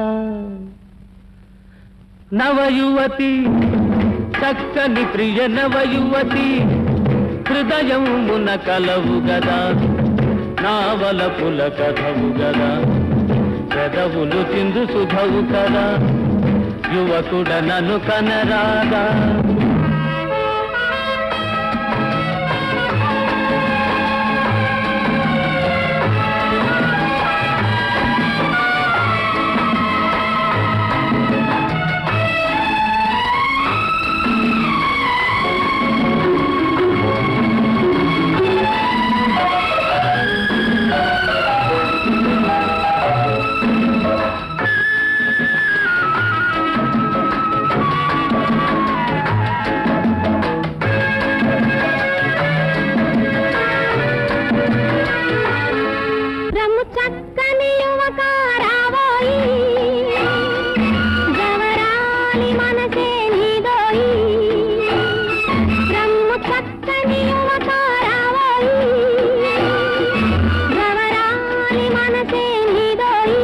నవయువతి చక్కని ప్రియ నవయువతి హృదయమున కలవు గదా నావలపుల కథవు గదా పెదవులు చిందు సుధవు కదా యువకుడ నన్ను కనరాదా రమ్ము చక్కని యువక రావోయి జవరాలి మనసే నీదోయి రమ్ము చక్కని యువక రావోయి జవరాలి మనసే నీదోయి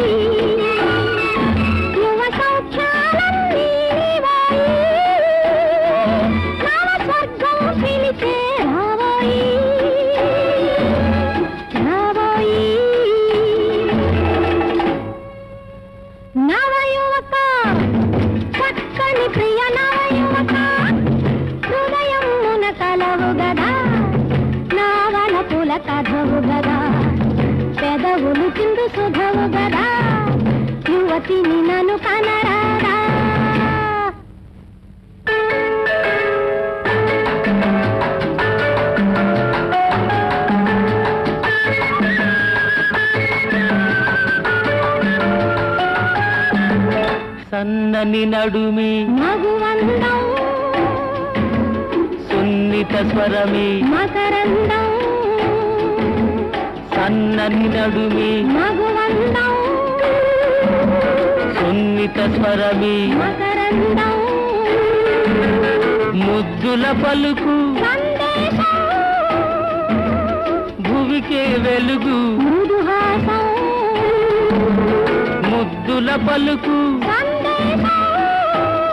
యువ సౌఖ్యాలన్నీ నీవోయి నవ స్వర్గం పిలిచే రావోయి రావోయి నవయువక చక్కని ప్రియ నవయువక హృదయమున కలవు గదా నావల పుల కథవు గదా పెదవులు చిందు సుధవు గదా యువతిని నన్ను కనరాదా సన్నని నడుమి మగువందం సున్నిత స్వరమి మకరందం సన్నని నడుమి మగువందం సున్నిత స్వరమి మకరందం ముద్దుల పలుకు సందేశం భువికే వెలుగు మృదుహాసం ముద్దుల పలుకు సందేశం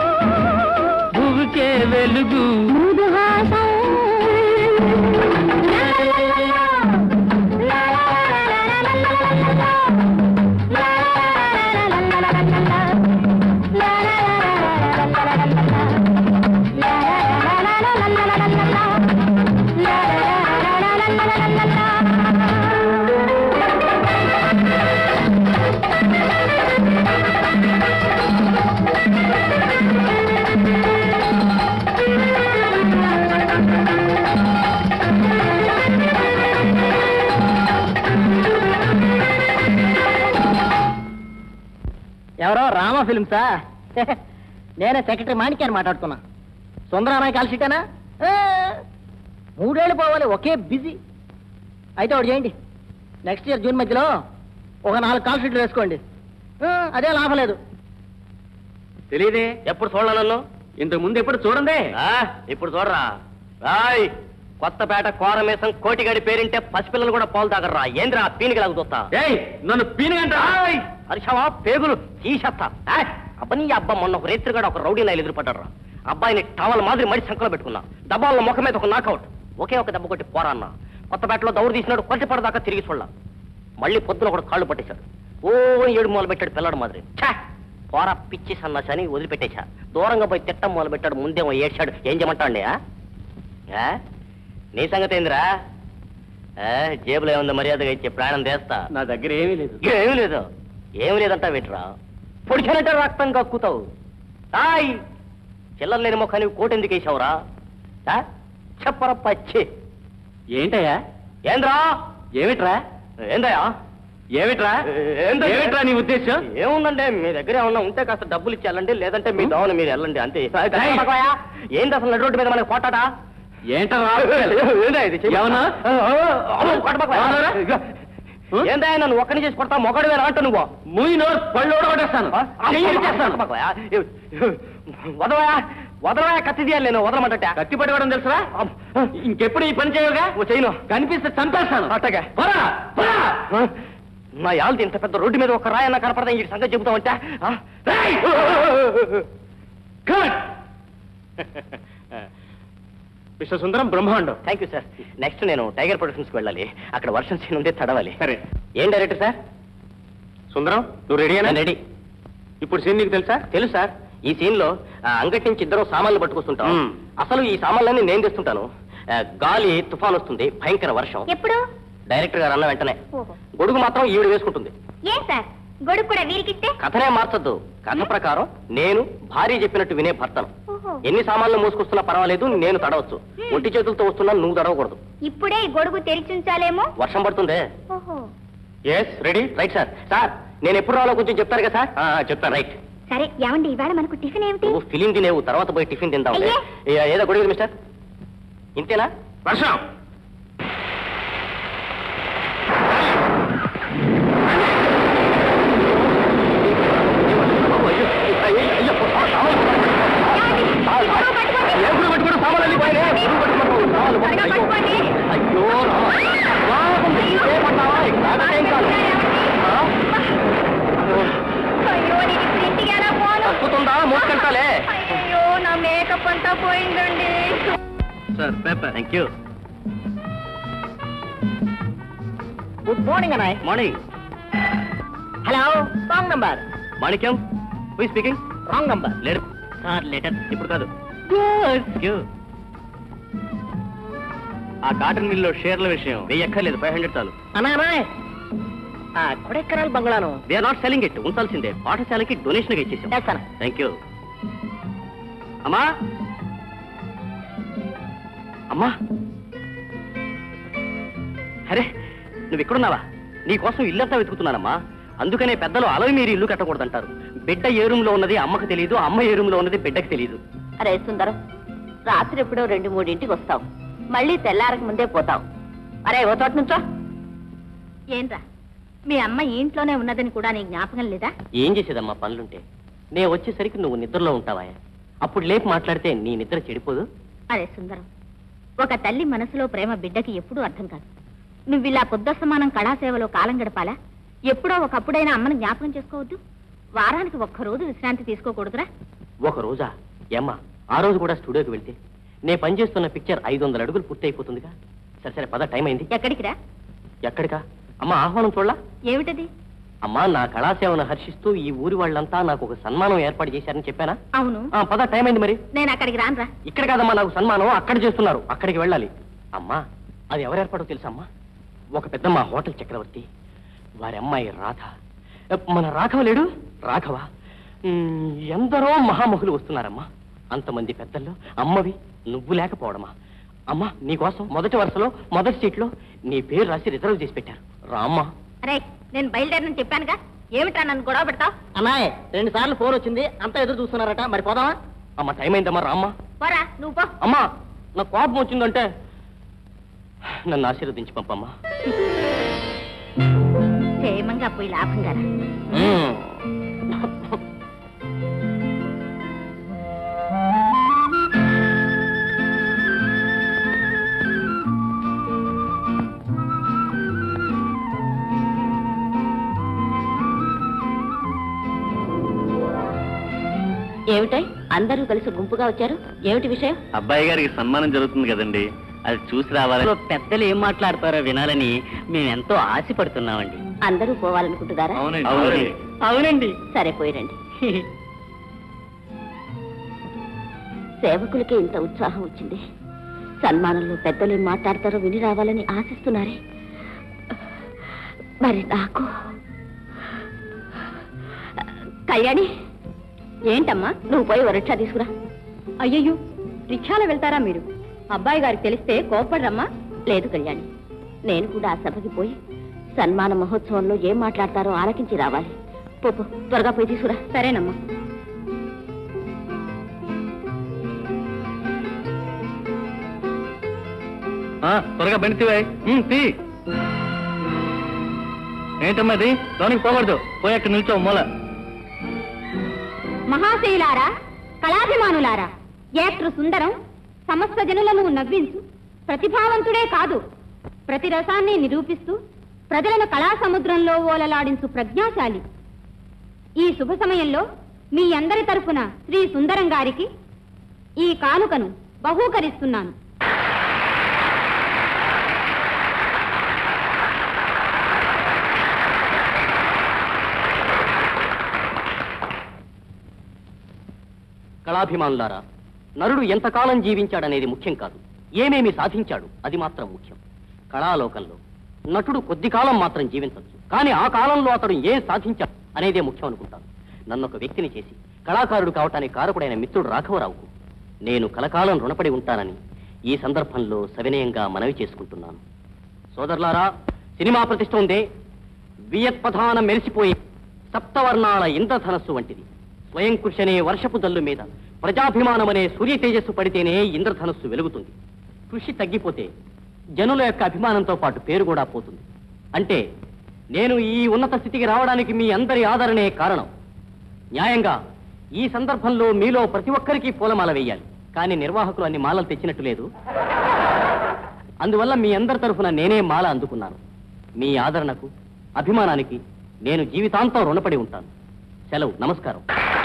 భువికే వెలుగు మృదుహాసం రామా ఫిల్మ్సా నేనే సెక్రటరీ మాణిక్యాన్ని మాట్లాడుతున్నా సుందరామాయి కాల్ షీటేనా ఏ, మూడేళ్ళు పోవాలి ఒకే బిజీ అయితే ఒకటి చేయండి నెక్స్ట్ ఇయర్ జూన్ మధ్యలో ఒక నాలుగు కాల్ షీట్లు వేసుకోండి ఆ, అదే లాభం లేదు తెలియదే ఎప్పుడు చూడాలి నన్ను ఇంతకు ముందు ఎప్పుడు చూడండి ఆ, ఇప్పుడు చూడరా రాయ్ కొత్తపేట కోరమేసం కోటిగాడి పేరింటే పసిపిల్లలు కూడా పాలు తాగర్రా ఏంద్రా పీనికి లాగు చూస్తా ఏయ్ నన్ను పీనుగంట హర్షవా పేగులు తీసేస్తా ఏయ్, అబ్బని ఈ అబ్బా మొన్న ఒక రేత్రిగాడు ఒక రౌడీ నాయలు ఎదురుపడ్డారా అబ్బాయిని టవల్ మాదిరి మడి సంకలో పెట్టుకున్నా డబ్బాల ముఖం మీద ఒక నాకౌట్ ఒకే ఒక దెబ్బ కొట్టి పోరా అన్న కొత్తపేటలో దౌరు తీసినాడు కొట్టి పడదాకా తిరిగి చూడలా మళ్ళీ పొద్దున కూడా కాళ్ళు పట్టేశాడు ఓ ఏడు మొదలు పెట్టాడు పిల్లడు మాదిరి ఛా పోరా పిచ్చి సన్నాసని వదిలిపెట్టేశా దూరంగా పోయి తిట్టం మొదలు పెట్టాడు ముందేమో ఏడ్చాడు ఏం చేయమంటాండి ఆ? ఆ? నీ సంగతి ఏందిరా ఆ, జేబులో ఏముంది మర్యాదగా ఇచ్చి ప్రాణం చేస్తా నా దగ్గర ఏమీ లేదు ఏమి లేదు ఏమి లేదంటా విట్రా పొడిచానంటే రక్తం కక్కుతావు హాయ్ చిల్లర లేని మొక్క కోట ఎందుకు వేసావురా ఆ? చెప్పరా పచ్చి ఏంటయ్యా ఏంద్రా ఏమిట్రా ఏందయ్యా ఏమిట్రా ఏందయ్యా? ఏమిట్రా నీ ఉద్దేశం ఏముందండి మీ దగ్గర ఏమన్నా ఉంటే కాస్త డబ్బులు ఇచ్చి వెళ్ళండి లేదంటే మీ దోవన మీరు వెళ్ళండి అంతే ఏయ్! పక్కవయ్యా? ఏంది అసలు నడు రోడ్డు మీద మనకి పోటాడా ఏంటరా ఏందా ఇది చెయ్యి. ఏమన్నా? ఆ, ఆ, ఆ, కొట్ట పక్కవయ్యా. ఏమన్నారా? ఏందా నన్ను ఒక్కని చేసి కొడతా మొగడు వేరే అంటూ నువ్వు మూయి నోరు పళ్ళు ఓడగొట్టేస్తాను చెయ్యి ఇరిచేస్తాను. వదవయా వదలవయా కత్తి తీయాలి నేను వదలమంటే కత్తి పట్టుకోవడం తెలుసురా ఇంకెప్పుడు ఈ పని చేయవుగా చేయను కనిపిస్తే చంపేస్తాను అట్టగా పోరా, పోరా. నా యాల్ది ఇంత పెద్ద రోడ్డు మీద ఒక రాయన్న కనపడదా ఈ సంగతి చెబుతామంటే ఆ? రేయ్! Good. మిస్టర్ సుందరం బ్రహ్మాండం థ్యాంక్ యూ సార్ నెక్స్ట్ నేను టైగర్ ప్రొడక్షన్స్కి వెళ్ళాలి అక్కడ వర్షం సీన్ ఉంటే తడవాలి సరే ఏం డైరెక్టర్ సార్ సుందరం నువ్వు రెడీనా రెడీ ఇప్పుడు సీన్ నీకు తెలుసా తెలుసు సార్ ఈ సీన్ లో ఆ, అంగటి నుంచి ఇద్దరు సామాన్లు పట్టుకొస్తుంటాం మ్మ్. అసలు ఈ సామాన్లన్నీ నేను తెస్తుంటాను ఆ, గాలి తుఫాన్ వస్తుంది భయంకర వర్షం ఎప్పుడు డైరెక్టర్ గారు అన్న వెంటనే ఓహో గొడుగు మాత్రం ఈవిడ వేసుకుంటుంది ఏం సార్ గొడుగు కూడా వీరికిస్తే కథనే మార్చొద్దు కథ ప్రకారం నేను భార్య చెప్పినట్టు వినే భర్తను ఓహో ఎన్ని సామాన్లు మోసుకొస్తున్నా పర్వాలేదు నేను తడవచ్చు ఒంటి చేతులతో వస్తున్నా నువ్వు తడవకూడదు ఇప్పుడే ఈ గొడుగు తెరిచి ఉంచాలేమో వర్షం పడుతుందే ఓహో yes ready right sir sir నేను ఎప్పుడు రావాలో కొంచెం చెప్తారు కదా సార్ చెప్తాను రైట్ సరే ఏమండి ఇవాళ మనకు టిఫిన్ ఏమిటి నువ్వు ఫిలిం తినేవు తర్వాత పోయి టిఫిన్ తిందాం అయ్యే. ఏదో గొడవ మిస్టర్ ఇంతేనా వర్షం ఎప్పుడు పట్టుకోవడం సామాన్లు పోయినాయి ఎప్పుడు పట్టుకోవడం సామాన్లు పోయినాయి. త్వరగా పట్టుకోండి. అయ్యో రాకుంది. ఇదే పడ్డావా? ఇక్కడ ఏం కాదు. ఆ? అయ్యో నేను ఇప్పుడు ఇంటికి ఎలా పోను తప్పుతుందా మోసుకెళ్తాలే అయ్యో నా మేకప్ అంతా పోయిందండి sir paper thank you good morning అన్నాయ్ morning hello wrong number Manikyam who speaking wrong number లేడు సార్ లెటర్ ఇప్పుడు కాదు You. ఆ కాటన్ మిల్లో షేర్ల విషయం వెయ్యి ఎక్కర్లేదు ఫైవ్ హండ్రెడ్ చాలు అన్నాయ్ ఆ కొడెక్కరాల బంగ్లాను they are not selling it ఉంచాల్సిందే పాఠశాలకి డొనేషన్ ఇచ్చేసాం చేస్తాను థ్యాంక్ యూ అమ్మా అమ్మా అరే నువ్వు ఇక్కడున్నావా నీకోసం ఇల్లంతా వెతుకుతున్నానమ్మా అందుకనే పెద్దలు అలవి మీరు ఇల్లు కట్టకూడదంటారు బిడ్డ ఏ రూమ్ లో ఉన్నది అమ్మకు తెలియదు అమ్మ ఏ రూమ్ లో ఉన్నది బిడ్డకు తెలియదు అరే సుందరం రాత్రి ఎప్పుడో రెండు మూడింటికి వస్తావు మళ్ళీ తెల్లారక ముందే పోతావు అరే ఓ చోట నుంచో ఏంట్రా మీ అమ్మ ఈ ఇంట్లోనే ఉన్నదని కూడా నీ జ్ఞాపకం లేదా ఏం చేసేదమ్మా పనులుంటే నేను వచ్చేసరికి నువ్వు నిద్రలో ఉంటావా అప్పుడు లేపు మాట్లాడితే నీ నిద్ర చెడిపోదు అరే సుందరం ఒక తల్లి మనసులో ప్రేమ బిడ్డకి ఎప్పుడూ అర్థం కాదు నువ్వు ఇలా పొద్దు సమానం కళాసేవలో కాలం గడపాలా ఎప్పుడో ఒకప్పుడైనా అమ్మని జ్ఞాపకం చేసుకోవద్దు వారానికి ఒక్కరోజు విశ్రాంతి తీసుకోకూడదురా ఒక రోజా ఏమ్మా ఆ రోజు కూడా స్టూడియోకి వెళ్తే నేను పనిచేస్తున్న పిక్చర్ ఐదు వందల అడుగులు పూర్తి అయిపోతుందిగా సరే సరే పద టైం అయింది ఎక్కడికి రా ఎక్కడికా అమ్మా ఆహ్వానం చూడలా ఏమిటది అమ్మా నా కళాసేవను హర్షిస్తూ ఈ ఊరి వాళ్ళంతా నాకు ఒక సన్మానం ఏర్పాటు చేశారని చెప్పానా అవును ఆ, పద టైం అయింది మరి నేను అక్కడికి రానురా ఇక్కడ కాదమ్మా నాకు సన్మానం అక్కడ చేస్తున్నారు అక్కడికి వెళ్ళాలి అమ్మా అది ఎవరు ఏర్పాటో తెలుసా అమ్మా ఒక పెద్ద మా హోటల్ చక్రవర్తి వారి అమ్మాయి రాధ మన రాఘవ లేడు రాఘవ ఉమ్, ఎందరో మహామహులు వస్తున్నారమ్మా అంతమంది పెద్దల్లో అమ్మవి నువ్వు లేకపోవడమా అమ్మా నీకోసం మొదటి వరుసలో మొదటి సీట్లో నీ పేరు రాసి రిజర్వ్ చేసి పెట్టారు రామ్మా అరే నేను బయలుదేరనని చెప్పానుగా ఏమిట్రా నన్ను గొడవ పెడతావు అమ్మాయి రెండు సార్లు ఫోన్ వచ్చింది అంతా ఎదురు చూస్తున్నారట మరి పోదామా అమ్మ టైం అయిందమ్మా రామ్మా పోరా నువ్వు పో అమ్మా నా కోపం వచ్చిందంటే నన్ను ఆశీర్వదించి పంపమ్మా క్షేమంగా పోయి లాభంగా రా. ఏమిటాయి అందరూ కలిసి గుంపుగా వచ్చారు ఏమిటి విషయం అబ్బాయి గారికి సన్మానం జరుగుతుంది కదండి అది చూసి రావాలి పెద్దలు ఏం మాట్లాడతారో వినాలని మేము ఎంతో ఆశపడుతున్నామండి అందరూ పోవాలనుకుంటున్నారా అవునండి అవునండి సరే పోయిరండి సేవకులకి ఇంత ఉత్సాహం వచ్చింది సన్మానంలో పెద్దలు ఏం మాట్లాడతారో విని రావాలని ఆశిస్తున్నారే మరి నాకు కళ్యాణి ఏంటమ్మా నువ్వు పోయి ఓ రిక్షా తీసుకురా అయ్యయ్యో రిక్షాలో వెళ్తారా మీరు అబ్బాయి గారికి తెలిస్తే కోపడరమ్మా లేదు కళ్యాణి నేను కూడా ఆ సభకి పోయి సన్మాన మహోత్సవంలో ఏం మాట్లాడతారో ఆలకించి రావాలి పో పో, త్వరగా పోయి తీసుకురా సరేనమ్మా ఆ, త్వరగా బండి తీవే తీ ఏంటమ్మా అది లోనికి పోకూడదు పోయి అక్కడ నిల్చో మూల మహాశయులారా కళాభిమానులారా యాక్టర్ సుందరం సమస్త జనులను నవ్వించు ప్రతిభావంతుడే కాదు ప్రతి రసాన్ని నిరూపిస్తూ ప్రజలను కళా సముద్రంలో ఓలలాడించు ప్రజ్ఞాశాలి ఈ శుభ సమయంలో మీ అందరి తరఫున శ్రీ సుందరం గారికి ఈ కానుకను బహూకరిస్తున్నాను కళాభిమానులారా నరుడు ఎంతకాలం జీవించాడనేది ముఖ్యం కాదు ఏమేమి సాధించాడు అది మాత్రం ముఖ్యం కళాలోకంలో నటుడు కొద్ది కాలం మాత్రం జీవించవచ్చు కానీ ఆ కాలంలో అతడు ఏం సాధించాడు అనేదే ముఖ్యం అనుకుంటాను నన్ను ఒక వ్యక్తిని చేసి కళాకారుడు కావటానికి కారకుడైన మిత్రుడు రాఘవరావుకు నేను కలకాలం రుణపడి ఉంటానని ఈ సందర్భంలో సవినయంగా మనవి చేసుకుంటున్నాను సోదరులారా సినిమా ప్రతిష్ట ఉందే వియత్పధాన మెరిసిపోయే సప్తవర్ణాల ఇంద్రధనస్సు వంటిది స్వయం కృషనే వర్షపు జల్లు మీద ప్రజాభిమానమనే సూర్య తేజస్సు పడితేనే ఇంద్రధనస్సు వెలుగుతుంది కృషి తగ్గిపోతే జనుల యొక్క అభిమానంతో పాటు పేరు కూడా పోతుంది అంటే నేను ఈ ఉన్నత స్థితికి రావడానికి మీ అందరి ఆదరణే కారణం న్యాయంగా ఈ సందర్భంలో మీలో ప్రతి ఒక్కరికి పూలమాల వేయాలి కానీ నిర్వాహకులు అన్ని మాలలు తెచ్చినట్టు లేదు అందువల్ల మీ అందరి తరఫున నేనే మాల అందుకున్నాను మీ ఆదరణకు అభిమానానికి నేను జీవితాంతం రుణపడి ఉంటాను సెలవు నమస్కారం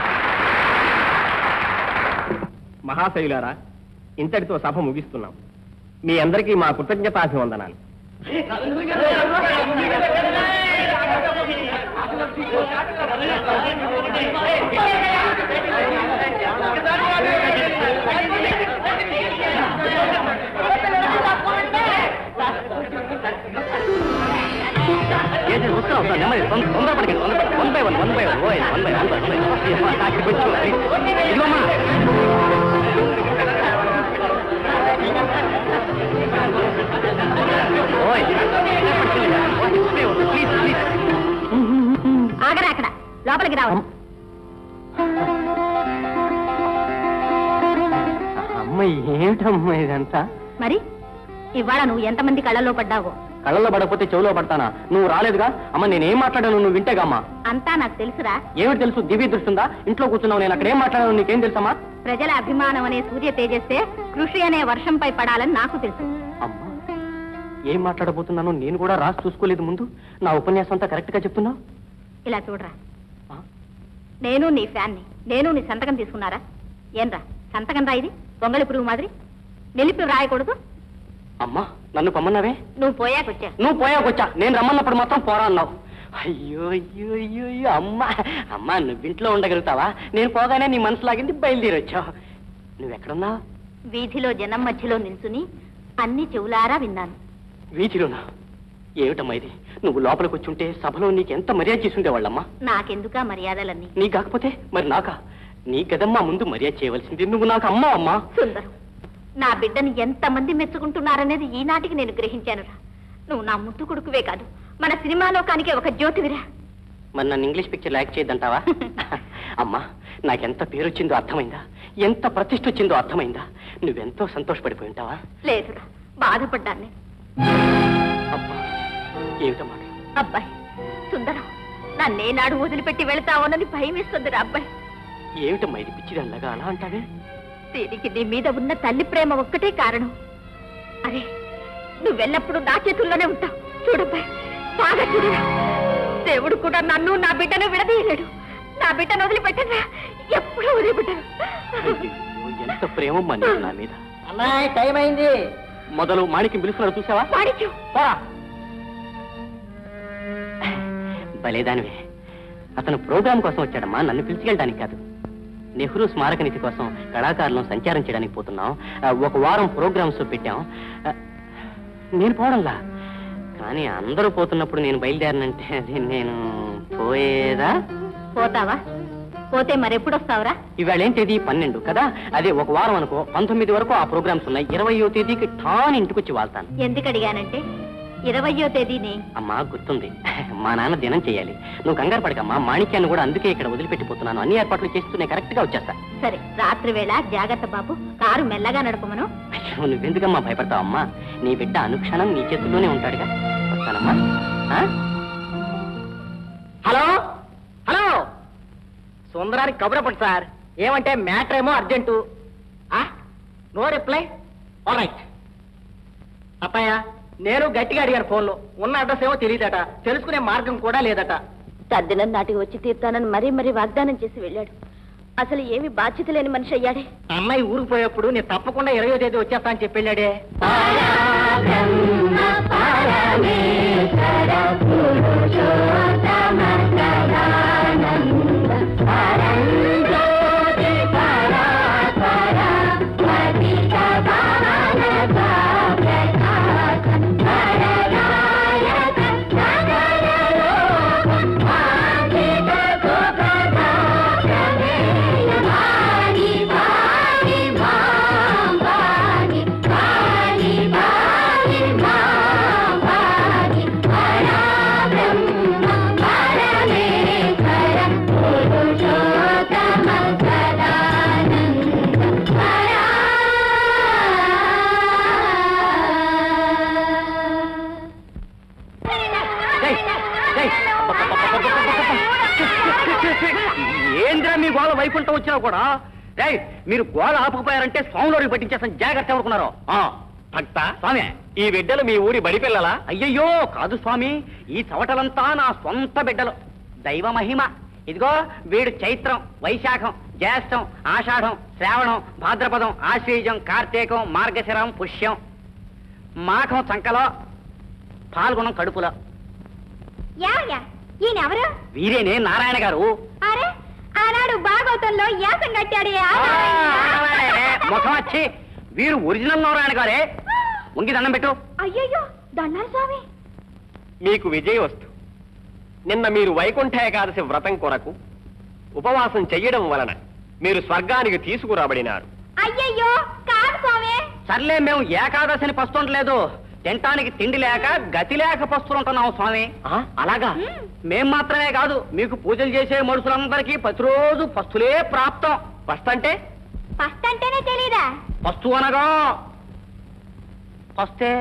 మహాశయులారా ఇంతటితో సభ ముగిస్తున్నాం మీ అందరికీ మా కృతజ్ఞతాభివందనాలు ఏంటి వస్తున్నావు సార్ నెమ్మది తొందర- తొందరపడకండి తొందరపడ one by one one by one ఓయ్ వన్ బై వన్ బై ఇదిగోమ్మా ఓయ్ ప్లీజ్ ప్లీజ్ ఆగరా అక్కడ లోపలికి రావు అమ్మ ఏమిటమ్మా ఇదంతా మరి ఇవాళ నువ్వు ఎంతమంది కళ్ళలో పడ్డావో కళ్ళలో పడకపోతే చెవులో పడతానా నువ్వు రాలేదుగా అమ్మ నేనేం మాట్లాడాను నువ్వు వింటేగామ్మా అంతా నాకు తెలుసురా ఏమిటి తెలుసు దివ్య దృష్టిందా ఇంట్లో కూర్చున్నావు నేను అక్కడ ఏం మాట్లాడాను నీకేం తెలుసమ్మా ప్రజల అభిమానం అనే సూర్య తేజస్సే కృషి అనే వర్షంపై పడాలని నాకు తెలుసు అమ్మా ఏం మాట్లాడబోతున్నానో నేను కూడా రాసి చూసుకోలేదు ముందు నా ఉపన్యాసం అంతా కరెక్ట్ గా చెప్తున్నావు ఇలా చూడరా ఆ? నేను నీ ఫ్యాన్ని నేను నీ సంతకం తీసుకున్నారా ఏంరా సంతకం రా ఇది పొంగలి పురుగు మాదిరి నిలిపి రాయకూడదు అమ్మా నన్ను పమ్మన్నావే నువ్వు పోయాకొచ్చా నువ్వు పోయాకొచ్చా నేను రమ్మన్నప్పుడు మాత్రం పోరా అన్నావు అయ్యో అయ్యో అయ్యో అయ్యో అమ్మా అమ్మా నువ్వు ఇంట్లో ఉండగలుగుతావా నేను పోగానే నీ మనసు లాగింది బయలుదేరొచ్చావు నువ్వెక్కడున్నావు వీధిలో జనం మధ్యలో నిల్చుని అన్ని చెవులారా విన్నాను వీధిలోనా ఏమిటమ్మా ఇది నువ్వు లోపలికి వచ్చుంటే సభలో నీకెంత మర్యాద చేసి ఉండేవాళ్ళమ్మా నాకెందుకా మర్యాదలన్నీ నీ కాకపోతే మరి నాకా నీ కదమ్మా ముందు మర్యాద చేయవలసింది నువ్వు నాకు అమ్మా అమ్మా సుందరం నా బిడ్డని ఎంతమంది మెచ్చుకుంటున్నారనేది ఈనాటికి నేను గ్రహించానురా నువ్వు నా ముద్దు కొడుకువే కాదు మన సినిమా లోకానికి ఒక జ్యోతివిరా మరి నన్ను ఇంగ్లీష్ పిక్చర్ యాక్ట్ చేయొద్దంటావా అమ్మా నాకెంత పేరు వచ్చిందో అర్థమైందా ఎంత ప్రతిష్ఠ వచ్చిందో అర్థమైందా నువ్వెంతో సంతోషపడిపోయి ఉంటావా లేదురా బాధపడ్డాన్ని అబ్బా ఏమిటమ్మా అబ్బాయి సుందరం నన్నేనాడు వదిలిపెట్టి వెళ్తావోనని భయం ఇస్తుంది అబ్బాయి ఏమిటమ్మా ఇది పిచ్చిదల్లగా అలా అంటావే దీనికి నీ మీద ఉన్న తల్లి ప్రేమ ఒక్కటే కారణం అరే నువ్వెల్లప్పుడు నా చేతుల్లోనే ఉంటావు చూడబ్బాయి బాగా చూడరా దేవుడు కూడా నన్ను నా బిడ్డను విడదీయలేడు నా బిడ్డను వదిలిపెట్టరా ఎప్పుడూ వదిలిపెట్టను అయ్యో, ఎంత ప్రేమమ్మా నీకు నా మీద అమ్మాయి టైం అయింది మొదలు మాణిక్యం పిలుస్తున్నారు చూసావా వాడిచ్చు పోరా. భలేదానివే అతను ప్రోగ్రామ్ కోసం వచ్చాడమ్మా నన్ను పిలిచికెళ్ళడానికి కాదు నెహ్రూ స్మారక నిధి కోసం కళాకారులను సంచారం చేయడానికి పోతున్నాం ఆ, ఒక వారం ప్రోగ్రామ్స్ పెట్టాం ఆ, నేను పోవడంలా కానీ అందరూ పోతున్నప్పుడు నేను బయలుదేరనంటే అది నేను పోయేదా పోతావా పోతే మరెప్పుడు వస్తావురా ఇవాళ ఏం తేదీ పన్నెండు కదా అదే ఒక వారం అనుకో పంతొమ్మిది వరకు ఆ ప్రోగ్రామ్స్ ఉన్నాయి ఇరవయో తేదీకి ఠాన్ ఇంటికొచ్చి వాళ్తాను ఎందుకు అడిగానంటే ఇరవయో తేదీని అమ్మా గుర్తుంది మా నాన్న దినం చేయాలి నువ్వు కంగారు పడకమ్మా మాణిక్యాన్ని కూడా అందుకే ఇక్కడ వదిలిపెట్టిపోతున్నాను అన్ని ఏర్పాట్లు చేస్తూ నేను కరెక్ట్ గా వచ్చేస్తా సరే రాత్రి వేళ జాగ్రత్త బాబు కారు మెల్లగా నడపమను అయ్యో నువ్వెందుకమ్మా భయపడతావమ్మా నీ బిడ్డ అనుక్షణం నీ చేతుల్లోనే ఉంటాడుగా వస్తానమ్మా ఆ? హలో హలో సుందరానికి కబురపడు సార్ ఏమంటే మ్యాటర్ ఏమో urgent no reply right Appayya నేను గట్టిగా అడిగాను ఫోన్లో ఉన్న అడ్రస్ ఏమో తెలియదట తెలుసుకునే మార్గం కూడా లేదట తద్దినం నాటికి వచ్చి తీర్తానని మరీ మరీ వాగ్దానం చేసి వెళ్ళాడు అసలు ఏమి బాధ్యత లేని మనిషి అయ్యాడే అమ్మాయి ఊరికి పోయేప్పుడు నేను తప్పకుండా ఇరవై తేదీ వచ్చేస్తా అని చెప్పి వెళ్ళాడే ఏయ్, ఏయ్, ఏంద్రా మీ గోళ వైకుంఠం వచ్చినా కూడా ఏయ్ మీరు గోళ ఆపకపోయారంటే స్వామిలోకి పట్టించేస్తాను జాగ్రత్త ఎవరుకున్నారో భక్త స్వామి ఈ బిడ్డలు మీ ఊరి బడి పిల్లలా అయ్యయ్యో కాదు స్వామి ఈ చవటలంతా నా సొంత బిడ్డలు దైవ మహిమ ఇదిగో వీడు చైత్రం వైశాఖం జ్యేష్టం ఆషాఢం శ్రావణం భాద్రపదం ఆశ్వీజం కార్తీకం మార్గశిరం పుష్యం మాఘం చంకలో పాల్గొనం కడుపులో యాయా ఈయనెవరు వీరేనే నారాయణ గారు అరే ఆనాడు భాగవతంలో యాసం కట్టాడు ఆ, ముఖం వచ్చి వీరు ఒరిజినల్ నారాయణ గారే ఉంగి దండం పెట్టు అయ్యయ్యో దండాలు స్వామి మీకు విజయవస్తు నిన్న మీరు వైకుంఠ ఏకాదశి వ్రతం కొరకు ఉపవాసం చెయ్యడం వలన మీరు స్వర్గానికి తీసుకురాబడినారు అయ్యయ్యో కాదు స్వామి సర్లే మేము ఏకాదశిని పస్తుంటలేదు తినటానికి తిండి లేక గతి లేక పస్తుంటున్నాం స్వామి అలాగా మేం మాత్రమే కాదు మీకు పూజలు చేసే మనుషులందరికీ ప్రతిరోజు పస్తులే ప్రాప్తం పస్తంటే ఫస్ట్ అంటేనే తెలీదా పస్తు అనగా పస్తే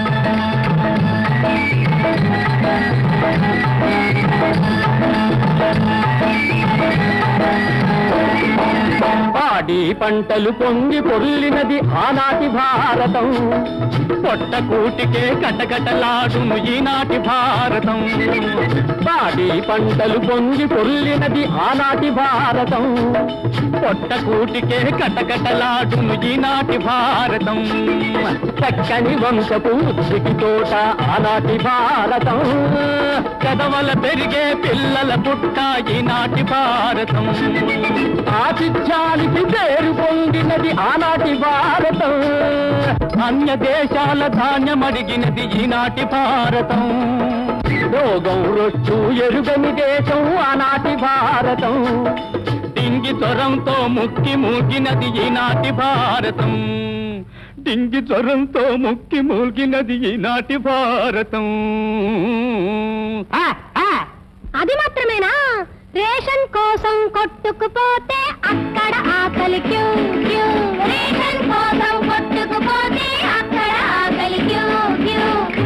పాడి పంటలు పొంగి పొర్లినది ఆనాటి భారతం పొట్ట కూటికే కటకటలాడును ఈనాటి భారతం పాడి పంటలు పొంగి పొర్లినది ఆనాటి భారతం పొట్ట కూటికే కటకటలాడును ఈనాటి భారతం చక్కని వంశపు ఉద్దికి తోట ఆనాటి భారతం కదవల పెరిగే పిల్లల పుట్ట ఈనాటి భారతం ఆతిథ్యానికి పేరు పొందినది ఆనాటి భారతం అన్య దేశాల ధాన్యమడిగినది ఈనాటి భారతం రోగం రొచ్చు ఎరుగని దేశం ఆనాటి భారతం డింగి జ్వరంతో ముక్కి మూగినది ఈనాటి భారతం డింగి జ్వరంతో ముక్కి మూగినది ఈనాటి భారతం ఆ, ఆ, అది మాత్రమేనా రేషన్ కోసం కొట్టుకుపోతే అక్కడ ఆకలి క్యూ క్యూ రేషన్ కోసం కొట్టుకుపోతే అక్కడ ఆకలి క్యూ క్యూ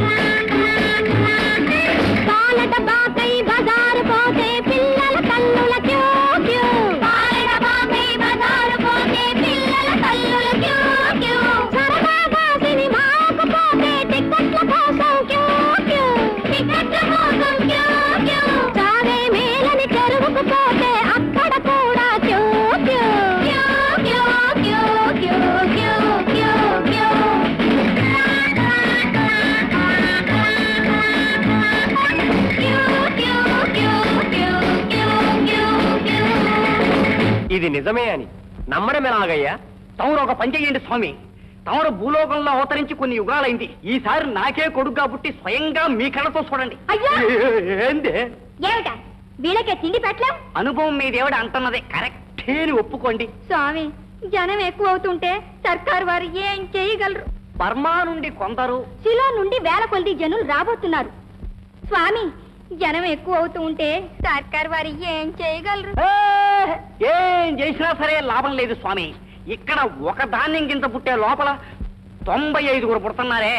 పాలట బాకై బజారు పోతే పిల్లల తల్లుల క్యూ క్యూ పాలట బాకై బజారు పోతే పిల్లల తల్లుల క్యూ క్యూ సరదాగా సినిమాకు పోతే టిక్కెట్ల కోసం క్యూ క్యూ టిక్కెట్ల కోసం క్యూ క్యూ చావే మేలని చెరువుకు పోతే అక్కడ కూడా queue queue queue queue queue queue queue queue queue ఇది నిజమే అని నమ్మడం ఎలాగయ్యా తమరు ఒక పని చెయ్యండి స్వామి తమరు భూలోకంలో అవతరించి కొన్ని యుగాలైంది ఈసారి నాకే కొడుగ్గా పుట్టి స్వయంగా మీ కళ్ళతో చూడండి అయ్యో! ఏ- ఏంది ఏమిటా వీళ్ళకే తిండి పెట్టలేం అనుభవం మీ దేవుడు అంటున్నదే కరెక్టే అని ఒప్పుకోండి స్వామి జనం ఎక్కువ అవుతుంటే సర్కారు వారు ఏం చేయగలరు బర్మా నుండి కొందరు శిలో నుండి వేల కొద్ది జనులు రాబోతున్నారు స్వామి జనం ఎక్కువ అవుతూ ఉంటే సర్కారు వారు ఏం చేయగలరు ఏ, ఏం చేసినా సరే లాభం లేదు స్వామి ఇక్కడ ఒక ధాన్యం గింత పుట్టే లోపల తొంభై ఐదుగురు పుడుతున్నారే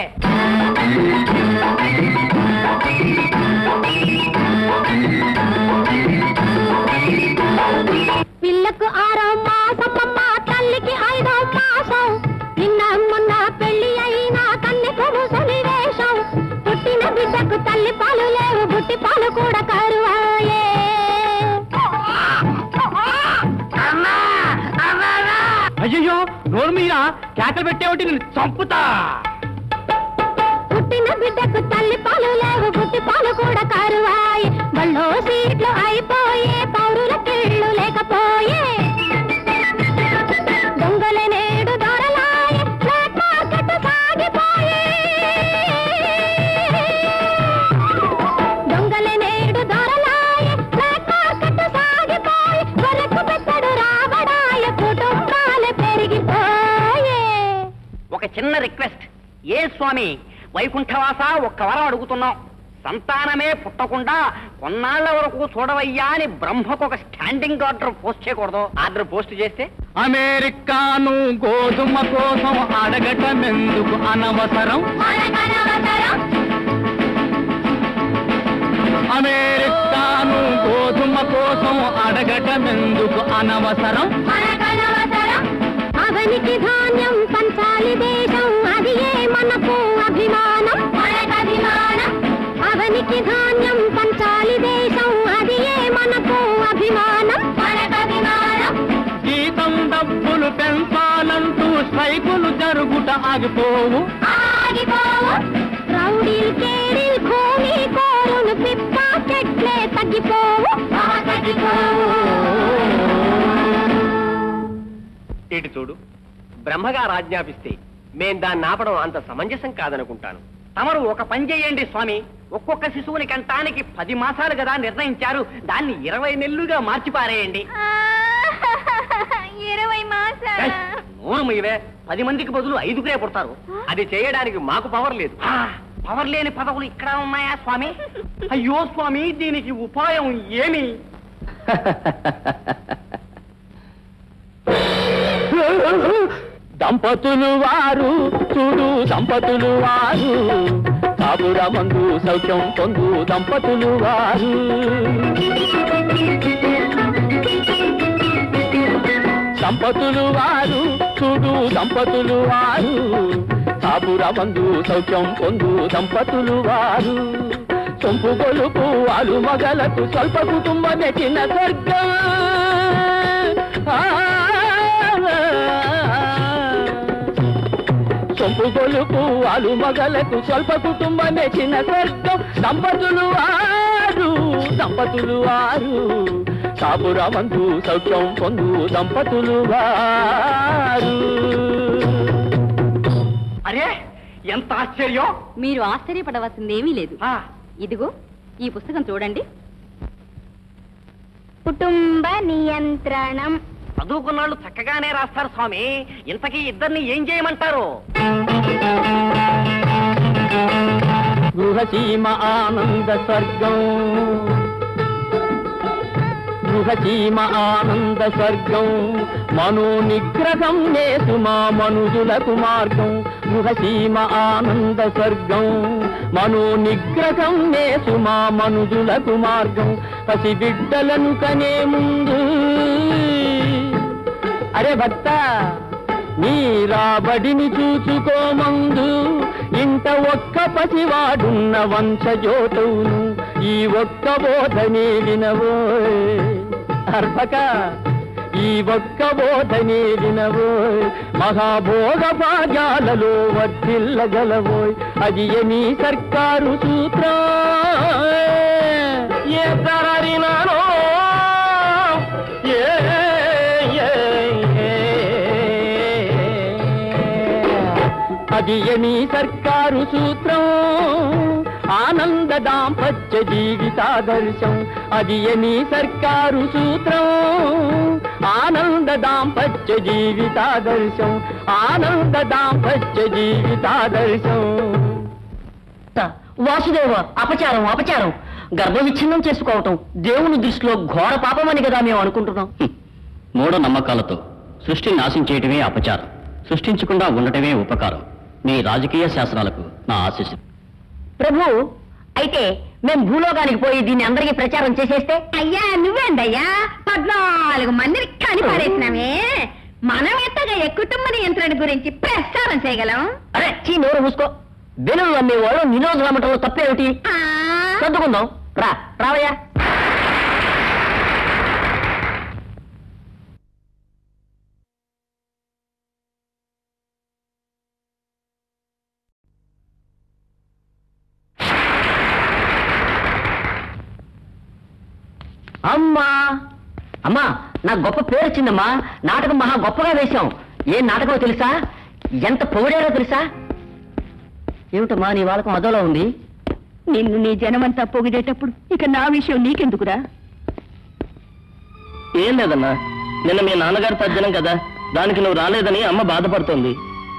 పిల్లకు ఆరో మాసం అమ్మ తల్లికి ఐదో మాసం నిన్న మొన్న పెళ్లి అయినా కన్ని కొముసలి వేషం పుట్టిన బిడ్డకు తల్లి పాలు లేవు బుట్టి పాలు కూడా కరువాయే అయ్యో నోరు మీద కేకలు పెట్టేవంటి నేను చంపుతా పుట్టిన బిడ్డకు తల్లి పాలు లేవు బుట్టి పాలు కూడా కరువాయే బళ్ళో సీట్లు అయిపోయే పౌరుల కిళ్ళు లేకపోయే దొంగల నేడు దొరలాయే బ్లాక్ మార్కెట్ సాగిపోయే దొంగల నేడు దొరలాయే బ్లాక్ మార్కెట్ సాగిపోయే కొరకు పెట్టడు రాబడాయ కుటుంబాలు పెరిగిపోయే ఒక చిన్న రిక్వెస్ట్ ఏ స్వామి వైకుంఠవాస ఒక్క వరం అడుగుతున్నాం సంతానమే పుట్టకుండా కొన్నాళ్ల వరకు చూడవయ్యా అని బ్రహ్మకు ఒక స్టాండింగ్ ఆర్డర్ పోస్ట్ చేయకూడదు ఆర్డర్ పోస్ట్ చేస్తే అమెరికాను గోధుమ కోసం అడగటమెందుకు అనవసరం అమెరికాను గోధుమ కోసం అడగటమెందుకు అనవసరం అవనికి ధాన్యం పంచాలి దేశం అది ఏ మనకు అభిమానం అభిమానం అవనికి ధాన్యం పంచాలి దేశం అది ఏ మనకు అభిమానం అభిమానం జీతం డబ్బులు పెంచాలంటూ స్ట్రైకులు జరుగుట ఆగిపోవు ఆగిపోవు రౌడీల్ కేడీల్ ఖూనీ కోరులు పిప్ప చెట్లే తగ్గిపోవు తగ్గిపోవు ఇటు చూడు బ్రహ్మగారు ఆజ్ఞాపిస్తే మేం దాన్ని ఆపడం అంత సమంజసం కాదనుకుంటాను తమరు ఒక పని చేయండి స్వామి ఒక్కొక్క శిశువుని కంటానికి పది మాసాలు కదా నిర్ణయించారు దాన్ని ఇరవై నెలలుగా మార్చి పారేయండి ఇరవై మాసాలు ఏయ్, నోరు మీవే పది మందికి బదులు ఐదుగురే పుడతారు అది చేయడానికి మాకు పవర్ లేదు ఆ, పవర్ లేని పదవులు ఇక్కడ ఉన్నాయా స్వామి అయ్యో స్వామి దీనికి ఉపాయం ఏమి దంపతులు వారు చూడు దంపతులు వారు కాబుర మందు సౌఖ్యం పొందు దంపతులు వారు దంపతులు వారు చూడు దంపతులు వారు కాబుర మందు సౌఖ్యం పొందు దంపతులు వారు సొంపు గొలుపు వాలు మగలకు స్వల్ప కుటుంబ నెట్టిన స్వర్గం ఆ సొంపు గొలుపు వాలు మగలకు స్వల్ప కుటుంబమే చిన్న స్వర్గం దంపతులు వారు దంపతులు వారు కాపురమందు సౌఖ్యం పొందు దంపతులు వారు అరే ఎంత ఆశ్చర్యం మీరు ఆశ్చర్యపడవలసిందేమీ లేదు ఆ, ఇదిగో ఈ పుస్తకం చూడండి కుటుంబ నియంత్రణం చదువుకున్నాళ్ళు చక్కగానే రాస్తారు స్వామి ఇంతకీ ఇద్దరిని ఏం చేయమంటారు గృహసీమ ఆనంద స్వర్గం గృహసీమ ఆనంద స్వర్గం మనో నిగ్రహం నేసు మా మనుజులకు మార్గం గృహసీమ ఆనంద స్వర్గం మనో నిగ్రహం నేసు మా మనుజులకు మార్గం పసి బిడ్డలను కనే ముందు అరే భక్త నీ రాబడిని చూసుకోమందు ఇంట ఒక్క పసివాడున్న వంశజోతవును ఈ ఒక్క బోధనే వినవోయ్ అర్భక ఈ ఒక్క బోధనే వినవోయ్ మహాభోగ భాగ్యాలలో వర్ధిల్లగలవోయ్ అది ఎనీ సర్కారు సూత్రం ఏ తరరినానో ఏ ఏ, ఏ. అది ఎనీ సర్కారు సూత్రం ఆనంద దాంపత్య జీవితాదర్శం అది ఎనీ సర్కారు సూత్రం ఆనంద దాంపత్య జీవితాదర్శం ఆనంద దాంపత్య జీవితాదర్శం వాసుదేవ అపచారం అపచారం గర్భవిచ్ఛిన్నం చేసుకోవటం దేవుని దృష్టిలో ఘోర పాపమని కదా మేము అనుకుంటున్నాం మూఢ నమ్మకాలతో సృష్టిని నాశించేయటమే అపచారం సృష్టించకుండా ఉండటమే ఉపకారం మీ రాజకీయ శాస్త్రాలకు నా ఆశీస్సు ప్రభు అయితే మేము భూలోకానికి పోయి దీన్ని అందరికీ ప్రచారం చేసేస్తే అయ్యా నువ్వేందయ్యా పద్నాలుగు మందిని కని పడేసినామే మనం ఎట్టగా ఏ కుటుంబ నియంత్రణ గురించి ప్రస్తావన చేయగలం అరే చీ నోరు మూసుకో బెలూరు అమ్మేవాళ్ళు నిరోధులు అమ్మటంలో తప్పేమిటి ఆ, సర్దుకుందాం రా రావయ్యా అమ్మా అమ్మా నాకు గొప్ప పేరు వచ్చిందమ్మా నాటకం మహా గొప్పగా వేశాం ఏ నాటకమో తెలుసా ఎంత పొగిడారో తెలుసా ఏమిటమ్మా నీ వాళ్ళకం అదోలా ఉంది నిన్ను నీ జనమంతా పొగిడేటప్పుడు ఇక నా విషయం నీకెందుకురా ఏం లేదన్నా నిన్న మీ నాన్నగారు తజ్జనం కదా దానికి నువ్వు రాలేదని అమ్మ బాధపడుతోంది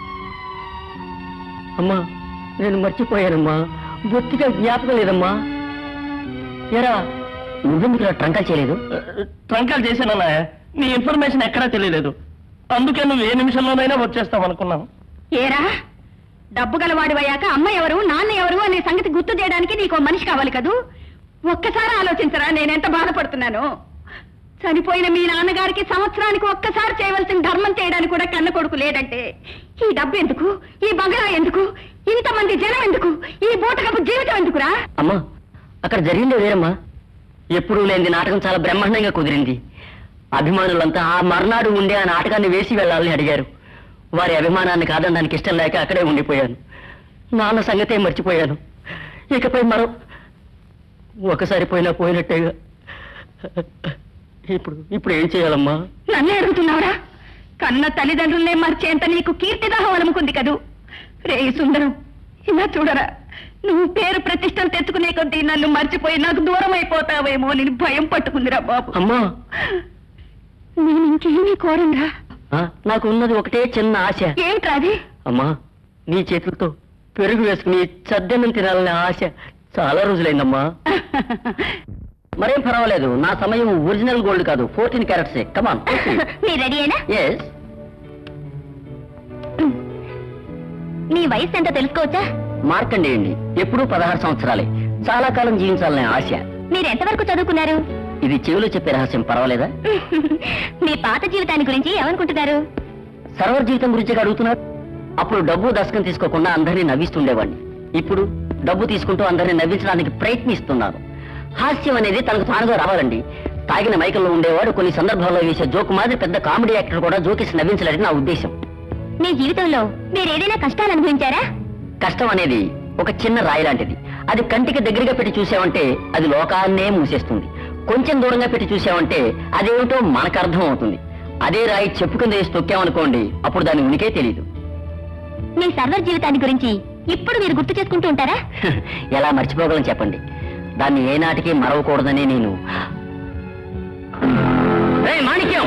అమ్మా నేను మర్చిపోయానమ్మా బొత్తిగా జ్ఞాపకం లేదమ్మా ఎరా నువ్వెందుకు ఇలా ట్రంకాలు చేయలేదు ట్రంకాలు చేశానన్నా నీ ఇన్ఫర్మేషన్ ఎక్కడా తెలియలేదు అందుకే నువ్వు ఏ నిమిషంలోనైనా వచ్చేస్తావు అనుకున్నాను ఏరా డబ్బు గలవాడివయ్యాక అమ్మ ఎవరు నాన్న ఎవరు అనే సంగతి గుర్తు చేయడానికి నీకు ఓ మనిషి కావాలి కదూ ఒక్కసారి ఆలోచించరా నేనెంత బాధపడుతున్నాను చనిపోయిన మీ నాన్నగారికి సంవత్సరానికి ఒక్కసారి చేయవలసిన ధర్మం చేయడానికి కూడా కన్న కొడుకు లేదంటే ఈ డబ్బు ఎందుకు ఈ బంగళా ఎందుకు ఇంతమంది జనం ఎందుకు ఈ బూటకపు జీవితం ఎందుకురా అమ్మా అక్కడ జరిగిందే వేరమ్మా ఎప్పుడూ లేని నాటకం చాలా బ్రహ్మాండంగా కుదిరింది అభిమానులంతా ఆ మర్నాడు ఉండే ఆ నాటకాన్ని వేసి వెళ్ళాలని అడిగారు వారి అభిమానాన్ని కాదనడానికి ఇష్టం లేక అక్కడే ఉండిపోయాను నాన్న సంగతే మర్చిపోయాను ఇకపై మరో ఒకసారి పోయినా పోయినట్టేగా ఇప్పుడు ఇప్పుడు ఏం చేయాలమ్మా నన్నే అడుగుతున్నావురా కన్న తల్లిదండ్రులనే మర్చేంత నీకు కీర్తిదాహం అలుముకుంది కదూ రే సుందరం ఇలా చూడరా నువ్వు పేరు ప్రతిష్టలు తెచ్చుకునే కొద్దీ నన్ను మర్చిపోయి నాకు దూరం అయిపోతావేమో నేను భయం పట్టుకుందిరా బాబు అమ్మా నేను ఇంకేమీ కోరంరా ఆ, నాకు ఉన్నది ఒకటే చిన్న ఆశ ఏంట్రా అది అమ్మా నీ చేతులతో పెరుగు వేసుకుని చద్దన్నం తినాలనే ఆశ చాలా రోజులైందమ్మా మరేం పర్వాలేదు నా సమయం ఒరిజినల్ గోల్డ్ కాదు ఫోర్టీన్ క్యారెట్సే కమాన్ మీరు రెడీ అయినా ఎస్ నీ వయసు ఎంతో తెలుసుకోవచ్చా మార్కండేయండి ఎప్పుడూ పదహారు సంవత్సరాలే చాలా కాలం జీవించాలనే ఆశ మీరు ఎంతవరకు చదువుకున్నారు ఇది చెవిలో చెప్పే రహస్యం పర్వాలేదా మీ పాత జీవితాన్ని గురించి ఏమనుకుంటున్నారు సర్వర్ జీవితం గురించి అడుగుతున్నారు అప్పుడు డబ్బు దశకం తీసుకోకుండా అందరినీ నవ్విస్తుండేవాడిని ఇప్పుడు డబ్బు తీసుకుంటూ అందరినీ నవ్వించడానికి ప్రయత్నిస్తున్నాను హాస్యం అనేది తనకు తానుగా రావాలండి తాగిన మైకంలో ఉండేవాడు కొన్ని సందర్భాల్లో వేసే జోకు మాదిరి పెద్ద కామెడీ యాక్టర్ కూడా జోకేసి నవ్వించలేదని నా ఉద్దేశం మీ జీవితంలో మీరు ఏదైనా కష్టాలు అనుభవించారా కష్టం అనేది ఒక చిన్న రాయి లాంటిది అది కంటికి దగ్గరగా పెట్టి చూసామంటే అది లోకాన్నే మూసేస్తుంది కొంచెం దూరంగా పెట్టి చూసామంటే అదేమిటో మనకు అర్థం అవుతుంది అదే రాయి చెప్పు కింద వేసి తొక్కామనుకోండి అప్పుడు దాని ఉనికే తెలియదు మీ సర్వర్ జీవితాన్ని గురించి ఇప్పుడు మీరు గుర్తు చేసుకుంటూ ఉంటారా ఎలా మర్చిపోగలం చెప్పండి దాన్ని ఏనాటికి మరవకూడదని నేను ఏయ్, మాణిక్యం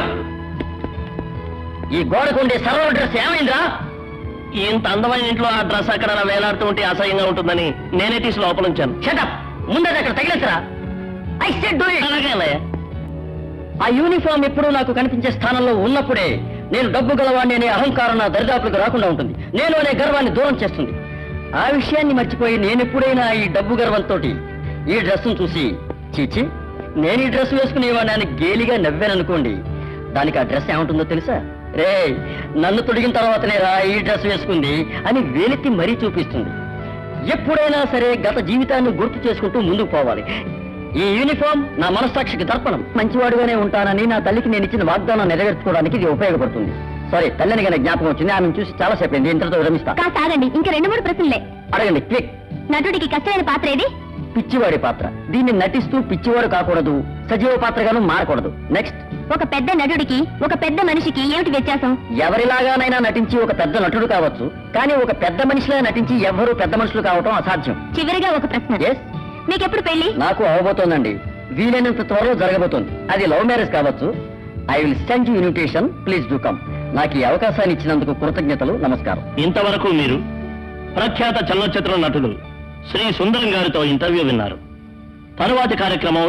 ఈ గోడకుండే సర్వర్ డ్రెస్ ఏమైందిరా ఇంత అందమైన ఇంట్లో ఆ డ్రెస్ అక్కడ అలా వేలాడుతూ ఉంటే అసహ్యంగా ఉంటుందని నేనే తీసి లోపల ఉంచాను షటప్ ముందది అక్కడ తగిలేసరా ఐ సెడ్ డూ ఇట్ అలాగే అన్నయ్య ఆ యూనిఫామ్ ఎప్పుడూ నాకు కనిపించే స్థానంలో ఉన్నప్పుడే నేను డబ్బు గలవాణ్ణి అనే అహంకారం నా దరిదాపులకు రాకుండా ఉంటుంది నేను అనే గర్వాన్ని దూరం చేస్తుంది ఆ విషయాన్ని మర్చిపోయి నేను ఎప్పుడైనా ఈ డబ్బు గర్వంతో ఈ డ్రెస్సును చూసి చీచి నేను ఈ డ్రెస్ వేసుకునేవాడిని అని గేలిగా నవ్వాననుకోండి దానికి ఆ డ్రెస్ ఏముంటుందో తెలుసా రే నన్ను తొడిగిన తర్వాతనే రా ఈ డ్రెస్ వేసుకుంది అని వేలెత్తి మరీ చూపిస్తుంది ఎప్పుడైనా సరే గత జీవితాన్ని గుర్తు చేసుకుంటూ ముందుకు పోవాలి ఈ యూనిఫామ్ నా మనస్సాక్షికి తర్పణం మంచివాడుగానే ఉంటానని నా తల్లికి నేను ఇచ్చిన వాగ్దానం నెరవేర్చుకోవడానికి ఇది ఉపయోగపడుతుంది సరే తల్లిని కానీ జ్ఞాపకం వచ్చింది ఆమెను చూసి చాలా సేపు అయింది ఇంతటితో విరమిస్తా కాస్త ఆగండి ఇంకా రెండు మూడు ప్రశ్నలే అడగండి క్విక్ నటుడికి కష్టమైన పాత్ర ఏది పిచ్చివాడి పాత్ర దీన్ని నటిస్తూ పిచ్చివాడు కాకూడదు సజీవ పాత్రగాను మారకూడదు నెక్స్ట్ ఒక పెద్ద నటుడికి ఒక పెద్ద మనిషికి ఏమిటి వ్యత్యాసం ఎవరిలాగానైనా నటించి ఒక పెద్ద నటుడు కావచ్చు కానీ ఒక పెద్ద మనిషిలా నటించి ఎవ్వరూ పెద్ద మనుషులు కావటం అసాధ్యం చివరిగా ఒక ప్రశ్న ఎస్ మీకెప్పుడు పెళ్లి నాకు అవబోతోందండి వీలైనంత త్వరలో జరగబోతోంది అది లవ్ మ్యారేజ్ కావచ్చు I will send you invitation please do come నాకు ఈ అవకాశాన్ని ఇచ్చినందుకు కృతజ్ఞతలు నమస్కారం ఇంతవరకు మీరు ప్రఖ్యాత చలనచిత్ర నటుడు శ్రీ సుందరం గారితో ఇంటర్వ్యూ విన్నారు తరువాతి కార్యక్రమం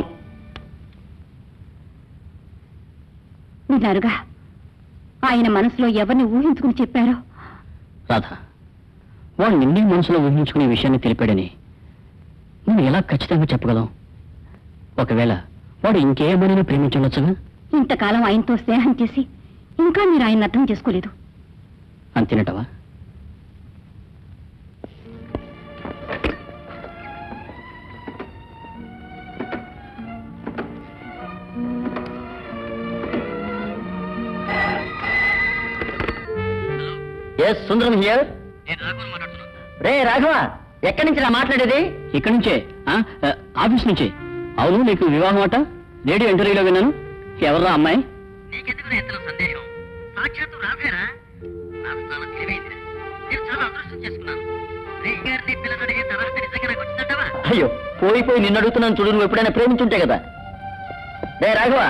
విన్నారుగా ఆయన మనసులో ఎవరిని ఊహించుకుని చెప్పారో రాధ వాడు నిన్నే మనసులో ఊహించుకునే విషయాన్ని తెలిపాడని నువ్వు ఎలా ఖచ్చితంగా చెప్పగలం ఒకవేళ వాడు ఇంకేమని ప్రేమించవచ్చుగా ఇంతకాలం ఆయనతో స్నేహం చేసి ఇంకా మీరు ఆయన అర్థం చేసుకోలేదు అంతేనటవా ఎస్ సుందరం హియర్ రే రాఘవ ఎక్కడి నుంచి నా మాట్లాడేది ఇక్కడి నుంచే ఆ, ఆ, ఆఫీస్ నుంచే అవును నీకు వివాహం అట రేడియో ఇంటర్వ్యూలో విన్నాను ఎవర్రా అమ్మాయి అయ్యో పోయి పోయి నిన్ను అడుగుతున్నాను చూడు నువ్వు ఎప్పుడైనా ప్రేమించుంటే కదా రే రాఘవ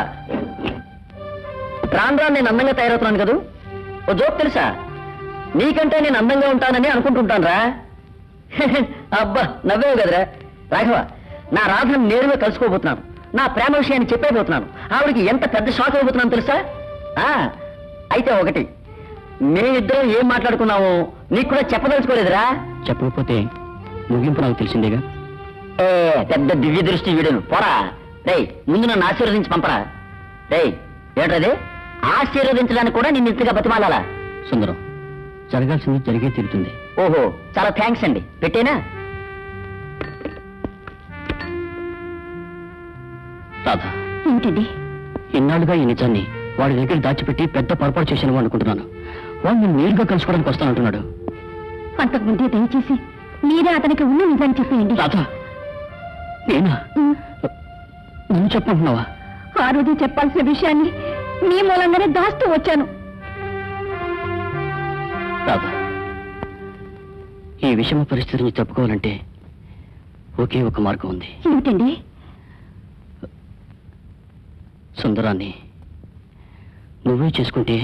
రాను రాను నేను అందంగా తయారవుతున్నాను కదూ ఓ జోక్ తెలుసా నీకంటే నేను అందంగా ఉంటానని అనుకుంటుంటాను రా అబ్బా నవ్వేవు కదరా రాఘవ నా రాధను నేరుగా కలుసుకోబోతున్నాను నా ప్రేమ విషయాన్ని చెప్పేబోతున్నాను ఆవిడికి ఎంత పెద్ద షాక్ అయిపోతున్నాను తెలుసా ఆ, అయితే ఒకటి మేమిద్దరం ఏం మాట్లాడుకున్నామో నీకు కూడా చెప్పదలుచుకోలేదురా చెప్పకపోతే ముగింపు నాకు తెలిసిందేగా పెద్ద దివ్య దృష్టి వీడును పోరా రేయ్ ముందు నన్ను ఆశీర్వదించి పంపరా రేయ్ ఏంటది ఆశీర్వదించడానికి కూడా నిన్ను ఇంతగా బతిమాలాలా సుందరం జరగాల్సింది జరిగే తీరుతుంది ఓహో చాలా థ్యాంక్స్ అండి పెట్టేనా రాధా ఏమిటండి ఇన్నాళ్ళుగా ఈ నిజాన్ని వాడి దగ్గర దాచిపెట్టి పెద్ద పొరపాటు చేశాను అనుకుంటున్నాను వాడు నేను నేరుగా కలుసుకోవడానికి వస్తానంటున్నాడు అంతకుముందే దయచేసి మీరే అతనికి ఉన్న నిజాన్ని చెప్పేయండి రాధా నేనా ఉమ్, నువ్వు చెప్పంటున్నావా ఆ రోజు చెప్పాల్సిన విషయాన్ని మీ మూలంగానే దాస్తూ వచ్చాను రాధా ఈ విషమ పరిస్థితిని చెప్పుకోవాలంటే ఒకే ఒక మార్గం ఉంది ఏమిటండి సుందరాన్ని నువ్వే చేసుకుంటే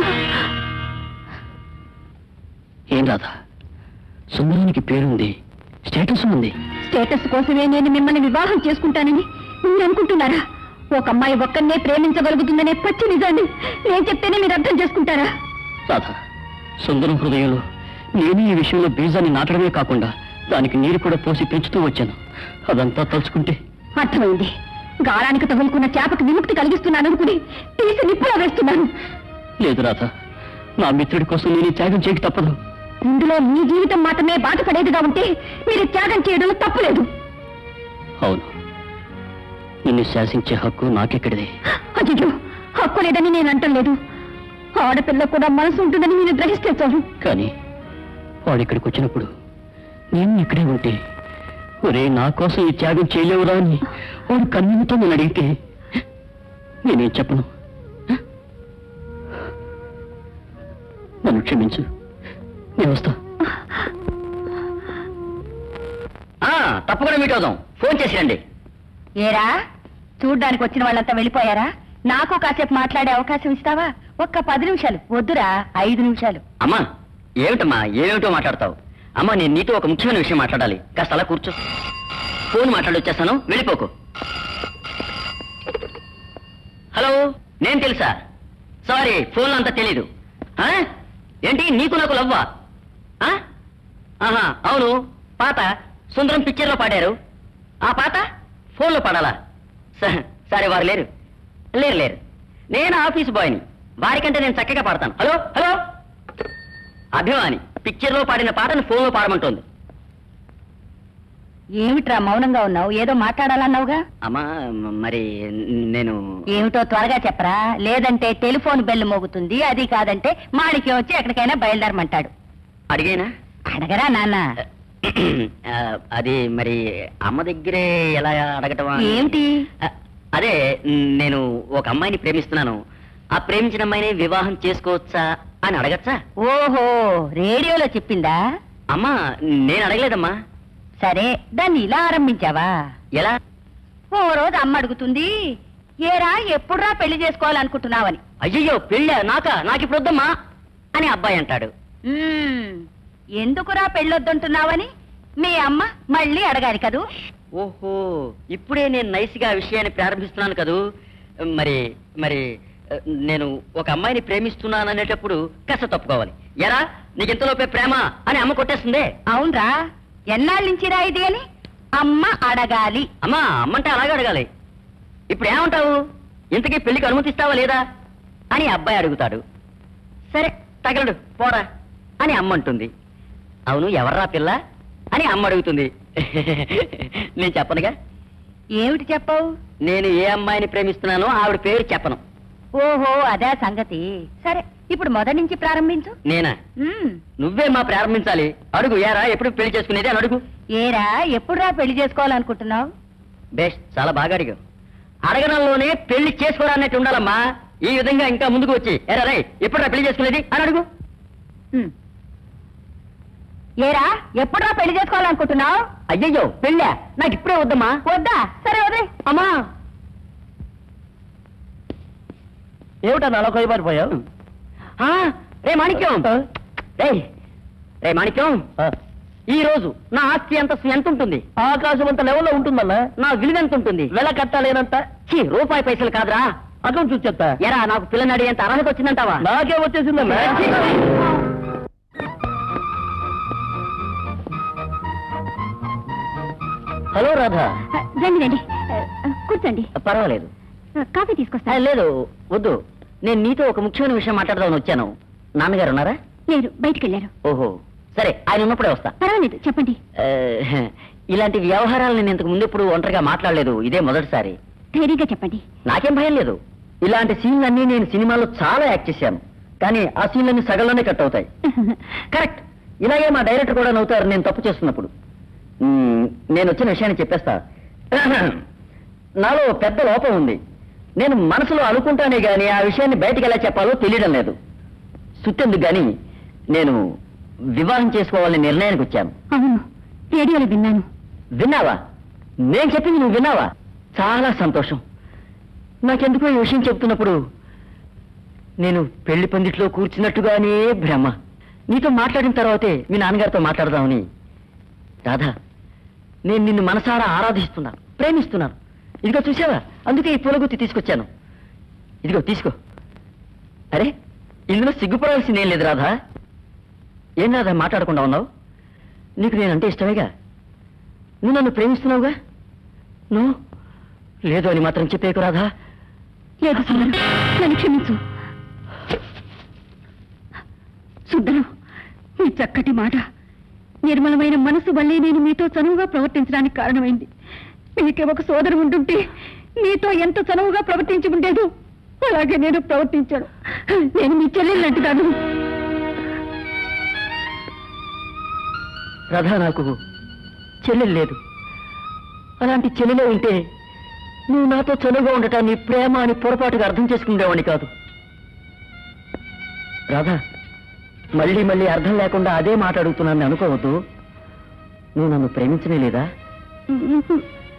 ఏం రాధా సుందరానికి పేరుంది స్టేటస్ ఉంది స్టేటస్ కోసమే నేను మిమ్మల్ని వివాహం చేసుకుంటానని మీరు అనుకుంటున్నారా ఒక అమ్మాయి ఒక్కనే ప్రేమించగలుగుతుందనే పచ్చి నిజాన్ని నేను చెప్తేనే మీరు అర్థం చేసుకుంటారా రాధా సుందరం హృదయంలో నేను ఈ విషయంలో బీజాన్ని నాటడమే కాకుండా దానికి నీరు కూడా పోసి పెంచుతూ వచ్చాను అదంతా తలుచుకుంటే అర్థమైంది గాలానికి తగులుకున్న చేపకి విముక్తి కలిగిస్తున్నాను అనుకుని తీసి నిప్పులో వేస్తున్నాను లేదు రాధా నా మిత్రుడి కోసం నేను ఈ త్యాగం చేయక తప్పదు ఇందులో మీ జీవితం మాత్రమే బాధపడేదిగా ఉంటే మీరు త్యాగం చేయడంలో తప్పులేదు అవును నిన్ను శాసించే హక్కు నాకెక్కడిదే అయ్యో హక్కు లేదని నేను అంటలేదు ఆడపిల్ల కూడా మనసు ఉంటుందని మీరు గ్రహిస్తే చాలు కానీ వాడు ఇక్కడికి వచ్చినప్పుడు నేను ఇక్కడే ఉంటే ఒరే నా కోసం ఈ త్యాగం చేయలేవురా అని వాడు కన్నీటితో నేను అడిగితే నేనేం చెప్పను నన్ను క్షమించు నేను వస్తా తప్పకుండా మీట్ అవుదాం ఫోన్ చేసిరండి ఏరా చూడ్డానికి వచ్చిన వాళ్ళంతా వెళ్ళిపోయారా నాకు కాసేపు మాట్లాడే అవకాశం ఇస్తావా ఒక్క పది నిమిషాలు వద్దురా ఐదు నిమిషాలు అమ్మా ఏమిటమ్మా ఏమిటో మాట్లాడతావు అమ్మా నేను నీతో ఒక ముఖ్యమైన విషయం మాట్లాడాలి కాస్త అలా కూర్చో ఫోన్ మాట్లాడొచ్చేస్తాను వెళ్ళిపోకు హలో హలో నేను తెలుసా సారీ ఫోన్ అంతా తెలీదు ఆ? ఏంటి నీకు నాకు లవ్వా ఆ? ఆహా అవును పాత సుందరం పిక్చర్లో పాడారు ఆ పాట ఫోన్లో పాడాలా స- సరే వారు లేరు లేరు లేరు నేను ఆఫీస్ బాయ్ని వారికంటే నేను చక్కగా పాడతాను హలో హలో అభిమాని పిక్చర్లో పాడిన పాటను ఫోన్లో పాడమంటోంది ఏమిట్రా మౌనంగా ఉన్నావు ఏదో మాట్లాడాలన్నావుగా అమ్మా మ- మరి నేను ఏమిటో త్వరగా చెప్పరా లేదంటే టెలిఫోన్ బెల్ మోగుతుంది అది కాదంటే మాణిక్యం వచ్చి ఎక్కడికైనా బయలుదేరమంటాడు అడిగేనా అడగరా నాన్న ఆ, అది మరి అమ్మ దగ్గరే ఎలా అడగటం ఏమిటి ఆ, అదే నేను ఒక అమ్మాయిని ప్రేమిస్తున్నాను ఆ ప్రేమించిన అమ్మాయిని వివాహం చేసుకోవచ్చా అని అడగచ్చా ఓహో రేడియోలో చెప్పిందా అమ్మా నేను అడగలేదమ్మా సరే దాన్ని ఇలా ఆరంభించావా ఎలా ఓ రోజు అమ్మ అడుగుతుంది ఏరా ఎప్పుడురా పెళ్లి చేసుకోవాలనుకుంటున్నావని అయ్యయ్యో పెళ్ళా నాకా నాకు ఇప్పుడు వద్దమ్మా అని అబ్బాయి అంటాడు "మ్మ్, ఎందుకురా పెళ్ళొద్దంటున్నావని మీ అమ్మ మళ్ళీ అడగాలి కదూ ఓహో ఇప్పుడే నేను నైస్గా ఆ విషయాన్ని ప్రారంభిస్తున్నాను కదూ మరి మరి ఆ, నేను ఒక అమ్మాయిని ప్రేమిస్తున్నాను అనేటప్పుడు కాస్త తప్పుకోవాలి ఎరా నీకు ఇంతలోపే ప్రేమ అని అమ్మ కొట్టేస్తుంది అవునరా ఎన్నాళ్ళ నుంచి రా ఇది అని అమ్మ అడగాలి అమ్మా అమ్మంటే అలాగే అడగాలి ఇప్పుడు ఏమంటావు ఇంతకీ పెళ్లికి అనుమతిస్తావా లేదా అని అబ్బాయి అడుగుతాడు సరే తగలడు పోరా అని అమ్మ అంటుంది అవును ఎవర్రా పిల్ల అని అమ్మ అడుగుతుంది నేను చెప్పనుగా ఏమిటి చెప్పవు నేను ఏ అమ్మాయిని ప్రేమిస్తున్నానో ఆవిడ పేరు చెప్పను ఓహో అదే సంగతి సరే ఇప్పుడు మొదటి నుంచి ప్రారంభించు నేనా మ్మ్. నువ్వే మా ప్రారంభించాలి అడుగు ఏరా ఎప్పుడు పెళ్లి చేసుకునేది అని అడుగు ఏరా ఎప్పుడురా పెళ్లి చేసుకోవాలనుకుంటున్నావు బెస్ట్ చాలా బాగా అడిగావు అడగడంలోనే పెళ్లి చేసుకోరా అన్నట్టు ఉండాలమ్మా ఈ విధంగా ఇంకా ముందుకు వచ్చి ఎరా రై ఎప్పుడురా పెళ్లి చేసుకునేది అని అడుగు మ్మ్. ఏరా ఎప్పుడురా పెళ్లి చేసుకోవాలనుకుంటున్నావు అయ్యయ్యో పెళ్ళా నాకు ఇప్పుడే వద్దమ్మా వద్దా సరే వదిలే అమ్మా ఏమిటా నాలో కొయ్యబారిపోయావు ఆ, రే మాణిక్యం రే రే మాణిక్యం ఈ రోజు నా ఆస్తి ఎంత ఎంత ఉంటుంది ఆకాశం అంత లెవెల్లో ఉంటుందన్నా నా విలువ ఎంత ఉంటుంది వెల కట్టాలేనంత ఛీ, రూపాయి పైసలు కాదురా అర్థం చూసి చెప్తా ఎరా నాకు పిల్లని అడిగేంత అర్హత వచ్చిందంటావా నాకే వచ్చేసిందన్నా హలో రాధా రండి రండి కూర్చోండి పర్వాలేదు కాఫీ ఆ, తీసుకొస్తా లేదు వద్దు నేను నీతో ఒక ముఖ్యమైన విషయం మాట్లాడదామని వచ్చాను నాన్నగారు ఉన్నారా లేరు బయటికి వెళ్ళారు ఓహో సరే ఆయన ఉన్నప్పుడే వస్తా పర్వాలేదు చెప్పండి ఆ, ఇలాంటి వ్యవహారాలు నేను ఇంతకు ముందు ఎప్పుడు ఒంటరిగా మాట్లాడలేదు ఇదే మొదటిసారి ధైర్యంగా చెప్పండి నాకేం భయం లేదు ఇలాంటి సీన్లన్నీ నేను సినిమాలో చాలా యాక్ట్ చేశాను కానీ ఆ సీన్లన్నీ సగంలోనే కట్ అవుతాయి కరెక్ట్ ఇలాగే మా డైరెక్టర్ కూడా నవ్వుతారు నేను తప్పు చేస్తున్నప్పుడు మ్మ్, నేను వచ్చిన విషయాన్ని చెప్పేస్తా నాలో పెద్ద లోపం ఉంది నేను మనసులో అనుకుంటానే గాని ఆ విషయాన్ని బయటికి ఎలా చెప్పాలో తెలియడం లేదు సుత్తెందుకు గాని నేను వివాహం చేసుకోవాలని నిర్ణయానికి వచ్చాను అవును రేడియోలో విన్నాను విన్నావా నేను చెప్పింది నువ్వు విన్నావా చాలా సంతోషం నాకెందుకో ఈ విషయం చెప్తున్నప్పుడు నేను పెళ్లి పందిట్లో కూర్చున్నట్టుగానే భ్రమ నీతో మాట్లాడిన తర్వాతే మీ నాన్నగారితో మాట్లాడదామని రాధా నేను నిన్ను మనసారా ఆరాధిస్తున్నాను ప్రేమిస్తున్నాను ఇదిగో చూసావా అందుకే ఈ పూలగుత్తి తీసుకొచ్చాను ఇదిగో తీసుకో అరే ఇందులో సిగ్గుపడాల్సిందేం లేదు రాధా ఏం రాధా మాట్లాడకుండా ఉన్నావు నీకు నేనంటే ఇష్టమేగా నువ్వు నన్ను ప్రేమిస్తున్నావుగా నువ్వు లేదు అని మాత్రం చెప్పేకు రాధా లేదు సుందరం నన్ను క్షమించు సుందరం మీ చక్కటి మాట నిర్మలమైన మనసు వల్లే నేను మీతో చనువుగా ప్రవర్తించడానికి కారణమైంది మీకే ఒక సోదరు ఉంటుంటే మీతో ఎంత చనువుగా ప్రవర్తించి ఉండేదో అలాగే నేను ప్రవర్తించాను నేను మీ చెల్లెలు అంటున్నాను రాధా నాకు చెల్లెలు లేదు అలాంటి చెల్లెలే ఉంటే నువ్వు నాతో చనువుగా ఉండటాన్ని ప్రేమ అని పొరపాటుగా అర్థం చేసుకునేవాడిని కాదు రాధా మళ్ళీ మళ్ళీ అర్థం లేకుండా అదే మాట అడుగుతున్నానని అనుకోవద్దు నువ్వు నన్ను ప్రేమించనే లేదా హ్మ్.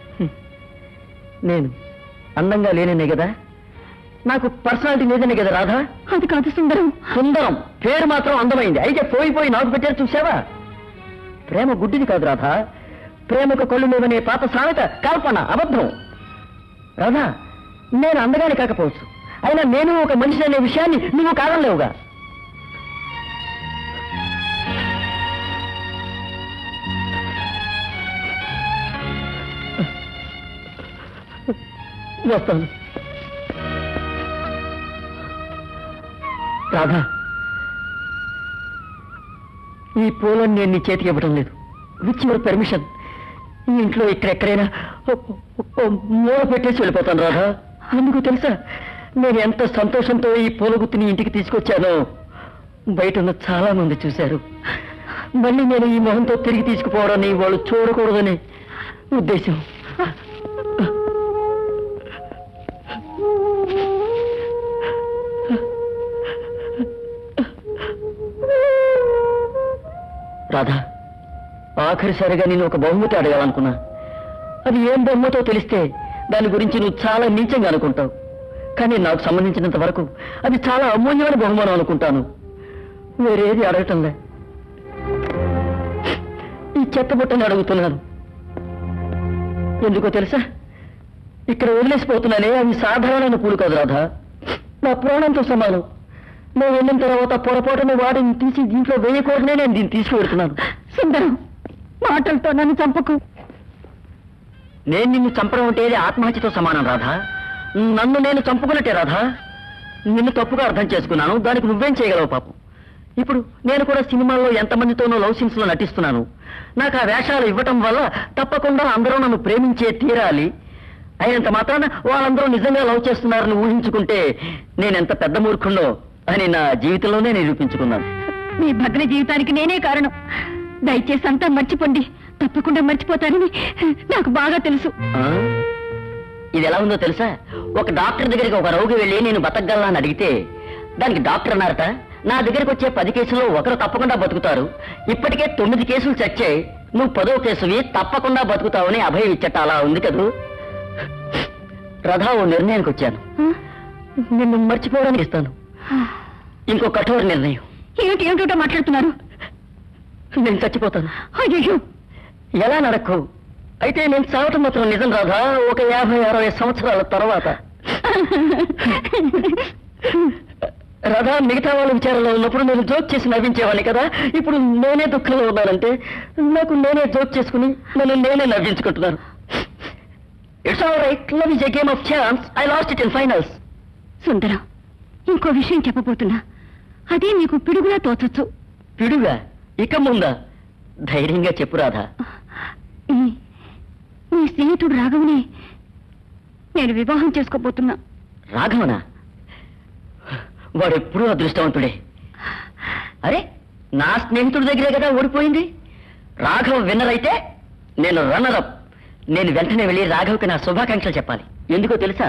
నేను అందంగా లేననే కదా నాకు పర్సనాలిటీ లేదనే కదా రాధా అది కాదు సుందరం సుందరం పేరు మాత్రం అందమైంది అయితే పోయి పోయి నాకు పెట్టారు చూసావా ప్రేమ గుడ్డిది కాదు రాధా ప్రేమకు కళ్ళు లేవనే పాత సామెత కల్పన అబద్ధం రాధా నేను అందగాని కాకపోవచ్చు అయినా నేను ఒక మనిషి అనే విషయాన్ని నువ్వు కాదనలేవుగా వస్తాను రాధా ఈ పూలను నేను నీ చేతికి ఇవ్వడం లేదు విత్ యువర్ పర్మిషన్ ఈ ఇంట్లో ఇక్కడెక్కడైనా ఓ- ఓ మూల పెట్టేసి వెళ్ళిపోతాను రాధా ఎందుకు తెలుసా నేను ఎంత సంతోషంతో ఈ పూల గుత్తిని ఇంటికి తీసుకొచ్చానో బయట ఉన్న చాలా మంది చూశారు మళ్ళీ నేను ఈ మొహంతో తిరిగి తీసుకుపోవడాన్ని వాళ్ళు చూడకూడదని ఉద్దేశం రాధా ఆఖరిసారిగా నేను ఒక బహుమతి అడగాలనుకున్నా అది ఏం బహుమతో తెలిస్తే దాని గురించి నువ్వు చాలా నీచంగా అనుకుంటావు కానీ నాకు సంబంధించినంత వరకు అది చాలా అమూల్యమైన బహుమానం అనుకుంటాను వేరేది అడగటంలే ఈ చెత్తబుట్టని అడుగుతున్నాను ఎందుకో తెలుసా ఇక్కడ వదిలేసిపోతున్నానే అవి సాధారణమైన పూలు కాదు రాధా నా ప్రాణంతో సమానం నేను వెళ్ళిన తర్వాత పొరపాటున వాడిని తీసి దీంట్లో వేయకూడనే నేను దీన్ని తీసుకువెడుతున్నాను సుందరం మాటలతో నన్ను చంపకు నేను నిన్ను చంపడం అంటే ఇది ఆత్మహత్యతో సమానం రాధా నన్ను నేను చంపుకున్నట్టే రాధా నిన్ను తప్పుగా అర్థం చేసుకున్నాను దానికి నువ్వేం చేయగలవు పాపం ఇప్పుడు నేను కూడా సినిమాల్లో ఎంతమందితోనో లవ్ సీన్స్ లో నటిస్తున్నాను నాకు ఆ వేషాలు ఇవ్వటం వల్ల తప్పకుండా అందరూ నన్ను ప్రేమించే తీరాలి అయినంత మాత్రాన వాళ్ళందరూ నిజంగా లవ్ చేస్తున్నారని ఊహించుకుంటే నేనెంత పెద్ద మూర్ఖుండో అని నా జీవితంలోనే నిరూపించుకున్నాను మీ భగ్న జీవితానికి నేనే కారణం దయచేసి అంతా మర్చిపోండి తప్పకుండా మర్చిపోతారని నాకు బాగా తెలుసు ఆ? ఇది ఎలా ఉందో తెలుసా ఒక డాక్టర్ దగ్గరికి ఒక రోగి వెళ్ళి నేను బతకగలనా అని అడిగితే దానికి డాక్టర్ అన్నారట నా దగ్గరికి వచ్చే పది కేసుల్లో ఒకరు తప్పకుండా బతుకుతారు ఇప్పటికే తొమ్మిది కేసులు చచ్చాయి నువ్వు పదో కేసువి తప్పకుండా బతుకుతావని అభయం ఇచ్చట అలా ఉంది కదూ రథా ఓ నిర్ణయానికి వచ్చాను నిన్ను మర్చిపోవడానికి ఇస్తాను ఇంకో కఠోర నిర్ణయం ఏమిటి ఏమిటో మాట్లాడుతున్నారు నేను చచ్చిపోతాను అయ్యో ఎలా నడక్కు అయితే నేను చావటం మాత్రం నిజం రాదా ఒక యాభై అరవై సంవత్సరాల తర్వాత రాధా మిగతా వాళ్ళ విచారంలో ఉన్నప్పుడు నేను జోక్ చేసి నవ్వించేవాడిని కదా ఇప్పుడు నేనే దుఃఖంలో ఉన్నానంటే నాకు నేనే జోక్ చేసుకుని నన్ను నేనే నవ్వించుకుంటున్నాను it's all right love is a game of chance I lost it in finals Sundaram ఇంకో విషయం చెప్పబోతున్నా అదే మీకు పిడుగులా తోచొచ్చు పిడుగా ఇక ముందా ధైర్యంగా చెప్పు రాధా ఈ- మీ స్నేహితుడు రాఘవని నేను వివాహం చేసుకోబోతున్నా రాఘవనా వాడు ఎప్పుడూ అదృష్టవంతుడే అరే నా స్నేహితుడి దగ్గరే కదా ఓడిపోయింది రాఘవ్ విన్నర్ అయితే నేను రన్నర్ అప్ నేను వెంటనే వెళ్ళి రాఘవ్కి నా శుభాకాంక్షలు చెప్పాలి ఎందుకో తెలుసా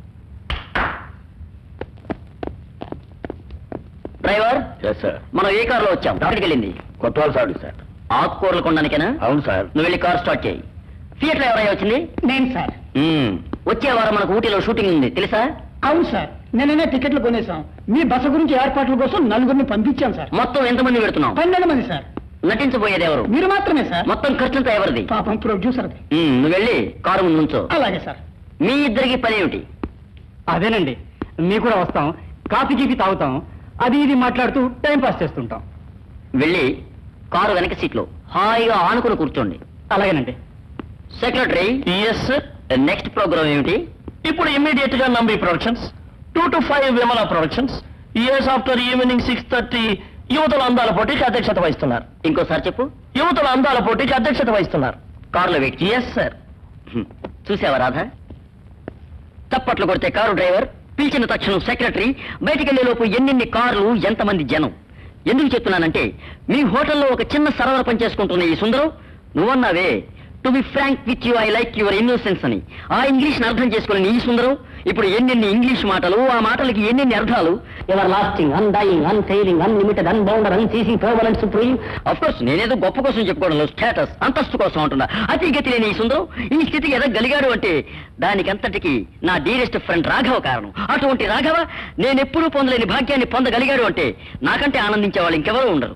డ్రైవర్ సార్ మనం ఏ కారులో వచ్చాం డాక్టర్కి వెళ్ళింది కొత్త సార్ సార్ ఆకుకూరలు కొనడానికేనా అవును సార్ నువ్వు వెళ్ళి కార్ స్టార్ట్ చేయి థియేటర్ ఎవరై వచ్చింది నేను సార్ మ్మ్. వచ్చే వారం మనకు ఊటీలో షూటింగ్ ఉంది తెలుసా అవును సార్ నిన్ననే టికెట్లు కొనేసాం మీ బస గురించి ఏర్పాట్ల కోసం నలుగురిని పంపించాం సార్ మొత్తం ఎంతమంది పెడుతున్నాం పన్నెండు మంది సార్ నటించబోయేది ఎవరు మీరు మాత్రమే సార్ మొత్తం ఖర్చంతా ఎవరిది పాపం ప్రొడ్యూసర్ మ్మ్, నువ్వు వెళ్ళి కారు ముందు నుంచో అలాగే సార్ మీ ఇద్దరికి పని ఏమిటి అదేనండి మీ కూడా వస్తాం కాఫీ గీపీ తాగుతాం అది ఇది మాట్లాడుతూ టైం పాస్ చేస్తుంటాం వెళ్ళి కారు వెనక సీట్లో హాయిగా ఆనుకుని కూర్చోండి అలాగేనండి సెక్రటరీ ఎస్ నెక్స్ట్ ప్రోగ్రామ్ ఏమిటి ఇప్పుడు ఇమ్మీడియట్ గా Nambi productions two to five Vimala productions years after evening six thirty యువతల అందాల పోటీకి అధ్యక్షత వహిస్తున్నారు ఇంకోసారి చెప్పు యువతల అందాల పోటీకి అధ్యక్షత వహిస్తున్నారు కారులో వెయిట్ ఎస్ సార్ చూసావా రాధా చప్పట్లు కొడితే కారు డ్రైవర్ పిలిచిన తక్షణం సెక్రటరీ బయటికి వెళ్లే లోపు ఎన్నెన్ని కార్లు ఎంతమంది జనం ఎందుకు చెప్తున్నానంటే మీ హోటల్లో ఒక చిన్న సరవర పని చేసుకుంటున్న ఈ సుందరం నువ్వన్నావే to be frank with you I like your innocence అని ఆ ఇంగ్లీష్ అర్థం చేసుకుని ఈ సుందరం ఇప్పుడు ఎన్నెన్ని ఇంగ్లీష్ మాటలు ఆ మాటలకి ఎన్నెన్ని అర్థాలు everlasting undying unfailing unlimited unbounded unceasing permanent supreme of course నేనేదో గొప్ప కోసం చెప్పుకోవడంలో స్టేటస్ అంతస్తు కోసం అంటున్నా అతి గతి లేని ఈ సుందరం ఈ స్థితికి ఎదగలిగాడు అంటే దానికంతటికి నా డీరెస్ట్ ఫ్రెండ్ రాఘవ కారణం అటువంటి రాఘవ నేనెప్పుడూ పొందలేని భాగ్యాన్ని పొందగలిగాడు అంటే నాకంటే ఆనందించే వాళ్ళు ఇంకెవరూ ఉండరు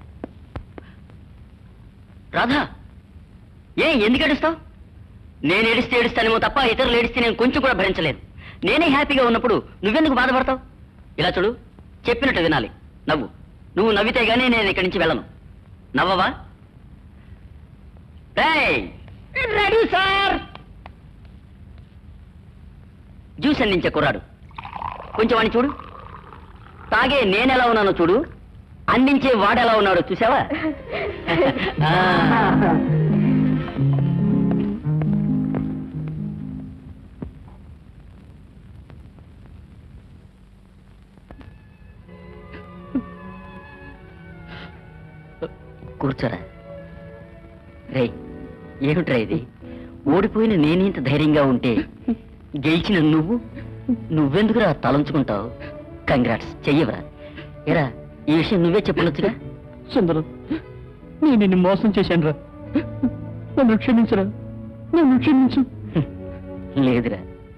రాధా ఏ ఎందుకు ఏడుస్తావు నేను ఏడిస్తే ఏడుస్తానేమో తప్ప ఇతరులు ఏడిస్తే నేను కొంచెం కూడా భరించలేను నేనే హ్యాపీగా ఉన్నప్పుడు నువ్వెందుకు బాధపడతావు ఇలా చూడు చెప్పినట్టు వినాలి నవ్వు నువ్వు నవ్వితే గానీ నేను ఇక్కడి నుంచి వెళ్ళను నవ్వవా రెడీ సార్ జ్యూస్ అందించే కుర్రాడు కొంచెం వాడిని చూడు తాగే నేనెలా ఉన్నానో చూడు అందించే వాడెలా ఉన్నాడో చూసావా ఆ. కూర్చోరా రే ఏమిట్రా ఇది ఓడిపోయిన నేనింత ధైర్యంగా ఉంటే గెలిచిన నువ్వు నువ్వెందుకురా తలంచుకుంటావు కంగ్రాట్స్ చెయ్యవరా ఎరా ఈ విషయం నువ్వే చెప్పనొచ్చుగా సుందరం నేను నిన్ను మోసం చేశాను రా నన్ను క్షమించరా నన్ను క్షమించు లేదురా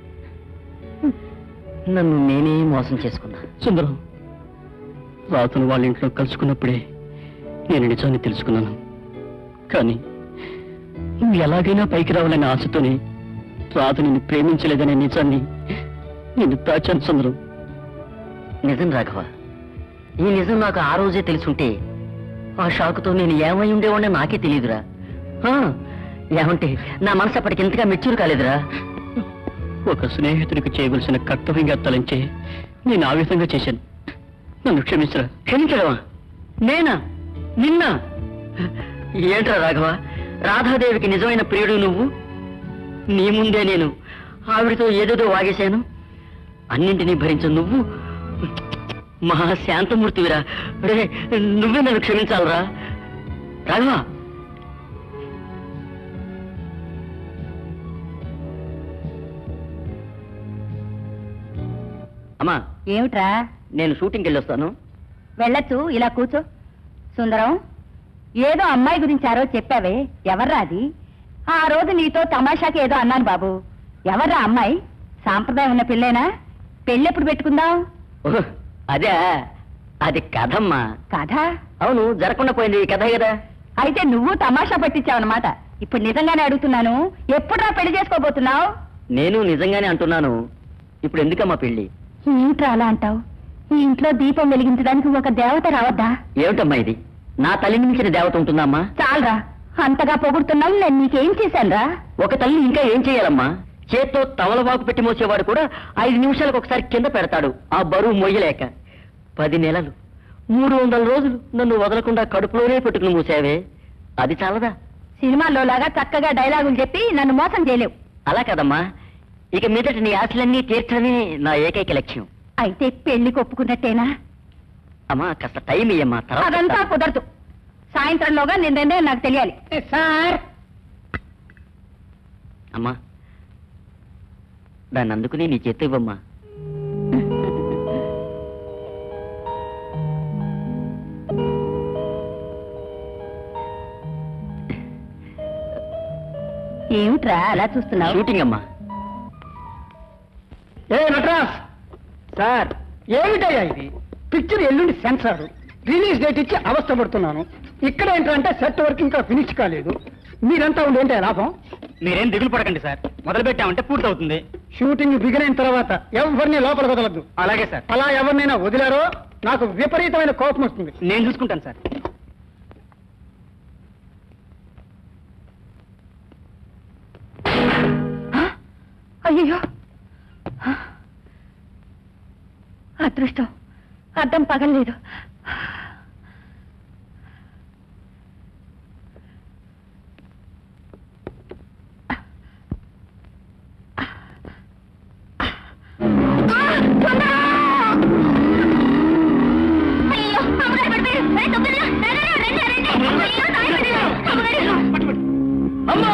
నన్ను నేనే మోసం చేసుకున్నా సుందరం రాతను వాళ్ళ ఇంట్లో కలుసుకున్నప్పుడే నేను నిజాన్ని తెలుసుకున్నాను కానీ నువ్వు ఎలాగైనా పైకి రావాలనే ఆశతోనే రాత నిన్ను ప్రేమించలేదనే నిజాన్ని నిన్ను దాచాను సుందరం నిజం రాఘవ ఈ నిజం నాకు ఆ రోజే తెలుసుంటే ఆ షాకుతో నేను ఏమై ఉండేవాడిని నాకే తెలియదురా ఆ, ఏమంటే నా మనసు అప్పటికి ఇంతగా మెచ్యూర్ కాలేదురా ఒక స్నేహితుడికి చేయవలసిన కర్తవ్యంగా తలంచే నేను ఆ విధంగా చేశాను నన్ను క్షమించరా క్షమించడమా నేనా నిన్న ఏంట్రా రాఘవ రాధాదేవికి నిజమైన ప్రియుడు నువ్వు నీ ముందే నేను ఆవిడతో ఏదేదో వాగేశాను అన్నింటినీ భరించు నువ్వు మహా శాంతమూర్తివిరా రే నువ్వే నన్ను క్షమించాలరా రాఘవ అమ్మా ఏమిట్రా నేను షూటింగ్కి వెళ్ళొస్తాను వెళ్ళొచ్చు ఇలా కూర్చో సుందరం ఏదో అమ్మాయి గురించి ఆ రోజు చెప్పావే ఎవర్రా అది ఆ రోజు నీతో తమాషాకి ఏదో అన్నాను బాబు ఎవర్రా అమ్మాయి సాంప్రదాయం ఉన్న పిల్లేనా పెళ్ళెప్పుడు పెట్టుకుందాం ఓహ్, అదే అది కథమ్మా కథ అవును జరగకుండా పోయింది ఈ కథే కదా అయితే నువ్వు తమాషా పట్టించావన్నమాట ఇప్పుడు నిజంగానే అడుగుతున్నాను ఎప్పుడురా పెళ్లి చేసుకోబోతున్నావు నేను నిజంగానే అంటున్నాను ఇప్పుడు ఎందుకమ్మా పెళ్లి ఏంట్రా అలా అంటావు ఈ ఇంట్లో దీపం వెలిగించడానికి ఒక దేవత రావద్దా ఏమిటమ్మా ఇది నా తల్లి మించిన దేవత ఉంటుందమ్మా చాలరా అంతగా పొగుడుతున్నావు నేను నీకేం చేశానురా ఒక తల్లి ఇంకా ఏం చేయాలమ్మా చేత్తో తవలవాకు పెట్టి మోసేవాడు కూడా ఐదు నిమిషాలకు ఒకసారి కింద పెడతాడు ఆ బరువు మొయ్యలేక పది నెలలు మూడు వందల రోజులు నన్ను వదలకుండా కడుపులోనే పెట్టుకుని మూసావే అది చాలదా సినిమాల్లో లాగా చక్కగా డైలాగులు చెప్పి నన్ను మోసం చేయలేవు అలా కదమ్మా ఇక మీదట నీ ఆశలన్నీ తీర్చడమే నా ఏకైక లక్ష్యం అయితే పెళ్లికి ఒప్పుకున్నట్టేనా అమ్మా కాస్త టైం ఇయ్యమ్మా తర్వాత అదంతా చెప్తా. కుదరదు సాయంత్రంలోగా నేను రెండే నాకు తెలియాలి సార్ అమ్మా దాన్ని అందుకుని నీ చేతి ఇవ్వమ్మా ఏమిట్రా అలా చూస్తున్నావు షూటింగ్ అమ్మా ఏ నటరాజ్ సార్ ఏమిటయ్యా ఇది పిక్చర్ ఎల్లుండి సెన్సార్ రిలీజ్ డేట్ ఇచ్చి అవస్థ పడుతున్నాను ఇక్కడ ఏంటంటే సెట్ వర్క్ ఇంకా ఫినిష్ కాలేదు మీరంతా ఉండి ఏంటో లాభం మీరేం దిగులు పడకండి సార్ మొదలు పెట్టామంటే పూర్తవుతుంది షూటింగ్ బిగిన్ అయిన తర్వాత ఎవరిని లోపల వదలద్దు అలాగే సార్ అలా ఎవరినైనా వదిలారో నాకు విపరీతమైన కోపం వస్తుంది నేను చూసుకుంటాను సార్ అయ్యో అదృష్టం అద్దం పగలలేదు అమ్మా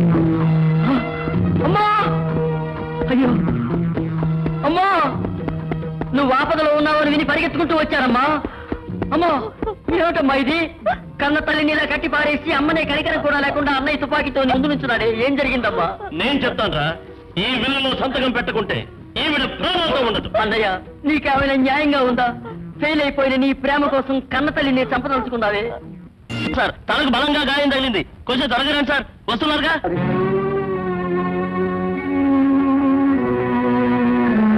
అమ్మా అయ్యో అమ్మా నువ్వు ఆపదలో ఉన్నావని విని పరిగెత్తుకుంటూ వచ్చారమ్మా అమ్మా ఏమిటమ్మా ఇది కన్న తల్లిని ఇలా కట్టి పారేసి అమ్మనే కనికరం కూడా లేకుండా అన్నయ్య తుపాకీతో ముందు నుంచున్నాడే ఏం జరిగిందమ్మా నేను చెప్తానురా ఈ విల్లులో సంతకం పెట్టకుంటే ఈవిడ ప్రాణాలతో ఉండదు అన్నయ్య నీకేమైనా న్యాయంగా ఉందా ఫెయిల్ అయిపోయిన నీ ప్రేమ కోసం కన్న తల్లిని చంపదలుచుకున్నావే సార్ తనకు బలంగా గాయం తగిలింది కొంచెం త్వరగా సార్ వస్తున్నారుగా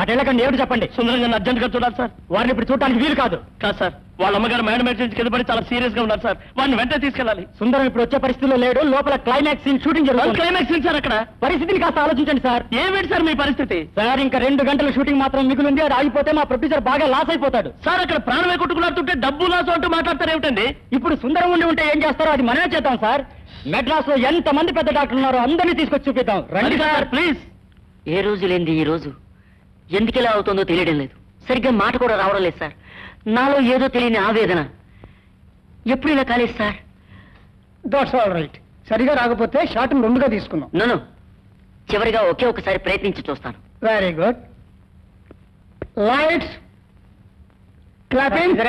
అటు వెళ్ళకండి ఏమిటి చెప్పండి సుందరం గారిని అర్జెంట్ గా చూడాలి సార్ వారిని ఇప్పుడు చూడడానికి వీలు కాదు కాదు సార్ వాళ్ళ అమ్మగారు మేడం నుంచి కింద పడి చాలా సీరియస్ గా ఉన్నారు సార్ వారిని వెంటనే తీసుకెళ్ళాలి సుందరం ఇప్పుడు వచ్చే పరిస్థితిలో లేడు లోపల క్లైమాక్స్ సీన్ షూటింగ్ జరుగుతుంది క్లైమాక్స్ సీన్ సార్ అక్కడ పరిస్థితిని కాస్త ఆలోచించండి సార్ ఏమిటి సార్ మీ పరిస్థితి సార్ ఇంకా రెండు గంటల షూటింగ్ మాత్రం మిగిలింది అది ఆగిపోతే మా ప్రొడ్యూసర్ బాగా లాస్ అయిపోతాడు సార్ అక్కడ ప్రాణమే కొట్టుకులాడుతుంటే డబ్బు లాస్ అంటూ మాట్లాడతారు ఏమిటండి ఇప్పుడు సుందరం ఉండి ఉంటే ఏం చేస్తారో అది మనమే చేద్దాం సార్ మెడ్రాస్ లో ఎంత మంది పెద్ద డాక్టర్లు ఉన్నారో అందరినీ తీసుకొచ్చి చూపిద్దాం రండి సార్ ప్లీజ్ ఏ రోజు లేనిది ఈ రోజు ఎందుకు ఇలా అవుతుందో తెలియడం లేదు సరిగ్గా మాట కూడా రావడం లేదు సార్ నాలో ఏదో తెలియని ఆవేదన ఎప్పుడు ఇలా కాలేదు సార్ దట్స్ ఆల్ రైట్ సరిగా రాకపోతే షార్ట్ రెండుగా తీసుకుందాం నన్ను చివరిగా ఒకే ఒకసారి ప్రయత్నించి చూస్తాను very good lights clapping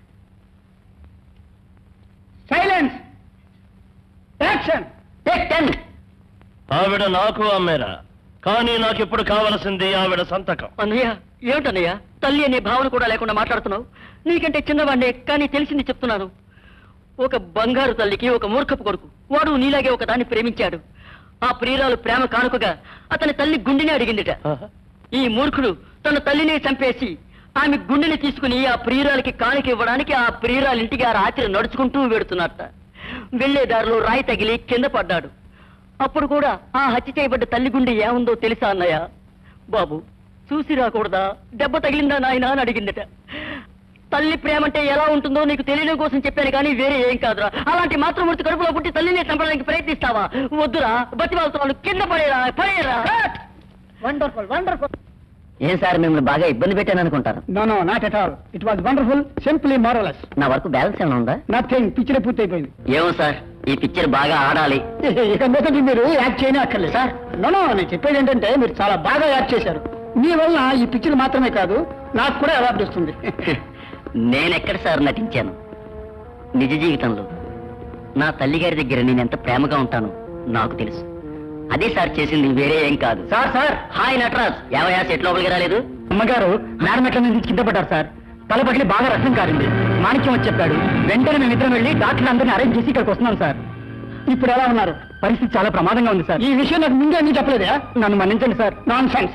silence action take ten ఆవిడ నాకు అమ్మేరా కానీ నాకు ఇప్పుడు కావలసింది ఆవిడ సంతకం అన్నయ్య ఏమిటన్నయ్య తల్లి అనే భావన కూడా లేకుండా మాట్లాడుతున్నావు నీకంటే చిన్నవాడినే కానీ తెలిసింది చెప్తున్నాను ఒక బంగారు తల్లికి ఒక మూర్ఖపు కొడుకు వాడు నీలాగే ఒక దాన్ని ప్రేమించాడు ఆ ప్రియురాలు ప్రేమ కానుకగా అతని తల్లి గుండెని అడిగిందిట ఈ మూర్ఖుడు తన తల్లిని చంపేసి ఆమె గుండెని తీసుకుని ఆ ప్రియురాలకి కానుక ఇవ్వడానికి ఆ ప్రియురాలు ఇంటికి ఆ రాత్రి నడుచుకుంటూ వెడుతున్నట్ట వెళ్లే దారిలో రాయి తగిలి కింద పడ్డాడు అప్పుడు కూడా ఆ హత్య చేయబడ్డ తల్లి గుండె ఏముందో తెలుసా అన్నయ్య బాబు చూసి రాకూడదా దెబ్బ తగిలిందా నాయనా అని అడిగిందట తల్లి ప్రేమంటే ఎలా ఉంటుందో నీకు తెలియడం కోసం చెప్పాను కానీ వేరే ఏం కాదురా అలాంటి మాతృమూర్తి కడుపులో పుట్టి తల్లిని చంపడానికి ప్రయత్నిస్తావా వద్దురా బతిమాలుతున్నాను కింద పడేరా పడేరా వండర్ఫుల్ వండర్ఫుల్ ఏం సార్ మిమ్మల్ని బాగా ఇబ్బంది పెట్టాను అనుకుంటారు no no not at all it was wonderful simply marvellous నా వరకు బ్యాలెన్స్ ఏమైనా ఉందా నథింగ్ పిక్చర్ పూర్తయిపోయింది ఏమో సార్ ఈ పిక్చర్ బాగా ఆడాలి ఇక మీదటి మీరు యాక్ట్ చేయని అక్కర్లేదు సార్ నో నో నేను చెప్పేది ఏంటంటే మీరు చాలా బాగా యాక్ట్ చేశారు మీ వల్ల ఈ పిక్చర్ మాత్రమే కాదు నాకు కూడా అవార్డు వస్తుంది నేనెక్కడ సార్ నటించాను నిజ జీవితంలో నా తల్లిగారి దగ్గర నేను ఎంత ప్రేమగా ఉంటానో నాకు తెలుసు అదే సార్ చేసింది వేరే ఏం కాదు సార్ సార్ హాయ్ నటరాజ్ ఏమయ్యా సెట్ లోపలికి రాలేదు అమ్మగారు మేడం ఎట్ల నుంచి కింద పడ్డారు సార్ తల పగిలి బాగా రక్తం కారింది మాణిక్యం వచ్చి చెప్పాడు వెంటనే మేము ఇద్దరం వెళ్ళి డాక్టర్ అందరిని అరేంజ్ చేసి ఇక్కడికి వస్తున్నాం సార్ ఇప్పుడు ఎలా ఉన్నారు పరిస్థితి చాలా ప్రమాదంగా ఉంది సార్ ఈ విషయం నాకు ముందే అన్ని చెప్పలేదా నన్ను మన్నించండి సార్ నాన్ సెన్స్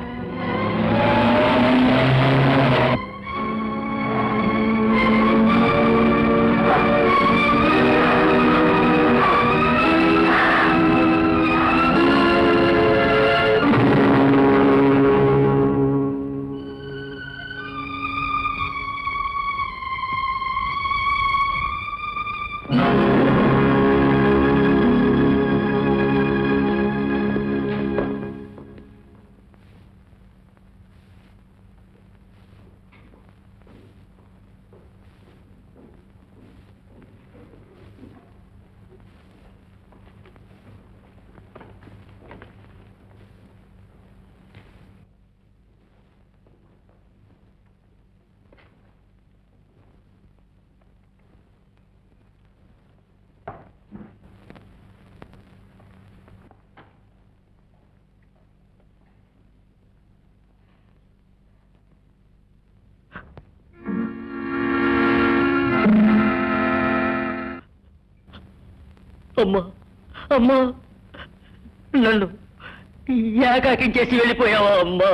అమ్మా అమ్మా నన్ను ఏకాకిం చేసి వెళ్ళిపోయావా అమ్మా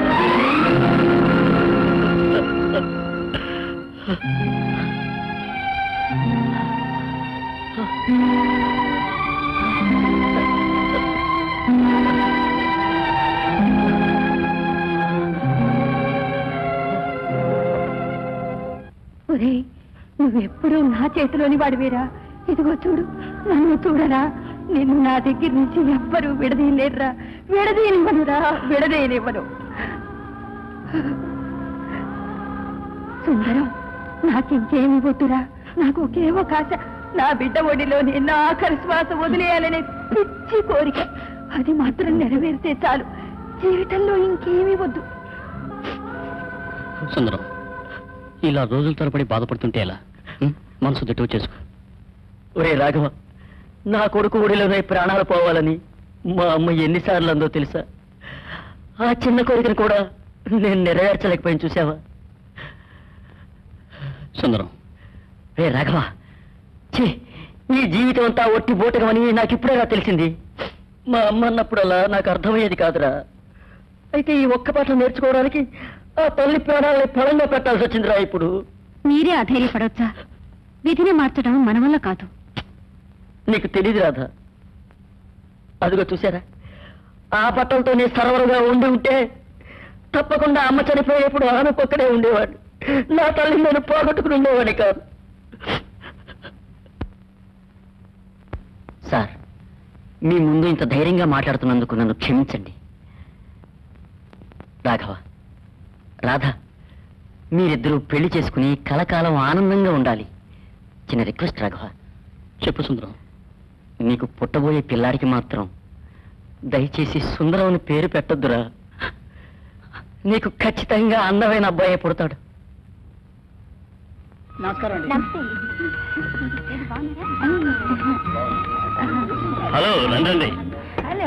ఒరే నువ్వెప్పుడూ నా చేతిలోని వాడివేరా ఇదిగో చూడు నన్ను చూడరా నిన్ను నా దగ్గర నుంచి ఎవ్వరూ విడదీయలేరురా విడదీయనివ్వనురా విడదీయనివ్వను సుందరం నాకింకేమి వద్దురా నాకు ఒకే ఒక ఆశ నా బిడ్డ ఒడిలోని నా ఆఖరి శ్వాస వదిలేయాలనే పిచ్చి కోరిక అది మాత్రం నెరవేరితే చాలు జీవితంలో ఇంకేమీ వద్దు సుందరం ఇలా రోజుల తరబడి బాధపడుతుంటే ఎలా ఉం? మనసు దిట్టువ చేసుకో ఒరే రాఘవ నా కొడుకు ఊడిలోనే ప్రాణాలు పోవాలని మా అమ్మ ఎన్నిసార్లు అందో తెలుసా ఆ చిన్న కోరికను కూడా నేను నెరవేర్చలేకపోయాను చూసావా సుందరం రే రాఘవ ఛీ ఈ జీవితం అంతా ఒట్టి బోటకమని నాకు ఇప్పుడేగా తెలిసింది మా అమ్మ అన్నప్పుడల్లా నాకు అర్థమయ్యేది కాదురా అయితే ఈ ఒక్క పాటలు నేర్చుకోవడానికి ఆ తల్లి ప్రాణాలని ఫలంగా పెట్టాల్సి వచ్చిందిరా ఇప్పుడు మీరే అధైర్యపడవచ్చా విధిని మార్చడం మన వల్ల కాదు నీకు తెలియదు రాధా అదిగో చూసారా ఆ బట్టలతోనే సర్వరుగా ఉండి ఉంటే తప్పకుండా అమ్మ చనిపోయేప్పుడు ఆమెకొక్కడే ఉండేవాడు నా తల్లి నేను పోగొట్టుకుని ఉండేవాడిని కాదు సార్ మీ ముందు ఇంత ధైర్యంగా మాట్లాడుతున్నందుకు నన్ను క్షమించండి రాఘవ రాధ మీరిద్దరూ పెళ్లి చేసుకుని కలకాలం ఆనందంగా ఉండాలి చిన్న రిక్వెస్ట్ రాఘవ చెప్పు సుందరం నీకు పుట్టబోయే పిల్లాడికి మాత్రం దయచేసి సుందరం అని పేరు పెట్టొద్దురా నీకు ఖచ్చితంగా అందమైన అబ్బాయి పుడతాడు నమస్కారం అండి హలో రండి hello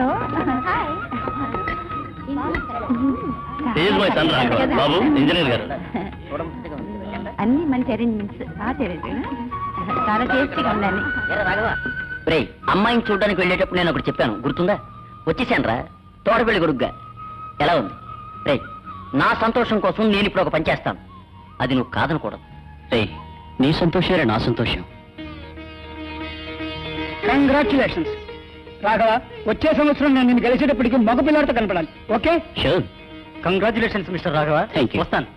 is my son Raghava బాబు ఇంజనీర్ గారు అన్ని మంచి అరేంజ్మెంట్స్ చాలా టేస్టీగా ఉండాలి రే అమ్మాయిని చూడడానికి వెళ్ళేటప్పుడు నేను ఒకటి చెప్పాను గుర్తుందా వచ్చేసాను రా తోటపల్లి కొడుగ్గా ఎలా ఉంది రే నా సంతోషం కోసం నేను ఇప్పుడు ఒక పని చేస్తాను అది నువ్వు కాదనకూడదు రే నీ సంతోషమే నా సంతోషం కంగ్రాచులేషన్స్ రాఘవ వచ్చే సంవత్సరం నేను నిన్ను గెలిచేటప్పటికి మగ పిల్లడితో కనపడాలి okay sure congratulations mister Raghava thank you వస్తాను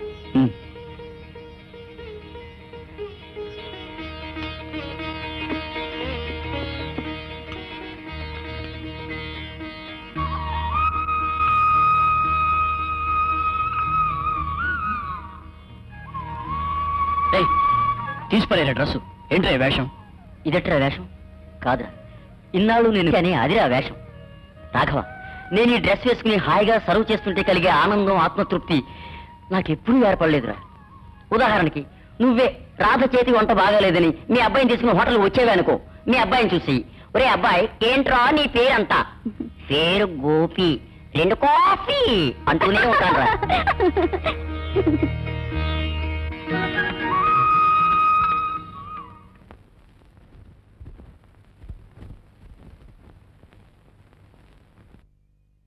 రే తీసిపడేలా డ్రెస్సు ఏంట్రా ఈ వేషం ఇదట్రా వేషం కాదురా ఇన్నాళ్ళు నేను కానీ అదిరా వేషం రాఘవ నేను ఈ డ్రెస్ వేసుకుని హాయిగా సర్వ్ చేస్తుంటే కలిగే ఆనందం ఆత్మతృప్తి నాకెప్పుడూ ఏర్పడలేదురా ఉదాహరణకి నువ్వే రాధ చేతి వంట బాగాలేదని మీ అబ్బాయిని తీసుకుని హోటల్ వచ్చేవే అనుకో మీ అబ్బాయిని చూసి ఒరే అబ్బాయి ఏంట్రా నీ పేరంతా పేరు గోపి రెండు కాఫీ అంటూనే ఉంటాను రా